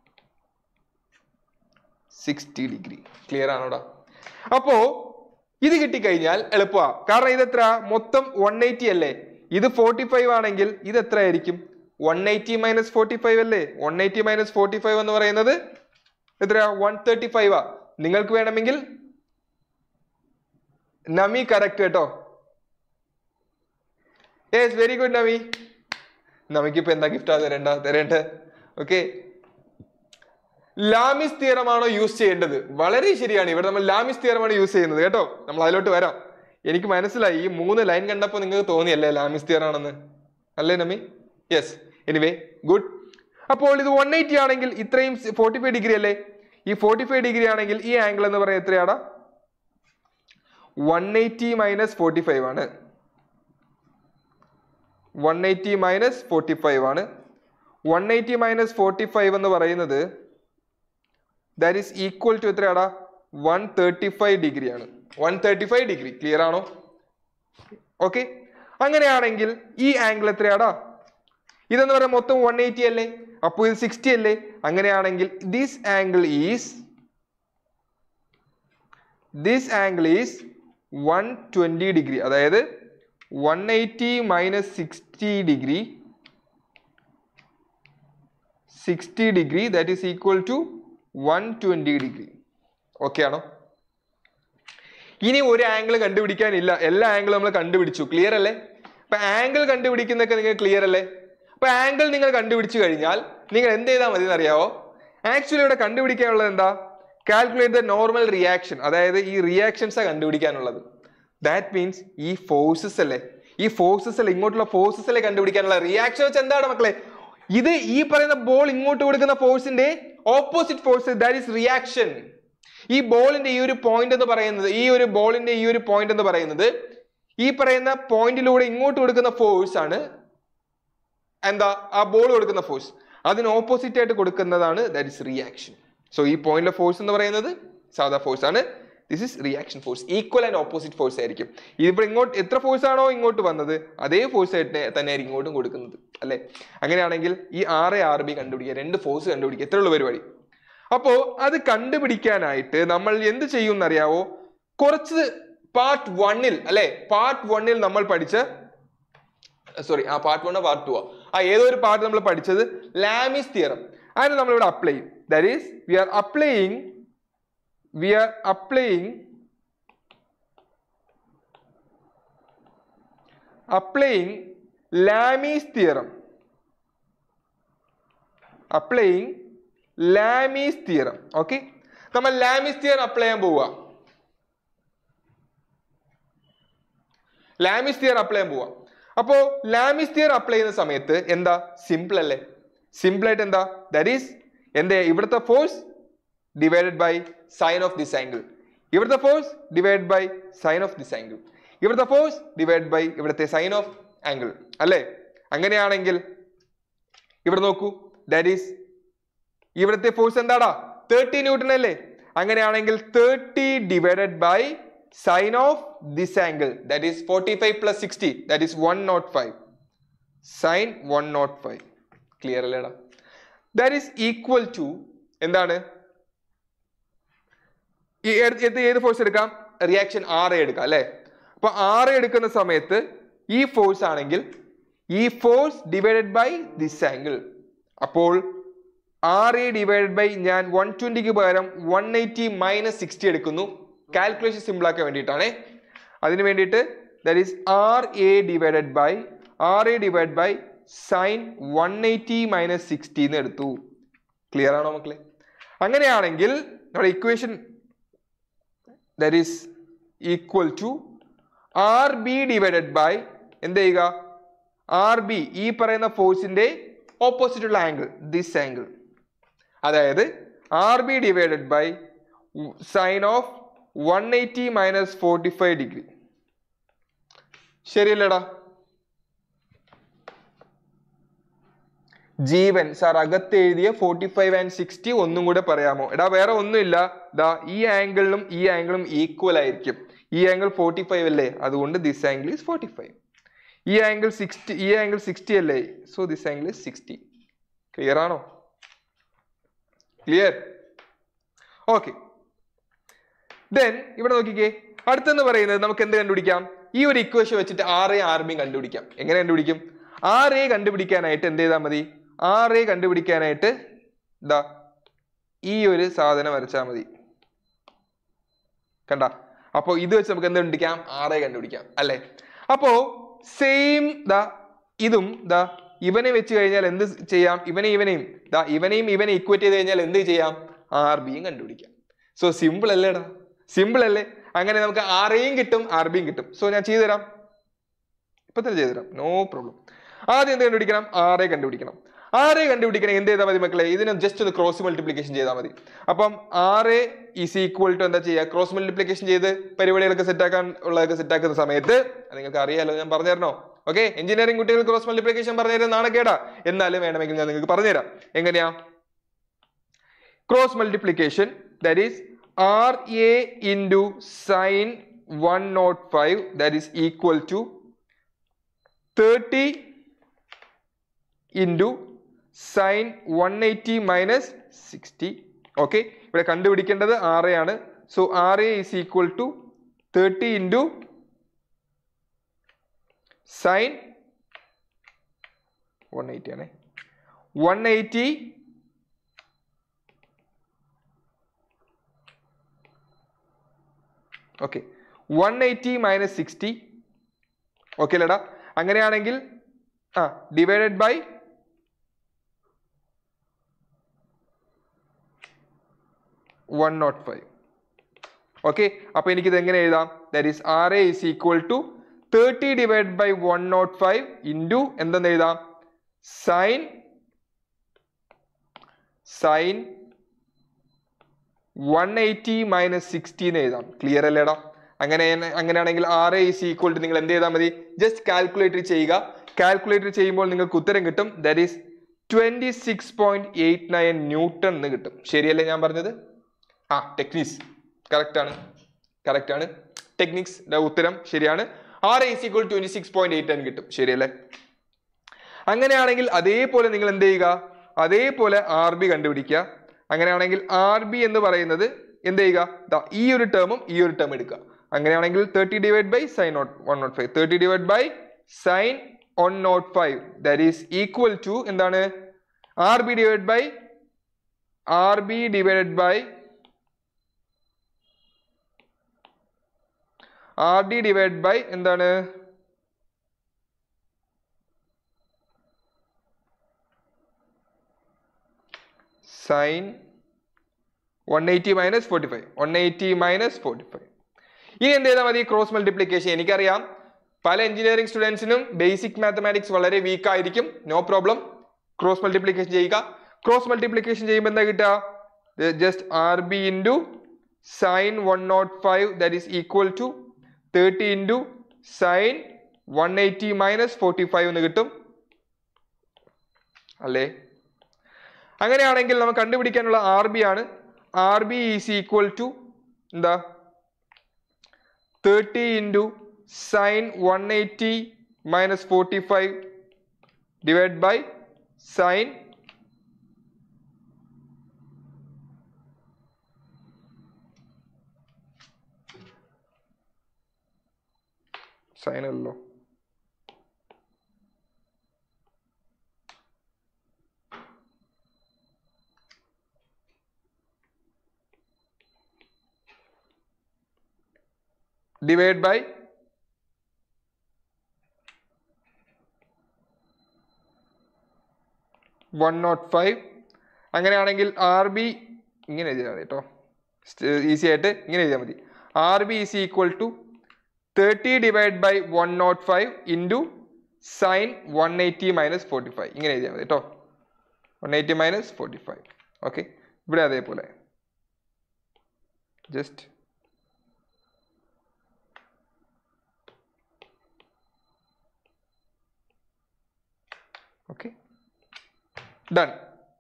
sixty degree clear ആണോടാ അപ്പോ ഇത് കിട്ടിക്കഴിഞ്ഞാൽ എളുപ്പമാ കാരണം ഇത് എത്ര മൊത്തം വൺ എയ്റ്റി അല്ലേ ഇത് ഫോർട്ടി ഫൈവ് ആണെങ്കിൽ ഇത് എത്ര ആയിരിക്കും one eighty minus forty five അല്ലേ one eighty minus forty five എന്ന് പറയുന്നത് എത്രയാ വൺ തേർട്ടി ഫൈവ് ആ നിങ്ങൾക്ക് വേണമെങ്കിൽ നമി കറക്റ്റ് കേട്ടോ യെസ് വെരി ഗുഡ് നമി നമുക്കിപ്പോ എന്താ ഗിഫ്റ്റാ തരേണ്ട തരേണ്ടത് ഓക്കെ ലാമിസ് തിയറമാണോ യൂസ് ചെയ്യേണ്ടത് വളരെ ശരിയാണ് ഇവിടെ നമ്മൾ ലാമിസ് തിയറമാണ് യൂസ് ചെയ്യുന്നത് കേട്ടോ നമ്മൾ അതിലോട്ട് വരാം എനിക്ക് മനസ്സിലായി ഈ മൂന്ന് ലൈൻ കണ്ടപ്പോൾ നിങ്ങൾക്ക് തോന്നിയല്ലേ ലാമിസ് തിയർ ആണെന്ന് അല്ലേ നമി യെസ് എനിവേ ഗുഡ് അപ്പോൾ ഇത് വൺ എയ്റ്റി ആണെങ്കിൽ ഇത്രയും ഫോർട്ടി ഫൈവ് ഡിഗ്രി അല്ലേ ഈ ഫോർട്ടി ഫൈവ് ഡിഗ്രി ആണെങ്കിൽ ഈ ആംഗിൾ എന്ന് പറയുന്നത് എത്രയാടാ one eighty minus forty five ആണ് one eighty minus forty five ആണ് one eighty minus forty five എന്ന് പറയുന്നത് ദാറ്റ് ഈസ് ഈക്വൽ ടു എത്രയാടാ വൺ തേർട്ടി ഫൈവ് ഡിഗ്രി ആണ് one thirty five degree clear ആണോ ഓക്കെ അങ്ങനെയാണെങ്കിൽ ഈ ആംഗിൾ എത്രയാടാ ഇതെന്ന് പറയാൻ മൊത്തം വൺ എയ്റ്റി അല്ലേ അപ്പോൾ ഇത് സിക്സ്റ്റി അല്ലേ അങ്ങനെയാണെങ്കിൽ this angle is this angle is one twenty degree അതായത് one eighty minus sixty degree sixty degree that is equal to one twenty degree okay ആണോ ഇനി ഒരു ആംഗിൾ കണ്ടുപിടിക്കാനില്ല എല്ലാ ആംഗിളും നമ്മൾ കണ്ടുപിടിച്ചു ക്ലിയർ അല്ലേ അപ്പൊ ആംഗിൾ കണ്ടുപിടിക്കുന്നൊക്കെ നിങ്ങൾ ക്ലിയർ അല്ലേ അപ്പൊ ആംഗിൾ നിങ്ങൾ കണ്ടുപിടിച്ചു കഴിഞ്ഞാൽ നിങ്ങൾ എന്ത് ചെയ്താൽ മതി എന്നറിയാവോ ആക്ച്വലി ഇവിടെ കണ്ടുപിടിക്കാനുള്ളത് എന്താ കാൽക്കുലേറ്റ് ദ നോർമൽ റിയാക്ഷൻ അതായത് ഈ റിയാക്ഷൻസാ കണ്ടുപിടിക്കാനുള്ളത് ദാറ്റ് മീൻസ് ഈ ഫോഴ്സസ് അല്ലേ ഈ ഫോഴ്സസ് അല്ലേ ഇങ്ങോട്ടുള്ള ഫോഴ്സസ് അല്ലേ കണ്ടുപിടിക്കാനുള്ള റിയാക്ഷൻ വെച്ച് എന്താണ് മക്കളെ ഇത് ഈ പറയുന്ന ബോൾ ഇങ്ങോട്ട് കൊടുക്കുന്ന ഫോഴ്സിന്റെ opposite force that is reaction ഈ ബോളിന്റെ ഈ ഒരു പോയിന്റ് എന്ന് പറയുന്നത് ഈ ഒരു ബോളിന്റെ ഈ ഒരു പോയിന്റ് എന്ന് പറയുന്നത് ഈ പറയുന്ന പോയിന്റിലൂടെ ഇങ്ങോട്ട് കൊടുക്കുന്ന ഫോഴ്സ് ആണ് എന്താ ആ ബോൾ കൊടുക്കുന്ന ഫോഴ്സ് അതിന് ഓപ്പോസിറ്റ് ആയിട്ട് കൊടുക്കുന്നതാണ് ദാറ്റ് ഇസ് റിയാക്ഷൻ സോ ഈ പോയിന്റിലെ ഫോഴ്സ് എന്ന് പറയുന്നത് സാധാ ഫോഴ്സ് ആണ് this is reaction force equal and opposite force ആയിരിക്കും ഇതിപ്പോൾ ഇങ്ങോട്ട് എത്ര ഫോഴ്സ് ആണോ ഇങ്ങോട്ട് വന്നത് അതേ ഫോഴ്സ് ആയിട്ട് തന്നെ ആയിരിക്കും ഇങ്ങോട്ടും കൊടുക്കുന്നത് അല്ലെ അങ്ങനെയാണെങ്കിൽ ഈ ആർ എ ആർ ബി കണ്ടുപിടിക്കുക രണ്ട് ഫോഴ്സ് കണ്ടുപിടിക്കുക എത്രയുള്ള പരിപാടി അപ്പോ അത് കണ്ടുപിടിക്കാനായിട്ട് നമ്മൾ എന്ത് ചെയ്യും എന്നറിയാവോ കുറച്ച് പാർട്ട് വണ്ണിൽ അല്ലെ പാർട്ട് വണ്ണിൽ നമ്മൾ പഠിച്ച സോറി ആ പാർട്ട് വണ്ണോ പാർട്ട് ടു ആ ഏതോ ഒരു പാർട്ട് നമ്മൾ പഠിച്ചത് ലാമിസ് തിയറം അതിന് നമ്മൾ ഇവിടെ അപ്ലൈ ചെയ്യും that is we are applying we are applying applying Lami's theorem applying Lami's theorem okay നമ്മൾ ലാമീസ് തിയറം അപ്ലൈ ചെയ്യാൻ പോവുക ലാമിസ് തിയർ അപ്ലൈ ചെയ്യാൻ പോവാം അപ്പോ ലാമിസ് തിയർ അപ്ലൈ ചെയ്യുന്ന സമയത്ത് എന്താ സിമ്പിൾ അല്ലേ സിമ്പിൾ ആയിട്ട് എന്താ ദാറ്റ് ഈസ് എന്തേ ഇവിടുത്തെ force divided by sine of this angle ഇവിടുത്തെ force divide by sine of this angle ഇവിടുത്തെ ഫോഴ്സ് ഡിവൈഡ് ബൈ ഇവിടുത്തെ സൈൻ ഓഫ് ആംഗിൾ അല്ലേ അങ്ങനെയാണെങ്കിൽ ഇവിടെ നോക്കൂ ദാറ്റ് ഈസ് ഇവിടുത്തെ ഫോഴ്സ് എന്താടാ തേർട്ടി ന്യൂട്ടൺ അല്ലേ അങ്ങനെയാണെങ്കിൽ thirty divided by sine of this angle that is forty five plus sixty that is one not five sine one not five clear അല്ലേടാ that is equal to എന്താണ് ഈ ഏത് ഏത് ഏത് ഫോഴ്സ് എടുക്കാം റിയാക്ഷൻ ആർ എ എടുക്കാം അല്ലെ അപ്പൊ ആർ എ എടുക്കുന്ന സമയത്ത് ഈ ഫോഴ്സ് ആണെങ്കിൽ ഈ force divided by this angle അപ്പോൾ ആർ എ ഡിവൈഡഡ് ബൈ ഞാൻ വൺ ട്വന്റിക്ക് പകരം വൺ എയ്റ്റി മൈനസ് സിക്സ്റ്റി എടുക്കുന്നു കാൽക്കുലേഷൻ സിമ്പിൾ ആക്കാൻ വേണ്ടിയിട്ടാണ് അതിന് വേണ്ടിയിട്ട് that is R A divided by R A divide by sine one eighty minus sixty എന്ന് എടുത്തു ക്ലിയർ ആണോ മക്കളെ അങ്ങനെയാണെങ്കിൽ നമ്മുടെ equation that is equal to R B divided by എന്ത് ചെയ്യുക ആർ ബി ഈ പറയുന്ന ഫോഴ്സിന്റെ ഓപ്പോസിറ്റ് ഉള്ള ആംഗിൾ ദിസ് ആംഗിൾ അതായത് R B divided by sine of one eighty minus forty five degree ശരിയല്ലേടാ ജീവൻ സാർ അകത്ത് എഴുതിയ ഫോർട്ടി ഫൈവ് ആൻഡ് സിക്സ്റ്റി ഒന്നും കൂടെ പറയാമോ എടാ വേറെ ഒന്നുമില്ല ദാ ഈ ആംഗിളിനും ഈ ആംഗിളും ഈക്വൽ ആയിരിക്കും ഈ ആംഗിൾ ഫോർട്ടി ഫൈവ് അല്ലേ അതുകൊണ്ട് this angle is forty five ഈ ആംഗിൾ സിക്സ്റ്റി ഈ ആംഗിൾ സിക്സ്റ്റി അല്ലേ so this angle is sixty clear ആണോ ക്ലിയർ ഓക്കെ ദെൻ ഇവിടെ നോക്കിക്കേ അടുത്തെന്ന് പറയുന്നത് നമുക്ക് എന്ത് കണ്ടുപിടിക്കാം ഈ ഒരു ഇക്വേഷൻ വെച്ചിട്ട് ആർ എ ആർ ബി കണ്ടുപിടിക്കാം എങ്ങനെ കണ്ടുപിടിക്കും ആർ എ കണ്ടുപിടിക്കാനായിട്ട് എന്ത് ചെയ്താൽ മതി ആർ എ കണ്ടുപിടിക്കാനായിട്ട് ഇതാ ഈ ഒരു സാധനം വരച്ചാൽ മതി കണ്ട അപ്പോ ഇത് വെച്ച് നമുക്ക് എന്ത് കണ്ടുപിടിക്കാം ആർ എ കണ്ടുപിടിക്കാം അല്ലെ അപ്പോ സെയിം ദാ ഇതും ദാ ഇവനെ വെച്ച് കഴിഞ്ഞാൽ എന്ത് ചെയ്യാം ഇവനെ ഇവനെയും ദാ ഇവനെയും ഇവനെ ഇക്വേറ്റ് ചെയ്ത് കഴിഞ്ഞാൽ എന്ത് ചെയ്യാം ആർ ബിയും കണ്ടുപിടിക്കാം സോ സിമ്പിൾ അല്ലേടാ സിമ്പിൾ അല്ലേ അങ്ങനെ നമുക്ക് ആർ എയും കിട്ടും ആർ ബിയും കിട്ടും സോ ഞാൻ ചെയ്തുതരാം ഇപ്പൊ തന്നെ ചെയ്തുതരാം നോ പ്രോബ്ലം ആദ്യം എന്ത് കണ്ടുപിടിക്കണം ആർ എ കണ്ടുപിടിക്കണം ആർ എ കണ്ടുപിടിക്കണം എന്ത് ചെയ്താൽ മതി മക്കളെ ഇതിനെ ജസ്റ്റ് ഒന്ന് ക്രോസ് മൾട്ടിപ്ലിക്കേഷൻ ചെയ്താൽ മതി അപ്പം R A is equal to എന്താ ചെയ്യുക ക്രോസ് മൾട്ടിപ്ലിക്കേഷൻ ചെയ്ത് പരിപാടികളൊക്കെ സെറ്റ് ആക്കാൻ ഉള്ളതൊക്കെ സെറ്റ് ആക്കുന്ന സമയത്ത് അത് നിങ്ങൾക്ക് അറിയാലോ ഞാൻ പറഞ്ഞുതരണോ ഓക്കെ എഞ്ചിനീയറിംഗ് കുട്ടികൾ ക്രോസ് മൾട്ടിപ്ലിക്കേഷൻ പറഞ്ഞുതരുന്ന നാണക്കേടാ എന്നാലും വേണമെങ്കിൽ ഞാൻ നിങ്ങൾക്ക് പറഞ്ഞുതരാം എങ്ങനെയാ cross multiplication that is R A into sine one not five that is equal to thirty into sine one eighty minus sixty okay ഇവിടെ കണ്ടുപിടിക്കേണ്ടത് ആർ എ ആണ് so R A is equal to thirty into sine one eighty ആണ് one eighty okay one eighty minus sixty okay അല്ലേടാ അങ്ങനെയാണെങ്കിൽ ആ divided by one not five okay അപ്പൊ എനിക്കിത് എങ്ങനെ എഴുതാം that is R A is equal to thirty divide by one not five into എന്തെന്ന് എഴുതാം sine sine one eighty minus sixteen എഴുതാം ക്ലിയർ അല്ലേടാ അങ്ങനെ അങ്ങനെയാണെങ്കിൽ R A is equal to നിങ്ങൾ എന്ത് ചെയ്താൽ മതി ജസ്റ്റ് കാൽക്കുലേറ്റർ ചെയ്യുക കാൽക്കുലേറ്റർ ചെയ്യുമ്പോൾ നിങ്ങൾക്ക് ഉത്തരം കിട്ടും that is twenty six point eight nine newton എന്ന് കിട്ടും ശരിയല്ലേ ഞാൻ പറഞ്ഞത് ആ ടെക്നിക്സ് കറക്റ്റ് ആണ് കറക്റ്റ് ആണ് ടെക്നിക്സ് ഉത്തരം ശരിയാണ് R A is equal twenty six point eight nine കിട്ടും ശരിയല്ലേ അങ്ങനെയാണെങ്കിൽ അതേപോലെ നിങ്ങൾ എന്ത് ചെയ്യുക അതേപോലെ ആർ ബി കണ്ടുപിടിക്കുക അങ്ങനെയാണെങ്കിൽ ആർ ബി എന്ന് പറയുന്നത് എന്ത് ചെയ്യുക ദാ ഈ ഒരു ടേമും ഈ ഒരു ടേം എടുക്കുക അങ്ങനെയാണെങ്കിൽ thirty divide by sine not one not five thirty divide by sine one not five that is equal to എന്താണ് R B divide by R B divided by R D divide by എന്താണ് sine one eighty minus forty five one eighty minus forty five ഇനി എന്ത് ചെയ്താൽ മതി cross multiplication എനിക്കറിയാം പല engineering സ്റ്റുഡൻസിനും basic mathematics വളരെ വീക്ക് ആയിരിക്കും നോ പ്രോബ്ലം ക്രോസ് മൾട്ടിപ്ലിക്കേഷൻ ചെയ്യുക ക്രോസ് മൾട്ടിപ്ലിക്കേഷൻ ചെയ്യുമ്പോൾ എന്താ കിട്ടുക just R B into sine one not five that is equal to thirty into sine one eighty minus forty five എന്ന് കിട്ടും അല്ലേ അങ്ങനെയാണെങ്കിൽ നമുക്ക് കണ്ടുപിടിക്കാനുള്ള ആർ ബി ആണ് R B is equal to എന്താ thirty into sine one eighty minus forty five divide by sine sine അല്ലോ divide by one not five അങ്ങനെയാണെങ്കിൽ ആർ ബി ഇങ്ങനെ എഴുതിയാൽ മതി കേട്ടോ ഈസി ആയിട്ട് ഇങ്ങനെ എഴുതിയാൽ മതി R B is equal to thirty divide by one not five into sine one eighty minus forty five ഇങ്ങനെ എഴുതിയാൽ മതി കേട്ടോ one eighty minus forty five okay ഇവിടെ അതേപോലെ ജസ്റ്റ് okay done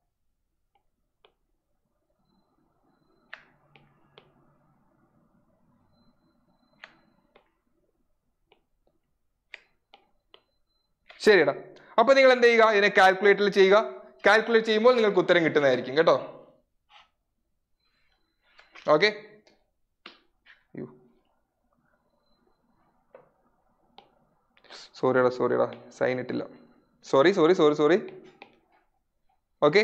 ശരിയടാ അപ്പൊ നിങ്ങൾ എന്ത് ചെയ്യുക ഇതിനെ കാൽക്കുലേറ്ററിൽ ചെയ്യുക കാൽക്കുലേറ്റ് ചെയ്യുമ്പോൾ നിങ്ങൾക്ക് ഉത്തരം കിട്ടുന്നതായിരിക്കും കേട്ടോ ഓക്കെ സോറിയടാ സോറിയടാ സൈൻ ഇട്ടില്ല sorry sorry sorry sorry okay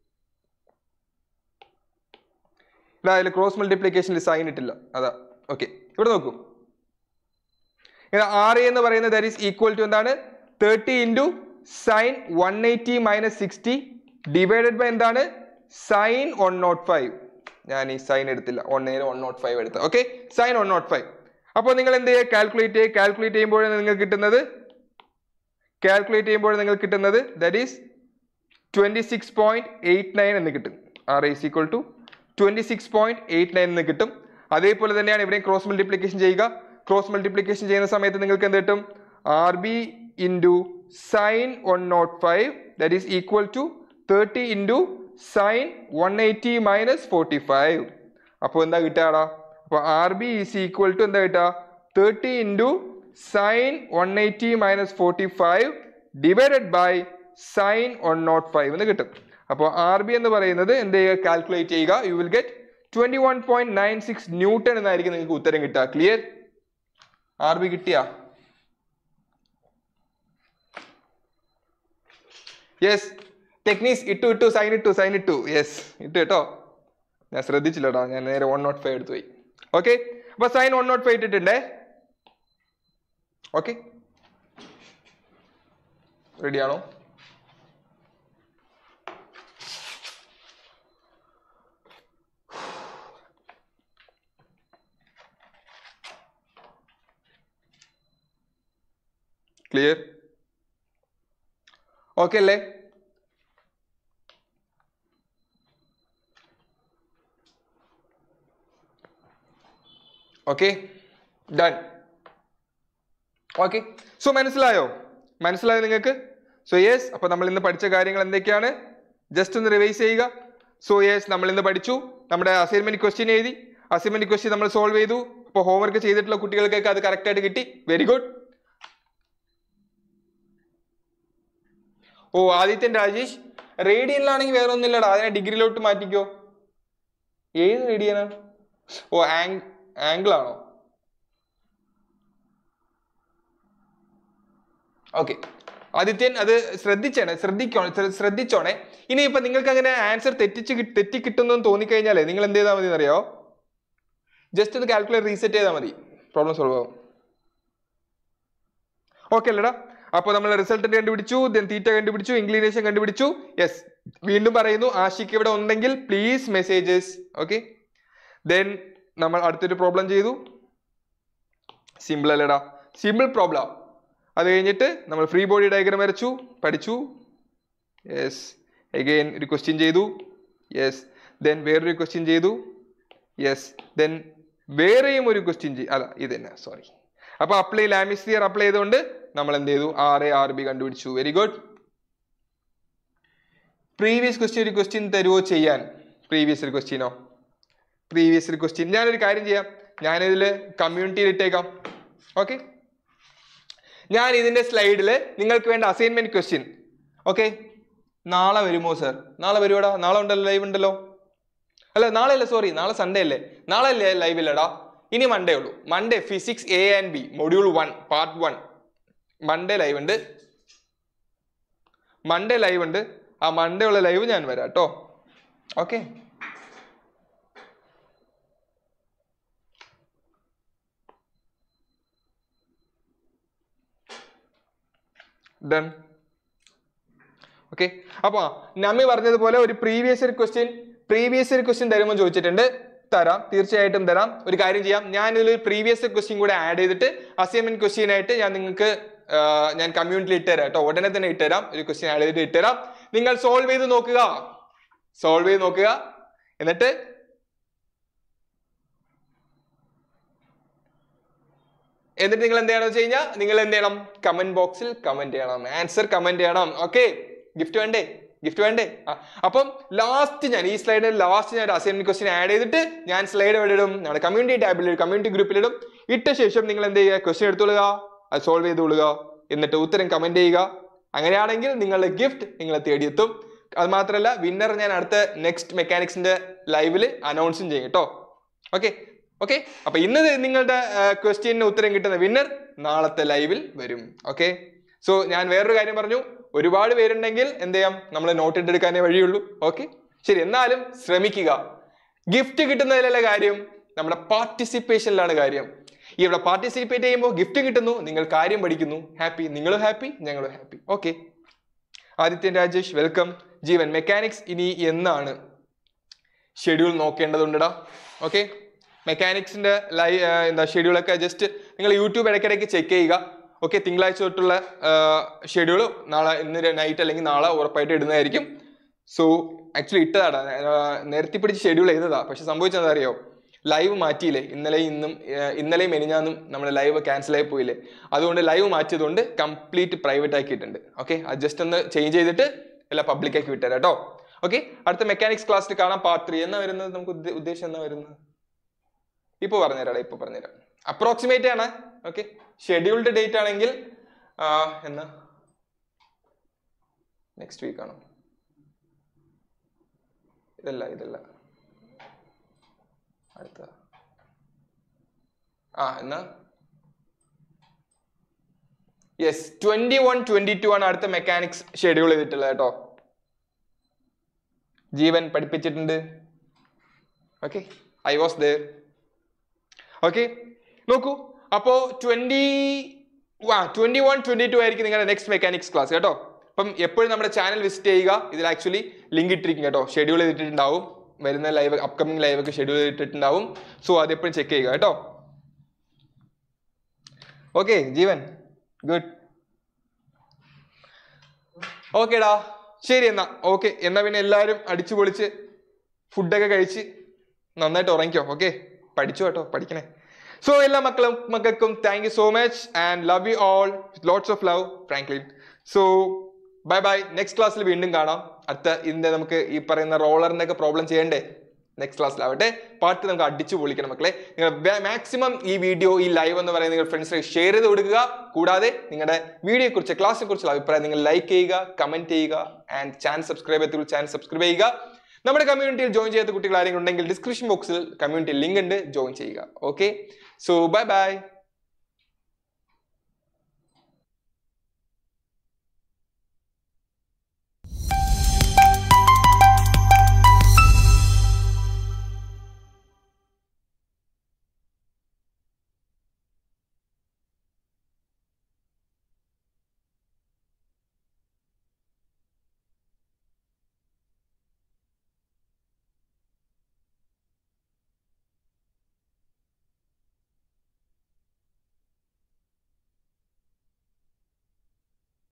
ഇതാ അതിൽ ക്രോസ് മൾട്ടിപ്ലിക്കേഷനിൽ സൈൻ ഇട്ടില്ല അതാ ഓക്കെ ഇവിടെ നോക്കൂ ഇത് ആർ എന്ന് പറയുന്നത് ദാറ്റ് ഈസ് ഈക്വൽ ടു എന്താണ് thirty into sine one eighty minus sixty divided by എന്താണ് സൈൻ വൺ നോട്ട് ഫൈവ് ഞാൻ ഈ സൈൻ എടുത്തില്ല ഒന്നേന് വൺ നോട്ട് ഫൈവ് എടുത്ത okay sine one not five അപ്പോൾ നിങ്ങൾ എന്ത് ചെയ്യുക കാൽക്കുലേറ്റ് ചെയ്യുക കാൽക്കുലേറ്റ് ചെയ്യുമ്പോഴാണ് നിങ്ങൾക്ക് കിട്ടുന്നത് കാൽക്കുലേറ്റ് ചെയ്യുമ്പോൾ നിങ്ങൾക്ക് കിട്ടുന്നത് that is twenty six point eight nine എന്ന് കിട്ടും R is equal to twenty six point eight nine എന്ന് കിട്ടും അതേപോലെ തന്നെയാണ് ഇവിടെയും ക്രോസ് മൾട്ടിപ്ലിക്കേഷൻ ചെയ്യുക ക്രോസ് മൾട്ടിപ്ലിക്കേഷൻ ചെയ്യുന്ന സമയത്ത് നിങ്ങൾക്ക് എന്ത് കിട്ടും R B into sine one not five that is equal to thirty into sine one eighty minus forty five അപ്പോൾ എന്താ കിട്ടുകടാ അപ്പോൾ R B is equal to എന്താ കിട്ടുക thirty into sine one eighty minus forty five divided by sine one not five എന്ന് കിട്ടും അപ്പോൾ R B എന്ന് പറയുന്നത് എന്ത് ചെയ്യുക കാൽക്കുലേറ്റ് ചെയ്യുക you will get twenty one point nine six newton എന്നായിരിക്കും നിങ്ങൾക്ക് ഉത്തരം കിട്ടുക ക്ലിയർ ആർ ബി കിട്ടിയ യെസ് ടെക്നീസ് ഇട്ടു ഇട്ടു സൈൻ ഇട്ടു സൈൻ ഇട്ടു യെസ് ഇട്ടു കേട്ടോ ഞാൻ ശ്രദ്ധിച്ചില്ല കേട്ടോ ഞാൻ നേരെ വൺ നോട്ട് ഫൈവ് എടുത്തു പോയി ഓക്കെ അപ്പൊ സൈൻ വൺ നോട്ട് ഫൈവ് ഇട്ടിട്ടുണ്ടേ ഓക്കെ റെഡിയാണോ ക്ലിയർ ഓക്കെ അല്ലേ ഓക്കെ ഡൺ ഓക്കെ സോ മനസ്സിലായോ മനസ്സിലായോ നിങ്ങൾക്ക് സോ യെസ് അപ്പൊ നമ്മൾ ഇന്ന് പഠിച്ച കാര്യങ്ങൾ എന്തൊക്കെയാണ് ജസ്റ്റ് ഒന്ന് റിവൈസ് ചെയ്യുക സോ യെസ് നമ്മൾ ഇന്ന് പഠിച്ചു നമ്മുടെ അസൈൻമെന്റ് ക്വസ്റ്റ്യൻ എഴുതി അസൈൻമെന്റ് ക്വസ്റ്റ്യൻ നമ്മൾ സോൾവ് ചെയ്തു അപ്പോൾ ഹോംവർക്ക് ചെയ്തിട്ടുള്ള കുട്ടികൾക്കൊക്കെ അത് കറക്റ്റ് ആയിട്ട് കിട്ടി വെരി ഗുഡ് ഓ ആദിത്യൻ രാജേഷ് റേഡിയനിലാണെങ്കിൽ വേറെ ഒന്നുമില്ലടാ അതിനെ ഡിഗ്രിയിലോട്ട് മാറ്റിക്കോ ഏത് റേഡിയനാണ് ഓ ആംഗ് ആംഗിൾ ആണോ ഓക്കെ ആദിത്യൻ അത് ശ്രദ്ധിച്ചേണേ ശ്രദ്ധിക്കോണേ ശ്ര- ശ്രദ്ധിച്ചോണേ ഇനി ഇപ്പൊ നിങ്ങൾക്ക് അങ്ങനെ ആൻസർ തെറ്റിച്ച് കി- തെറ്റി കിട്ടുന്നു തോന്നിക്കഴിഞ്ഞാലേ നിങ്ങൾ എന്ത് ചെയ്താൽ മതി എന്നറിയോ ജസ്റ്റ് ഒന്ന് കാൽക്കുലേറ്റർ റീസെറ്റ് ചെയ്താൽ മതി പ്രോബ്ലം സോൾവ് ആവും ഓക്കെ അല്ലടാ അപ്പോൾ നമ്മൾ റിസൾട്ട് കണ്ടുപിടിച്ചു ദെൻ തീറ്റ കണ്ടുപിടിച്ചു ഇൻക്ലിനേഷൻ കണ്ടുപിടിച്ചു യെസ് വീണ്ടും പറയുന്നു ആഷിക്ക് ഇവിടെ ഉണ്ടെങ്കിൽ പ്ലീസ് മെസ്സേജസ് ഓക്കെ ദെൻ നമ്മൾ അടുത്തൊരു പ്രോബ്ലം ചെയ്തു സിമ്പിൾ അല്ലടാ സിമ്പിൾ പ്രോബ്ലം അത് കഴിഞ്ഞിട്ട് നമ്മൾ ഫ്രീ ബോഡി ഡയഗ്രാം വരച്ചു പഠിച്ചു യെസ് എഗെയിൻ ഒരു ക്വസ്റ്റ്യൻ ചെയ്തു യെസ് ദെൻ വേറൊരു ക്വസ്റ്റ്യൻ ചെയ്തു യെസ് ദെൻ വേറെയും ഒരു ക്വസ്റ്റ്യൻ ചെയ്തു അല്ല ഇത് തന്നെ സോറി അപ്പൊ അപ്ലൈ ലാമിസ്ഫിയർ അപ്ലൈ ചെയ്തുകൊണ്ട് നമ്മൾ എന്ത് ചെയ്തു ആർ എ ആർ ബി കണ്ടുപിടിച്ചു വെരി ഗുഡ് പ്രീവിയസ് ക്വസ്റ്റ്യൻ ഒരു ക്വസ്റ്റ്യൻ തരുമോ ചെയ്യാൻ പ്രീവിയസ് ഒരു ക്വസ്റ്റ്യനോ പ്രീവിയസ് ക്വസ്റ്റ്യൻ ഞാനൊരു കാര്യം ചെയ്യാം ഞാനിതിൽ കമ്മ്യൂണിറ്റിയിൽ ഇട്ടേക്കാം ഓക്കെ ഞാൻ ഇതിന്റെ സ്ലൈഡിൽ നിങ്ങൾക്ക് വേണ്ട അസൈൻമെന്റ് ക്വസ്റ്റ്യൻ ഓക്കെ നാളെ വരുമോ സർ നാളെ വരുവാടാ നാളെ ഉണ്ടല്ലോ ലൈവ് ഉണ്ടല്ലോ അല്ല നാളെ അല്ല സോറി നാളെ സൺഡേ അല്ലേ നാളെ അല്ലേ ലൈവ് ഇല്ലടാ ഇനി മൺഡേ ഉള്ളൂ Monday physics A and B module one part one Monday live ഉണ്ട് മൺഡേ ലൈവ് ഉണ്ട് ആ മൺഡേ ഉള്ള ലൈവ് ഞാൻ വരാം കേട്ടോ ഓക്കെ ഡൺ ഓക്കെ അപ്പൊ നമ്മി പറഞ്ഞതുപോലെ ഒരു previous year question previous year question തരുമ്പോൾ ചോദിച്ചിട്ടുണ്ട് തരാം തീർച്ചയായിട്ടും തരാം ഒരു കാര്യം ചെയ്യാം ഞാൻ ഇതിൽ പ്രീവിയസ് ഇയർ ക്വസ്റ്റ്യൻ കൂടെ ആഡ് ചെയ്തിട്ട് അസൈൻമെന്റ് ക്വസ്റ്റ്യൻ ആയിട്ട് ഞാൻ നിങ്ങൾക്ക് ആ, ഞാൻ കമ്മ്യൂണിറ്റിയിൽ ഇട്ടുതരാം കേട്ടോ ഉടനെ തന്നെ ഇട്ടുതരാം ഒരു ക്വസ്റ്റ്യൻ ആഡ് ചെയ്തിട്ട് ഇട്ടുതരാം നിങ്ങൾ സോൾവ് ചെയ്ത് നോക്കുക സോൾവ് ചെയ്ത് നോക്കുക എന്നിട്ട് എന്നിട്ട് നിങ്ങൾ എന്ത് ചെയ്യണം വെച്ച് കഴിഞ്ഞാൽ നിങ്ങൾ എന്ത് ചെയ്യണം കമന്റ് ബോക്സിൽ കമന്റ് ചെയ്യണം ആൻസർ കമന്റ് ചെയ്യണം ഓക്കെ ഗിഫ്റ്റ് വേണ്ടേ ഗിഫ്റ്റ് വേണ്ടേ ആ, അപ്പം ലാസ്റ്റ് ഞാൻ ഈ സ്ലൈഡിൽ ലാസ്റ്റ് ഞാൻ അസൈൻമെന്റ് ക്വസ്റ്റ്യൻ ആഡ് ചെയ്തിട്ട് ഞാൻ സ്ലൈഡ് എവിടെ ഇടും നമ്മുടെ കമ്മ്യൂണിറ്റി ടാബിൽ കമ്മ്യൂണിറ്റി ഗ്രൂപ്പിലിടും ഇട്ട ശേഷം നിങ്ങൾ എന്ത് ചെയ്യുക ക്വസ്റ്റ്യൻ എടുത്തോളുക അത് സോൾവ് ചെയ്തോളുക എന്നിട്ട് ഉത്തരം കമന്റ് ചെയ്യുക അങ്ങനെയാണെങ്കിൽ നിങ്ങളുടെ ഗിഫ്റ്റ് നിങ്ങളെ തേടിയെത്തും അത് മാത്രമല്ല വിന്നർ ഞാൻ അടുത്ത നെക്സ്റ്റ് മെക്കാനിക്സിന്റെ ലൈവിൽ അനൗൺസും ചെയ്യും കേട്ടോ ഓക്കെ ഓക്കെ അപ്പൊ ഇന്ന് നിങ്ങളുടെ ക്വസ്റ്റ്യന് ഉത്തരം കിട്ടുന്ന വിന്നർ നാളത്തെ ലൈവിൽ വരും ഓക്കെ സോ ഞാൻ വേറൊരു കാര്യം പറഞ്ഞു ഒരുപാട് പേരുണ്ടെങ്കിൽ എന്ത് ചെയ്യാം നമ്മൾ നോട്ട് ഇട്ടെടുക്കാനേ വഴിയുള്ളൂ ഓക്കെ ശരി എന്നാലും ശ്രമിക്കുക ഗിഫ്റ്റ് കിട്ടുന്നതിലല്ല കാര്യം നമ്മുടെ പാർട്ടിസിപ്പേഷനിലാണ് കാര്യം ഇവിടെ പാർട്ടിസിപ്പേറ്റ് ചെയ്യുമ്പോൾ ഗിഫ്റ്റ് കിട്ടുന്നു നിങ്ങൾ കാര്യം പഠിക്കുന്നു ഹാപ്പി നിങ്ങളും ഹാപ്പി ഞങ്ങളും happy okay Adithyan Rajesh welcome Jeevan mechanics ഇനി എന്നാണ് ഷെഡ്യൂൾ നോക്കേണ്ടതുണ്ടടാ ഓക്കെ മെക്കാനിക്സിന്റെ ലൈ ആ, എന്താ ഷെഡ്യൂളൊക്കെ ജസ്റ്റ് നിങ്ങൾ യൂട്യൂബ് ഇടയ്ക്കിടയ്ക്ക് ചെക്ക് ചെയ്യുക ഓക്കെ തിങ്കളാഴ്ച തൊട്ടുള്ള ഷെഡ്യൂൾ നാളെ ഇന്ന് നൈറ്റ് അല്ലെങ്കിൽ നാളെ ഉറപ്പായിട്ട് ഇടുന്നതായിരിക്കും സോ ആക്ച്വലി ഇട്ടതാടാ ആ, നേരത്തെ പിടിച്ച് ഷെഡ്യൂൾ ചെയ്തതാ പക്ഷെ സംഭവിച്ചത് അറിയോ ലൈവ് മാറ്റിയില്ലേ ഇന്നലെ ഇന്നും ആ, ഇന്നലെയും മെനിഞ്ഞാന്നും നമ്മുടെ ലൈവ് ക്യാൻസൽ ആയി പോയില്ലേ അതുകൊണ്ട് ലൈവ് മാറ്റിയതുകൊണ്ട് കംപ്ലീറ്റ് പ്രൈവറ്റ് ആക്കിയിട്ടുണ്ട് ഓക്കെ അത് ജസ്റ്റ് ഒന്ന് ചേഞ്ച് ചെയ്തിട്ട് എല്ലാം പബ്ലിക് ആക്കി വിട്ടുതരാം കേട്ടോ ഓക്കെ അടുത്ത മെക്കാനിക്സ് ക്ലാസ്സിൽ കാണാം പാർട്ട് ത്രീ എന്നാ വരുന്നത് നമുക്ക് ഉദ്ദേ- ഉദ്ദേശം എന്നാ വരുന്നത് ഇപ്പൊ പറഞ്ഞുതരാം ഇപ്പൊ പറഞ്ഞുതരാം അപ്രോക്സിമേറ്റ് ആണ് ഓക്കെ ഷെഡ്യൂൾഡ് ഡേറ്റ് ആണെങ്കിൽ ആ, എന്നാ നെക്സ്റ്റ് വീക്ക് ആണോ ഇതല്ല ഇതല്ല അടുത്ത ആ എന്നാ yes twenty one twenty two ആണ് അടുത്ത മെക്കാനിക്സ് ഷെഡ്യൂൾ ചെയ്തിട്ടുള്ളത് കേട്ടോ ജീവൻ പഠിപ്പിച്ചിട്ടുണ്ട് okay I was there okay നോക്കൂ അപ്പോ twenty twenty one twenty two ആയിരിക്കും നിങ്ങളുടെ നെക്സ്റ്റ് മെക്കാനിക്സ് ക്ലാസ് കേട്ടോ അപ്പം എപ്പോഴും നമ്മുടെ ചാനൽ വിസിറ്റ് ചെയ്യുക ഇതിൽ ആക്ച്വലി ലിങ്ക് ഇട്ടിരിക്കും കേട്ടോ ഷെഡ്യൂൾ ചെയ്തിട്ടുണ്ടാവും വരുന്ന ലൈവ് അപ്കമിങ് ലൈവ് ഒക്കെ ഷെഡ്യൂൾ ചെയ്തിട്ടുണ്ടാവും സോ അത് എപ്പോഴും ചെക്ക് ചെയ്യുക കേട്ടോ ഓക്കെ ജീവൻ ഗുഡ് ഓക്കേടാ ശരി എന്നാ ഓക്കെ എന്നാ പിന്നെ എല്ലാവരും അടിച്ചു പൊളിച്ച് ഫുഡൊക്കെ കഴിച്ച് നന്നായിട്ട് ഉറങ്ങിക്കോ ഓക്കെ പഠിച്ചു കേട്ടോ പഠിക്കണേ സോ എല്ലാ മക്കളും മക്കൾക്കും thank you so much and love you all lots of love Franklin so bye bye next ക്ലാസ്സിൽ വീണ്ടും കാണാം അടുത്ത ഇതിന്റെ നമുക്ക് ഈ പറയുന്ന റോളറിന്റെ ഒക്കെ പ്രോബ്ലം ചെയ്യണ്ടേ നെക്സ്റ്റ് ക്ലാസ്സിലാവട്ടെ പാട്ട് നമുക്ക് അടിച്ചു പൊളിക്കണം മക്കളെ നിങ്ങൾ മാക്സിമം ഈ വീഡിയോ ഈ ലൈവ് എന്ന് പറയുന്ന നിങ്ങൾ ഫ്രണ്ട്സിനെ ഷെയർ ചെയ്ത് കൊടുക്കുക കൂടാതെ നിങ്ങളുടെ വീഡിയോയെ കുറിച്ച് ക്ലാസ്സിനെ കുറിച്ചുള്ള അഭിപ്രായം നിങ്ങൾ ലൈക്ക് ചെയ്യുക കമന്റ് ചെയ്യുക ആൻഡ് ചാനൽ സബ്സ്ക്രൈബ് ചെയ്ത് ചാനൽ സബ്സ്ക്രൈബ് ചെയ്യുക നമ്മുടെ കമ്മ്യൂണിറ്റിയിൽ ജോയിൻ ചെയ്യാത്ത കുട്ടികൾ ആരെങ്കിലും ഉണ്ടെങ്കിൽ ഡിസ്ക്രിപ്ഷൻ ബോക്സിൽ കമ്മ്യൂണിറ്റി ലിങ്ക് ഉണ്ട് ജോയിൻ ചെയ്യുക ഓക്കെ സോ ബൈ ബൈ